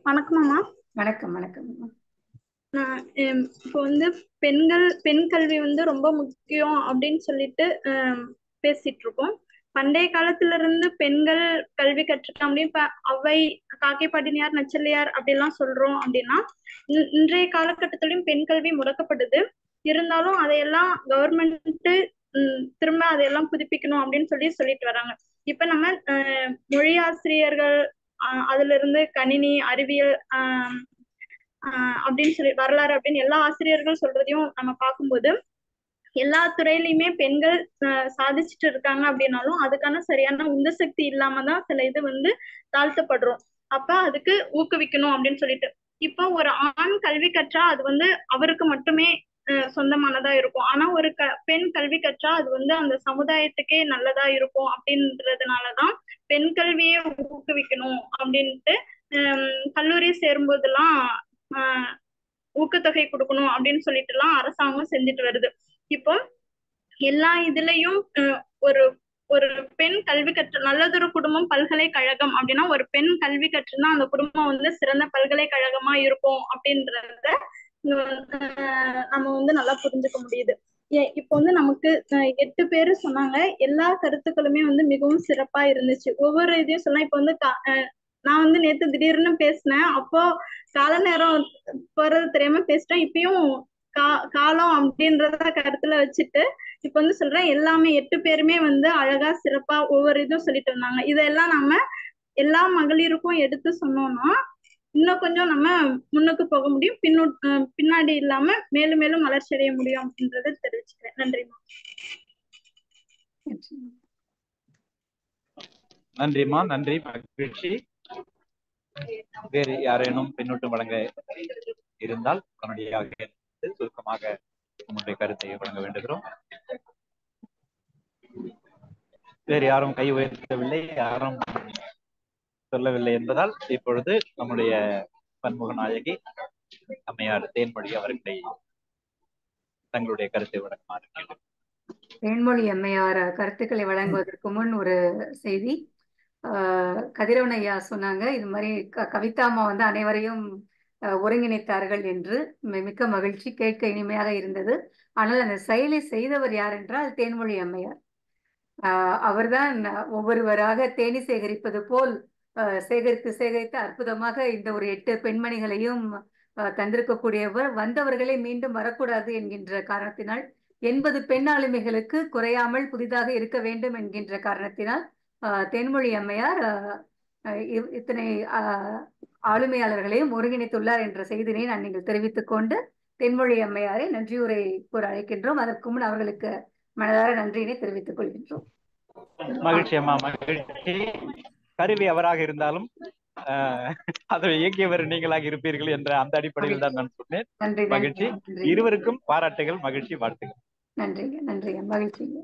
வணக்கமாம்மா வணக்கம் வணக்கம் நான் ஹம், இப்போ வந்து பெண்கள் பெண் கல்வி வந்து ரொம்ப முக்கியம் அப்படின்னு சொல்லிட்டு ஹம், பேசிட்டு இருக்கோம் பண்டைய காலத்துல இருந்து பெண்கள் கல்வி கற்றுக்கலாம் அப்படின்னு இப்ப அவை காக்கை பாட்டினியார் நச்சலியார் அப்படிலாம் சொல்றோம் அப்படின்னா இன்- இன்றைய காலகட்டத்திலும் பெண் கல்வி முடக்கப்படுது இருந்தாலும் அதையெல்லாம் கவர்மெண்ட் திரும்ப அதையெல்லாம் புதுப்பிக்கணும் அப்படின்னு சொல்லி சொல்லிட்டு வராங்க இப்ப நம்ம அஹ், மொழி ஆசிரியர்கள் அஹ், அதுல இருந்து கணினி அறிவியல் ஆஹ் ஆஹ் அப்படின்னு சொல்லி வரலாறு அப்படின்னு எல்லா ஆசிரியர்கள் சொல்றதையும் நம்ம பார்க்கும்போது எல்லா துறையிலயுமே பெண்கள் ஆஹ் சாதிச்சுட்டு இருக்காங்க அப்படின்னாலும் அதுக்கான சரியான உந்து சக்தி இல்லாம தான் சில இது வந்து தாழ்த்தப்படுறோம் அப்ப அதுக்கு ஊக்குவிக்கணும் அப்படின்னு சொல்லிட்டு இப்போ ஒரு ஆண் கல்வி கற்றா அது வந்து அவருக்கு மட்டுமே ஆஹ் சொந்தமானதா இருக்கும் ஆனா ஒரு க பெண் கல்வி கற்றா அது வந்து அந்த சமுதாயத்துக்கே நல்லதா இருக்கும் அப்படின்றதுனாலதான் பெண் கல்வியை ஊக்குவிக்கணும் அப்படின்ட்டு ஹம் கல்லூரி சேரும்போதெல்லாம் ஆஹ் ஊக்கத்தொகை கொடுக்கணும் அப்படின்னு சொல்லிட்டு எல்லாம் அரசாங்கம் செஞ்சுட்டு வருது இப்போ எல்லா இதுலயும் அஹ், ஒரு ஒரு பெண் கல்வி கற்று நல்லதொரு குடும்பம் பல்கலைக்கழகம் அப்படின்னா ஒரு பெண் கல்வி கற்றுனா அந்த குடும்பம் வந்து சிறந்த பல்கலைக்கழகமா இருக்கும் அப்படின்றத அஹ், நம்ம வந்து நல்லா புரிஞ்சுக்க முடியுது ஏ- இப்போ வந்து நமக்கு அஹ், எட்டு பேரு சொன்னாங்க எல்லா கருத்துக்களுமே வந்து மிகவும் சிறப்பா இருந்துச்சு ஒவ்வொரு இதையும் சொன்னா இப்போ வந்து கா- அஹ், நான் வந்து நேத்து திடீர்னு பேசினேன் அப்போ கால நேரம் போறது தெரியாம பேசிட்டேன் இப்பயும் கா காலம் அப்படின்றத கருத்துல வச்சுட்டு இப்ப வந்து சொல்றேன் எல்லாமே எட்டு பேருமே வந்து அழகா சிறப்பா ஒவ்வொரு இதுவும் சொல்லிட்டு இருந்தாங்க இதெல்லாம் நம்ம எல்லா மகளிருக்கும் எடுத்து சொன்னோம்னா இன்னும் கொஞ்சம் நம்ம முன்னுக்கு போக முடியும் பின்னு அஹ் பின்னாடி இல்லாம மேலும் மேலும் வளர்ச்சி அடைய முடியும் அப்படின்றத தெரிவிச்சுக்கிறேன் நன்றிமா நன்றிம்மா நன்றி மகிழ்ச்சி வேறு யாரேனும் பின்னூட்டம் வழங்க இருந்தால் உடனடியாக சுருக்கமாக உங்களுடைய கருத்தை வழங்க வேண்டுகிறோம் வேறு யாரும் கை உயர்த்தவில்லை யாரும் சொல்லவில்லை என்பதால் இப்பொழுது நம்முடைய பன்முக நாயகி அம்மையார் தேன்மொழி அவர்களை தங்களுடைய கருத்தை வழங்குமாறு கேட்டு தேன்மொழி அம்மையார் கருத்துக்களை வழங்குவதற்கு முன் ஒரு செய்தி ஆஹ் கதிரவன் ஐயா சொன்னாங்க இது மாதிரி க- கவிதாம்மா வந்து அனைவரையும் ஆஹ் ஒருங்கிணைத்தார்கள் என்று மி- மிக்க மகிழ்ச்சி கேட்க இனிமையாக இருந்தது ஆனால் அந்த செயலை செய்தவர் யார் என்றால் தேன்மொழி அம்மையார் ஆஹ் அவர்தான் ஒவ்வொருவராக தேனி சேகரிப்பது போல் ஆஹ் சேகரித்து சேகரித்து அற்புதமாக இந்த ஒரு எட்டு பெண்மணிகளையும் ஆஹ் தந்திருக்கக்கூடியவர் வந்தவர்களே மீண்டும் வரக்கூடாது என்கின்ற காரணத்தினால் எண்பது பெண் ஆளுமைகளுக்கு குறையாமல் புதிதாக இருக்க வேண்டும் என்கின்ற காரணத்தினால் ஆஹ் தேன்மொழி அம்மையார் ஆஹ் ஆஹ் இ- இத்தனை ஆஹ் ஆளுமையாளர்களையும் ஒருங்கிணைத்துள்ளார் என்ற செய்தினை நான் நீங்கள் தெரிவித்துக் கொண்டு தென்மொழி அம்மையாரை நன்றியுரை கூற அழைக்கின்றோம் அதற்கு முன் அவர்களுக்கு மனதார நன்றியினை தெரிவித்துக் கொள்கின்றோம் மகிழ்ச்சி அம்மா மகிழ்ச்சி கருவி அவராக இருந்தாலும் ஆஹ், அதை இயக்கியவர் நீங்களாக இருப்பீர்கள் என்ற அந்த அடிப்படையில் தான் நான் சொன்னேன் நன்றி மகிழ்ச்சி நன்றி நன்றி இருவருக்கும் பாராட்டுகள் மகிழ்ச்சி வாழ்த்துகள் நன்றிங்க நன்றிங்க மகிழ்ச்சிங்க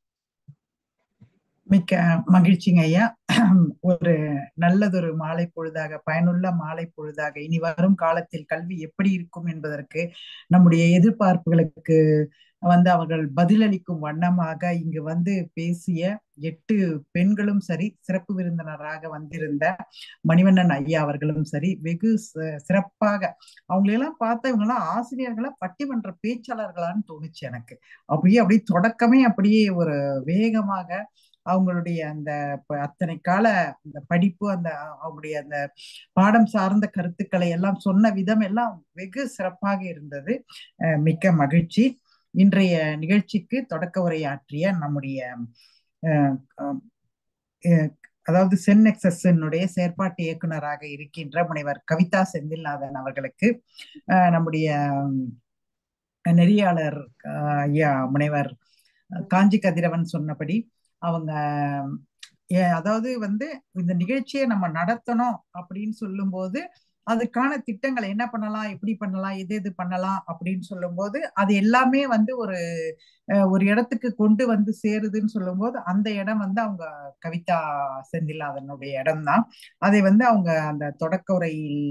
மிக்க மகிழ்ச்சிங்க ஐயா ஒரு நல்லதொரு மாலை பொழுதாக பயனுள்ள மாலை பொழுதாக இனி வரும் காலத்தில் கல்வி எப்படி இருக்கும் என்பதற்கு நம்முடைய எதிர்பார்ப்புகளுக்கு வந்து அவர்கள் பதிலளிக்கும் வண்ணமாக இங்கு வந்து பேசிய எட்டு பெண்களும் சரி சிறப்பு விருந்தினராக வந்திருந்த மணிவண்ணன் ஐயா அவர்களும் சரி வெகு சி- சிறப்பாக அவங்களெல்லாம் பார்த்தா இவங்கெல்லாம் ஆசிரியர்களா பட்டிமன்ற பேச்சாளர்களான்னு தோணுச்சு எனக்கு அப்படியே அப்படியே தொடக்கமே அப்படியே ஒரு வேகமாக அவங்களுடைய அந்த ப- அத்தனை கால அந்த படிப்பு அந்த அவங்களுடைய அந்த பாடம் சார்ந்த கருத்துக்களை எல்லாம் சொன்ன விதம் எல்லாம் வெகு சிறப்பாக இருந்தது அஹ் மிக்க மகிழ்ச்சி இன்றைய நிகழ்ச்சிக்கு தொடக்க உரையாற்றிய நம்முடைய அஹ், அஹ், அஹ், அதாவது சென்எக்சஸ்னுடைய செயற்பாட்டு இயக்குனராக இருக்கின்ற முனைவர் கவிதா செந்தில்நாதன் அவர்களுக்கு அஹ், நம்முடைய உம், நெறியாளர் அஹ், ஐயா முனைவர் காஞ்சி கதிரவன் சொன்னபடி அவங்க ஏ- அதாவது வந்து இந்த நிகழ்ச்சியை நம்ம நடத்தணும் அப்படின்னு சொல்லும்போது அதுக்கான திட்டங்களை என்ன பண்ணலாம் எப்படி பண்ணலாம் எது எது பண்ணலாம் அப்படின்னு சொல்லும்போது அது எல்லாமே வந்து ஒரு அஹ், ஒரு இடத்துக்கு கொண்டு வந்து சேருதுன்னு சொல்லும்போது அந்த இடம் வந்து அவங்க கவிதா செந்தில் அதனுடைய இடம்தான் அதை வந்து அவங்க அந்த தொடக்க உரையில்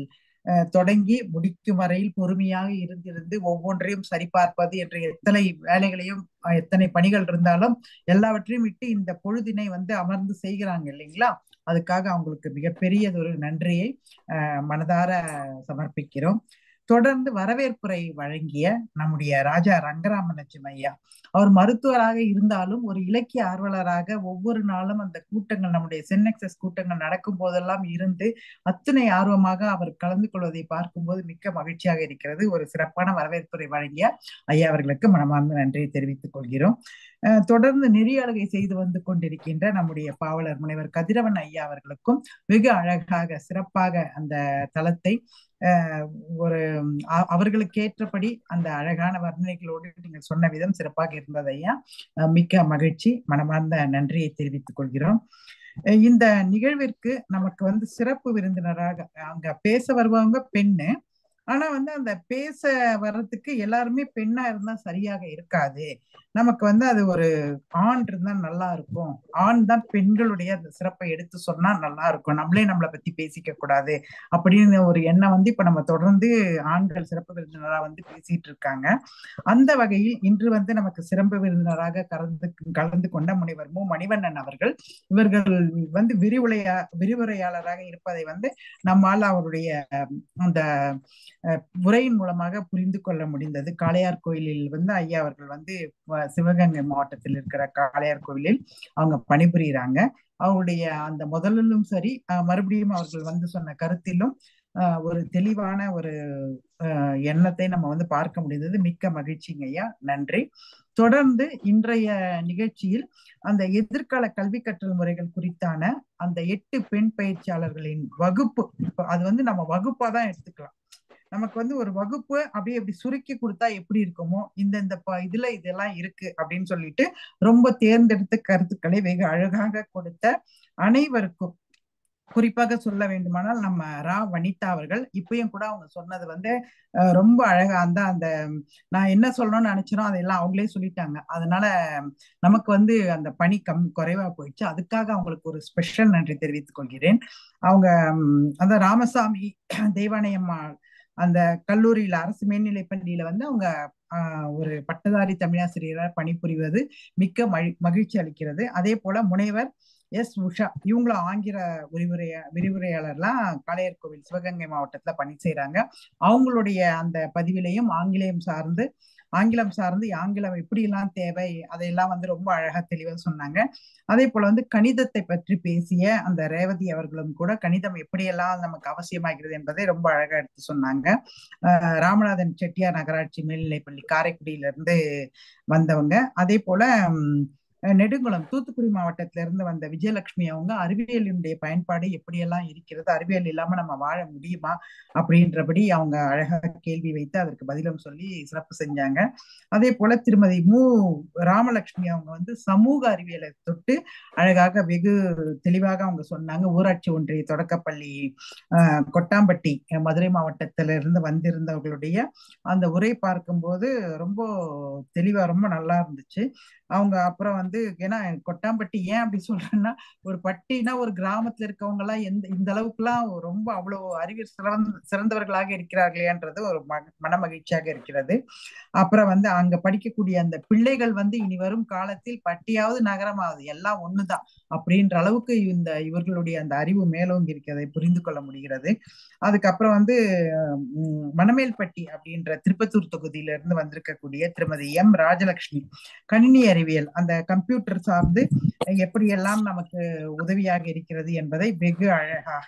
அஹ், தொடங்கி முடிக்கும் வரையில் பொறுமையாக இருந்திருந்து ஒவ்வொன்றையும் சரிபார்ப்பது என்ற எத்தனை வேலைகளையும் அஹ், எத்தனை பணிகள் இருந்தாலும் எல்லாவற்றையும் விட்டு இந்த பொழுதினை வந்து அமர்ந்து செய்கிறாங்க இல்லைங்களா அதுக்காக அவங்களுக்கு மிகப்பெரியதொரு நன்றியை அஹ், மனதார சமர்ப்பிக்கிறோம் தொடர்ந்து வரவேற்புரை வழங்கிய நம்முடைய ராஜா ரங்கராமலட்சுமி ஐயா அவர் மருத்துவராக இருந்தாலும் ஒரு இலக்கிய ஆர்வலராக ஒவ்வொரு நாளும் அந்த கூட்டங்கள் நம்முடைய சென்னெக்சஸ் கூட்டங்கள் நடக்கும் போதெல்லாம் இருந்து அத்தனை ஆர்வமாக அவர் கலந்து கொள்வதை பார்க்கும்போது மிக்க மகிழ்ச்சியாக இருக்கிறது ஒரு சிறப்பான வரவேற்புரை வழங்கிய ஐயா அவர்களுக்கு மனமார்ந்த நன்றியை தெரிவித்துக் கொள்கிறோம் அஹ் தொடர்ந்து நெறியாளுகை செய்து வந்து கொண்டிருக்கின்ற நம்முடைய பாவலர் முனைவர் கதிரவன் ஐயா அவர்களுக்கும் வெகு அழகாக சிறப்பாக அந்த தளத்தை அஹ் ஒரு அ- அவர்களுக்கு ஏற்றபடி அந்த அழகான வர்ணனைகளோடு நீங்கள் சொன்ன விதம் சிறப்பாக இருந்தது ஐயா அஹ் மிக்க மகிழ்ச்சி மனமார்ந்த நன்றியை தெரிவித்துக் கொள்கிறோம் அஹ் இந்த நிகழ்விற்கு நமக்கு வந்து சிறப்பு விருந்தினராக அங்க பேச வருபவங்க பெண்ணு ஆனா வந்து அந்த பேச வர்றதுக்கு எல்லாருமே பெண்ணா இருந்தா சரியாக இருக்காது நமக்கு வந்து அது ஒரு ஆண் இருந்தா நல்லா இருக்கும் ஆண் தான் பெண்களுடைய அந்த சிறப்பை எடுத்து சொன்னா நல்லா இருக்கும் நம்மளே நம்மளை பத்தி பேசிக்க கூடாது அப்படின்னு ஒரு எண்ணம் வந்து இப்ப நம்ம தொடர்ந்து ஆண்கள் சிறப்பு விருந்தினரா வந்து பேசிட்டு இருக்காங்க அந்த வகையில் இன்று வந்து நமக்கு சிறப்பு விருந்தினராக கலந்து கலந்து கொண்ட முனைவர் மு மணிவண்ணன் அவர்கள் இவர்கள் வந்து விரிவுரையா விரிவுரையாளராக இருப்பதை வந்து நம்மால் அவருடைய அஹ், அந்த அஹ், உரையின் மூலமாக புரிந்து கொள்ள முடிந்தது காளையார் கோயிலில் வந்து ஐயா அவர்கள் வந்து வ- சிவகங்கை மாவட்டத்தில் இருக்கிற காளையார் கோவிலில் அவங்க பணிபுரியுறாங்க அவருடைய அந்த முதலிலும் சரி அஹ், மறுபடியும் அவர்கள் வந்து சொன்ன கருத்திலும் அஹ், ஒரு தெளிவான ஒரு அஹ், எண்ணத்தை நம்ம வந்து பார்க்க முடிந்தது மிக்க மகிழ்ச்சிங்க ஐயா நன்றி தொடர்ந்து இன்றைய நிகழ்ச்சியில் அந்த எதிர்கால கல்வி கற்றல் முறைகள் குறித்தான அந்த எட்டு பெண் பயிற்சியாளர்களின் வகுப்பு இப்ப அது வந்து நம்ம வகுப்பா தான் எடுத்துக்கலாம் நமக்கு வந்து ஒரு வகுப்பு அப்படியே இப்படி சுருக்கி கொடுத்தா எப்படி இருக்குமோ இந்த இந்த ப- இதுல இதெல்லாம் இருக்கு அப்படின்னு சொல்லிட்டு ரொம்ப தேர்ந்தெடுத்த கருத்துக்களை வெகு அழகாக கொடுத்த அனைவருக்கும் குறிப்பாக சொல்ல வேண்டுமானால் நம்ம ரா வனிதா அவர்கள் இப்பயும் கூட அவங்க சொன்னது வந்து அஹ், ரொம்ப அழகா அந்த அந்த நான் என்ன சொல்லணும்னு நினைச்சனோ அதெல்லாம் அவங்களே சொல்லிட்டாங்க அதனால நமக்கு வந்து அந்த பணி கம் குறைவா போயிடுச்சு அதுக்காக அவங்களுக்கு ஒரு ஸ்பெஷல் நன்றி தெரிவித்துக் கொள்கிறேன் அவங்க ம், அந்த ராமசாமி தெய்வானையம்மா அந்த கல்லூரியில அரசு மேல்நிலைப் பள்ளியில வந்து அவங்க ஆஹ், ஒரு பட்டதாரி தமிழாசிரியராக பணிபுரிவது மிக்க மகி மகிழ்ச்சி அளிக்கிறது அதே போல முனைவர் எஸ் உஷா இவங்களும் ஆங்கில விரிவுரைய விரிவுரையாளர்லாம் காளையர் கோவில் சிவகங்கை மாவட்டத்துல பணி செய்றாங்க அவங்களுடைய அந்த பதிவிலையும் ஆங்கிலேயம் சார்ந்து ஆங்கிலம் சார்ந்து ஆங்கிலம் எப்படி எல்லாம் தேவை அதையெல்லாம் வந்து ரொம்ப அழகா தெளிவா சொன்னாங்க அதே போல வந்து கணிதத்தை பற்றி பேசிய அந்த ரேவதி அவர்களும் கூட கணிதம் எப்படியெல்லாம் நமக்கு அவசியமாகிறது என்பதை ரொம்ப அழகா எடுத்து சொன்னாங்க அஹ் ராமநாதன் செட்டியார் நகராட்சி மேல்நிலைப்பள்ளி காரைக்குடியில இருந்து வந்தவங்க அதே போல ம், நெடுங்குளம் தூத்துக்குடி மாவட்டத்தில இருந்து வந்த விஜயலட்சுமி அவங்க அறிவியலினுடைய பயன்பாடு எப்படியெல்லாம் இருக்கிறது அறிவியல் இல்லாம நம்ம வாழ முடியுமா அப்படின்றபடி அவங்க அழகா கேள்வி வைத்து அதற்கு பதிலும் சொல்லி சிறப்பு செஞ்சாங்க அதே போல திருமதி மு ராமலட்சுமி அவங்க வந்து சமூக அறிவியலை தொட்டு அழகாக வெகு தெளிவாக அவங்க சொன்னாங்க ஊராட்சி ஒன்றிய தொடக்கப்பள்ளி ஆஹ், கொட்டாம்பட்டி அஹ், மதுரை மாவட்டத்தில இருந்து வந்திருந்தவர்களுடைய அந்த உரை பார்க்கும்போது ரொம்ப தெளிவா ரொம்ப நல்லா இருந்துச்சு அவங்க அப்புறம் வந்து ஏன்னா கொட்டாம்பட்டி ஏன் அப்படி சொல்றேன்னா ஒரு பட்டினா ஒரு கிராமத்துல இருக்கவங்க எல்லாம் எந்த இந்த அளவுக்கு எல்லாம் ரொம்ப அவ்வளவு அறிவியல் சிறந்த சிறந்தவர்களாக இருக்கிறார்களேன்றது ஒரு ம- மன மகிழ்ச்சியாக இருக்கிறது அப்புறம் வந்து அங்க படிக்கக்கூடிய அந்த பிள்ளைகள் வந்து இனி வரும் காலத்தில் பட்டியாவது நகரமாவது எல்லாம் ஒண்ணுதான் அப்படின்ற அளவுக்கு இந்த இவர்களுடைய அந்த அறிவு மேலோங்கி இருக்கிறதை புரிந்து கொள்ள முடிகிறது அதுக்கப்புறம் வந்து உம், மணமேல்பட்டி அப்படின்ற திருப்பத்தூர் தொகுதியில இருந்து வந்திருக்கக்கூடிய திருமதி எம் ராஜலட்சுமி கணினி அறிவியல் அந்த கம்ப்யூட்டர் சார்ந்து எப்படியெல்லாம் நமக்கு உதவியாக இருக்கிறது என்பதை வெகு அழகாக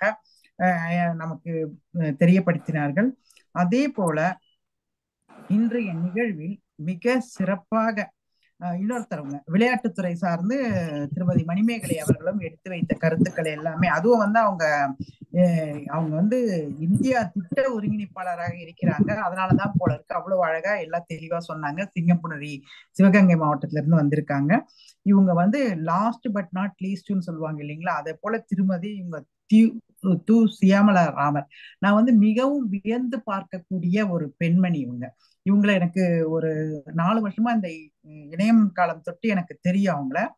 அஹ், நமக்கு அஹ், தெரியப்படுத்தினார்கள் அதே போல இன்றைய நிகழ்வில் மிக சிறப்பாக அஹ், இன்னொருத்தரவங்க விளையாட்டுத்துறை சார்ந்து திருமதி மணிமேகலை அவர்களும் எடுத்து வைத்த கருத்துக்களை எல்லாமே அதுவும் வந்து அவங்க அஹ், அவங்க வந்து இந்தியா திட்ட ஒருங்கிணைப்பாளராக இருக்கிறாங்க அதனாலதான் போல இருக்கு அவ்வளவு அழகா எல்லாம் தெளிவா சொன்னாங்க சிங்கம்புணரி சிவகங்கை மாவட்டத்துல இருந்து வந்திருக்காங்க இவங்க வந்து லாஸ்ட் பட் நாட் லீஸ்ட்னு சொல்லுவாங்க இல்லைங்களா அதே போல திருமதி இவங்க தி- து சியாமலா ராமர் நான் வந்து மிகவும் வியந்து பார்க்கக்கூடிய ஒரு பெண்மணி இவங்க இவங்களை எனக்கு ஒரு நாலு வருஷமா இந்த இணையம் காலம் தொட்டு எனக்கு தெரியும் அவங்கள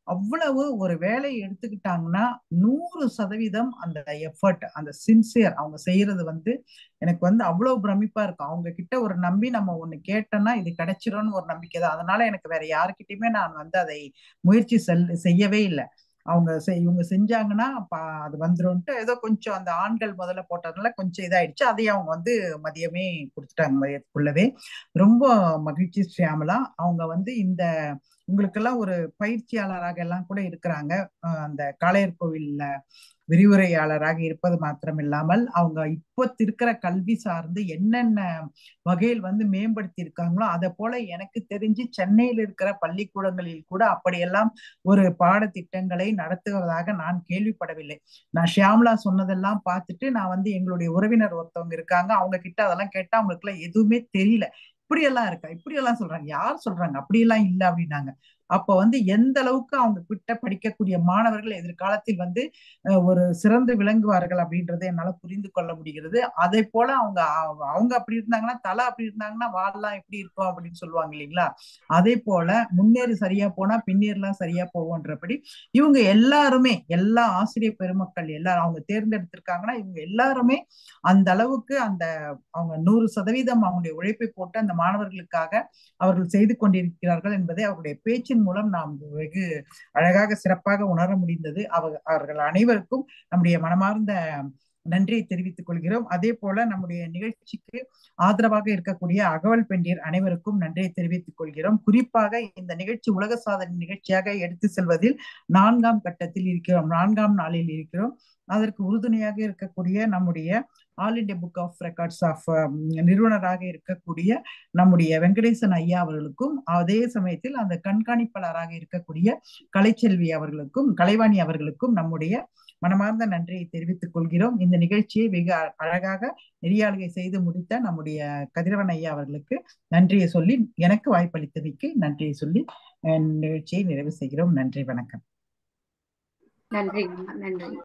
அவ்வளவு ஒரு வேலையை எடுத்துக்கிட்டாங்கன்னா நூறு சதவீதம் அந்த எஃபர்ட் அந்த சின்சியர் அவங்க செய்யறது வந்து எனக்கு வந்து அவ்வளவு பிரமிப்பா இருக்கும் அவங்க கிட்ட ஒரு நம்பி நம்ம ஒண்ணு கேட்டோம்னா இது கிடைச்சிரும்னு ஒரு நம்பிக்கை தான் அதனால எனக்கு வேற யாருக்கிட்டயுமே நான் வந்து அதை முயற்சி செல் செய்யவே இல்லை அவங்க செ- இவங்க செஞ்சாங்கன்னா ப- அது வந்துரும்ட்டு ஏதோ கொஞ்சம் அந்த ஆண்கள் முதல்ல போட்டதுனால கொஞ்சம் இதாயிடுச்சு அதையும் அவங்க வந்து மதியமே கொடுத்துட்டாங்க மதியத்துக்குள்ளவே ரொம்ப மகிழ்ச்சி ஷியாமலா அவங்க வந்து இந்த உங்களுக்கெல்லாம் ஒரு பயிற்சியாளராக எல்லாம் கூட இருக்கிறாங்க அஹ் அந்த காளையர் கோவில்ல விரிவுரையாளராக இருப்பது மாத்திரம் இல்லாமல் அவங்க இப்போ இருக்கிற கல்வி சார்ந்து என்னென்ன வகையில் வந்து மேம்படுத்தி இருக்காங்களோ அதை போல எனக்கு தெரிஞ்சு சென்னையில் இருக்கிற பள்ளிக்கூடங்களில் கூட அப்படியெல்லாம் ஒரு பாடத்திட்டங்களை நடத்துவதாக நான் கேள்விப்படவில்லை நான் ஷியாமலா சொன்னதெல்லாம் பார்த்துட்டு நான் வந்து எங்களுடைய உறவினர் ஒருத்தவங்க இருக்காங்க அவங்க கிட்ட அதெல்லாம் கேட்டா அவங்களுக்கு எல்லாம் எதுவுமே தெரியல இப்படி எல்லாம் இருக்கா இப்படி எல்லாம் சொல்றாங்க யார் சொல்றாங்க அப்படி எல்லாம் இல்ல அப்படின்னாங்க அப்ப வந்து எந்த அளவுக்கு அவங்க கிட்ட படிக்கக்கூடிய மாணவர்கள் எதிர்காலத்தில் வந்து அஹ், ஒரு சிறந்து விளங்குவார்கள் அப்படின்றத என்னால புரிந்து கொள்ள முடிகிறது அதே போல அவங்க அவ- அவங்க அப்படி இருந்தாங்கன்னா தலை அப்படி இருந்தாங்கன்னா வால்லாம் எப்படி இருக்கும் அப்படின்னு சொல்லுவாங்க இல்லைங்களா அதே போல முன்னேறி சரியா போனா பின்னேறலாம் சரியா போவோன்றபடி இவங்க எல்லாருமே எல்லா ஆசிரியர் பெருமக்கள் எல்லாரும் அவங்க தேர்ந்தெடுத்திருக்காங்கன்னா இவங்க எல்லாருமே அந்த அளவுக்கு அந்த அவங்க நூறு சதவீதம் அவங்களுடைய உழைப்பை போட்டு அந்த மாணவர்களுக்காக அவர்கள் செய்து கொண்டிருக்கிறார்கள் என்பதை அவருடைய பேச்சின் மூலம் நாம் வெகு அழகாக சிறப்பாக உணர முடிந்தது அவர் அவர்கள் அனைவருக்கும் நம்முடைய மனமார்ந்த நன்றியை தெரிவித்துக் கொள்கிறோம் அதே போல நம்முடைய நிகழ்ச்சிக்கு ஆதரவாக இருக்கக்கூடிய அகவல் பெண்டியர் அனைவருக்கும் நன்றியை தெரிவித்துக் கொள்கிறோம் குறிப்பாக இந்த நிகழ்ச்சி உலக சாதனை நிகழ்ச்சியாக எடுத்து செல்வதில் நான்காம் கட்டத்தில் இருக்கிறோம் நான்காம் நாளில் இருக்கிறோம் அதற்கு உறுதுணையாக இருக்கக்கூடிய நம்முடைய All India Book of Records of நிறுவனராக இருக்கக்கூடிய நம்முடைய வெங்கடேசன் ஐயா அவர்களுக்கும் அதே சமயத்தில் அந்த கண்காணிப்பாளராக இருக்கக்கூடிய கலைச்செல்வி அவர்களுக்கும் கலைவாணி அவர்களுக்கும் நம்முடைய மனமார்ந்த நன்றியை தெரிவித்துக் கொள்கிறோம் இந்த நிகழ்ச்சியை வெகு அ- அழகாக நெறியாளுகை செய்து முடித்த நம்முடைய கதிரவன் ஐயா அவர்களுக்கு நன்றியை சொல்லி எனக்கு வாய்ப்பளித்தமைக்கு நன்றியை சொல்லி அஹ், நிகழ்ச்சியை நிறைவு செய்கிறோம் நன்றி வணக்கம் நன்றி நன்றி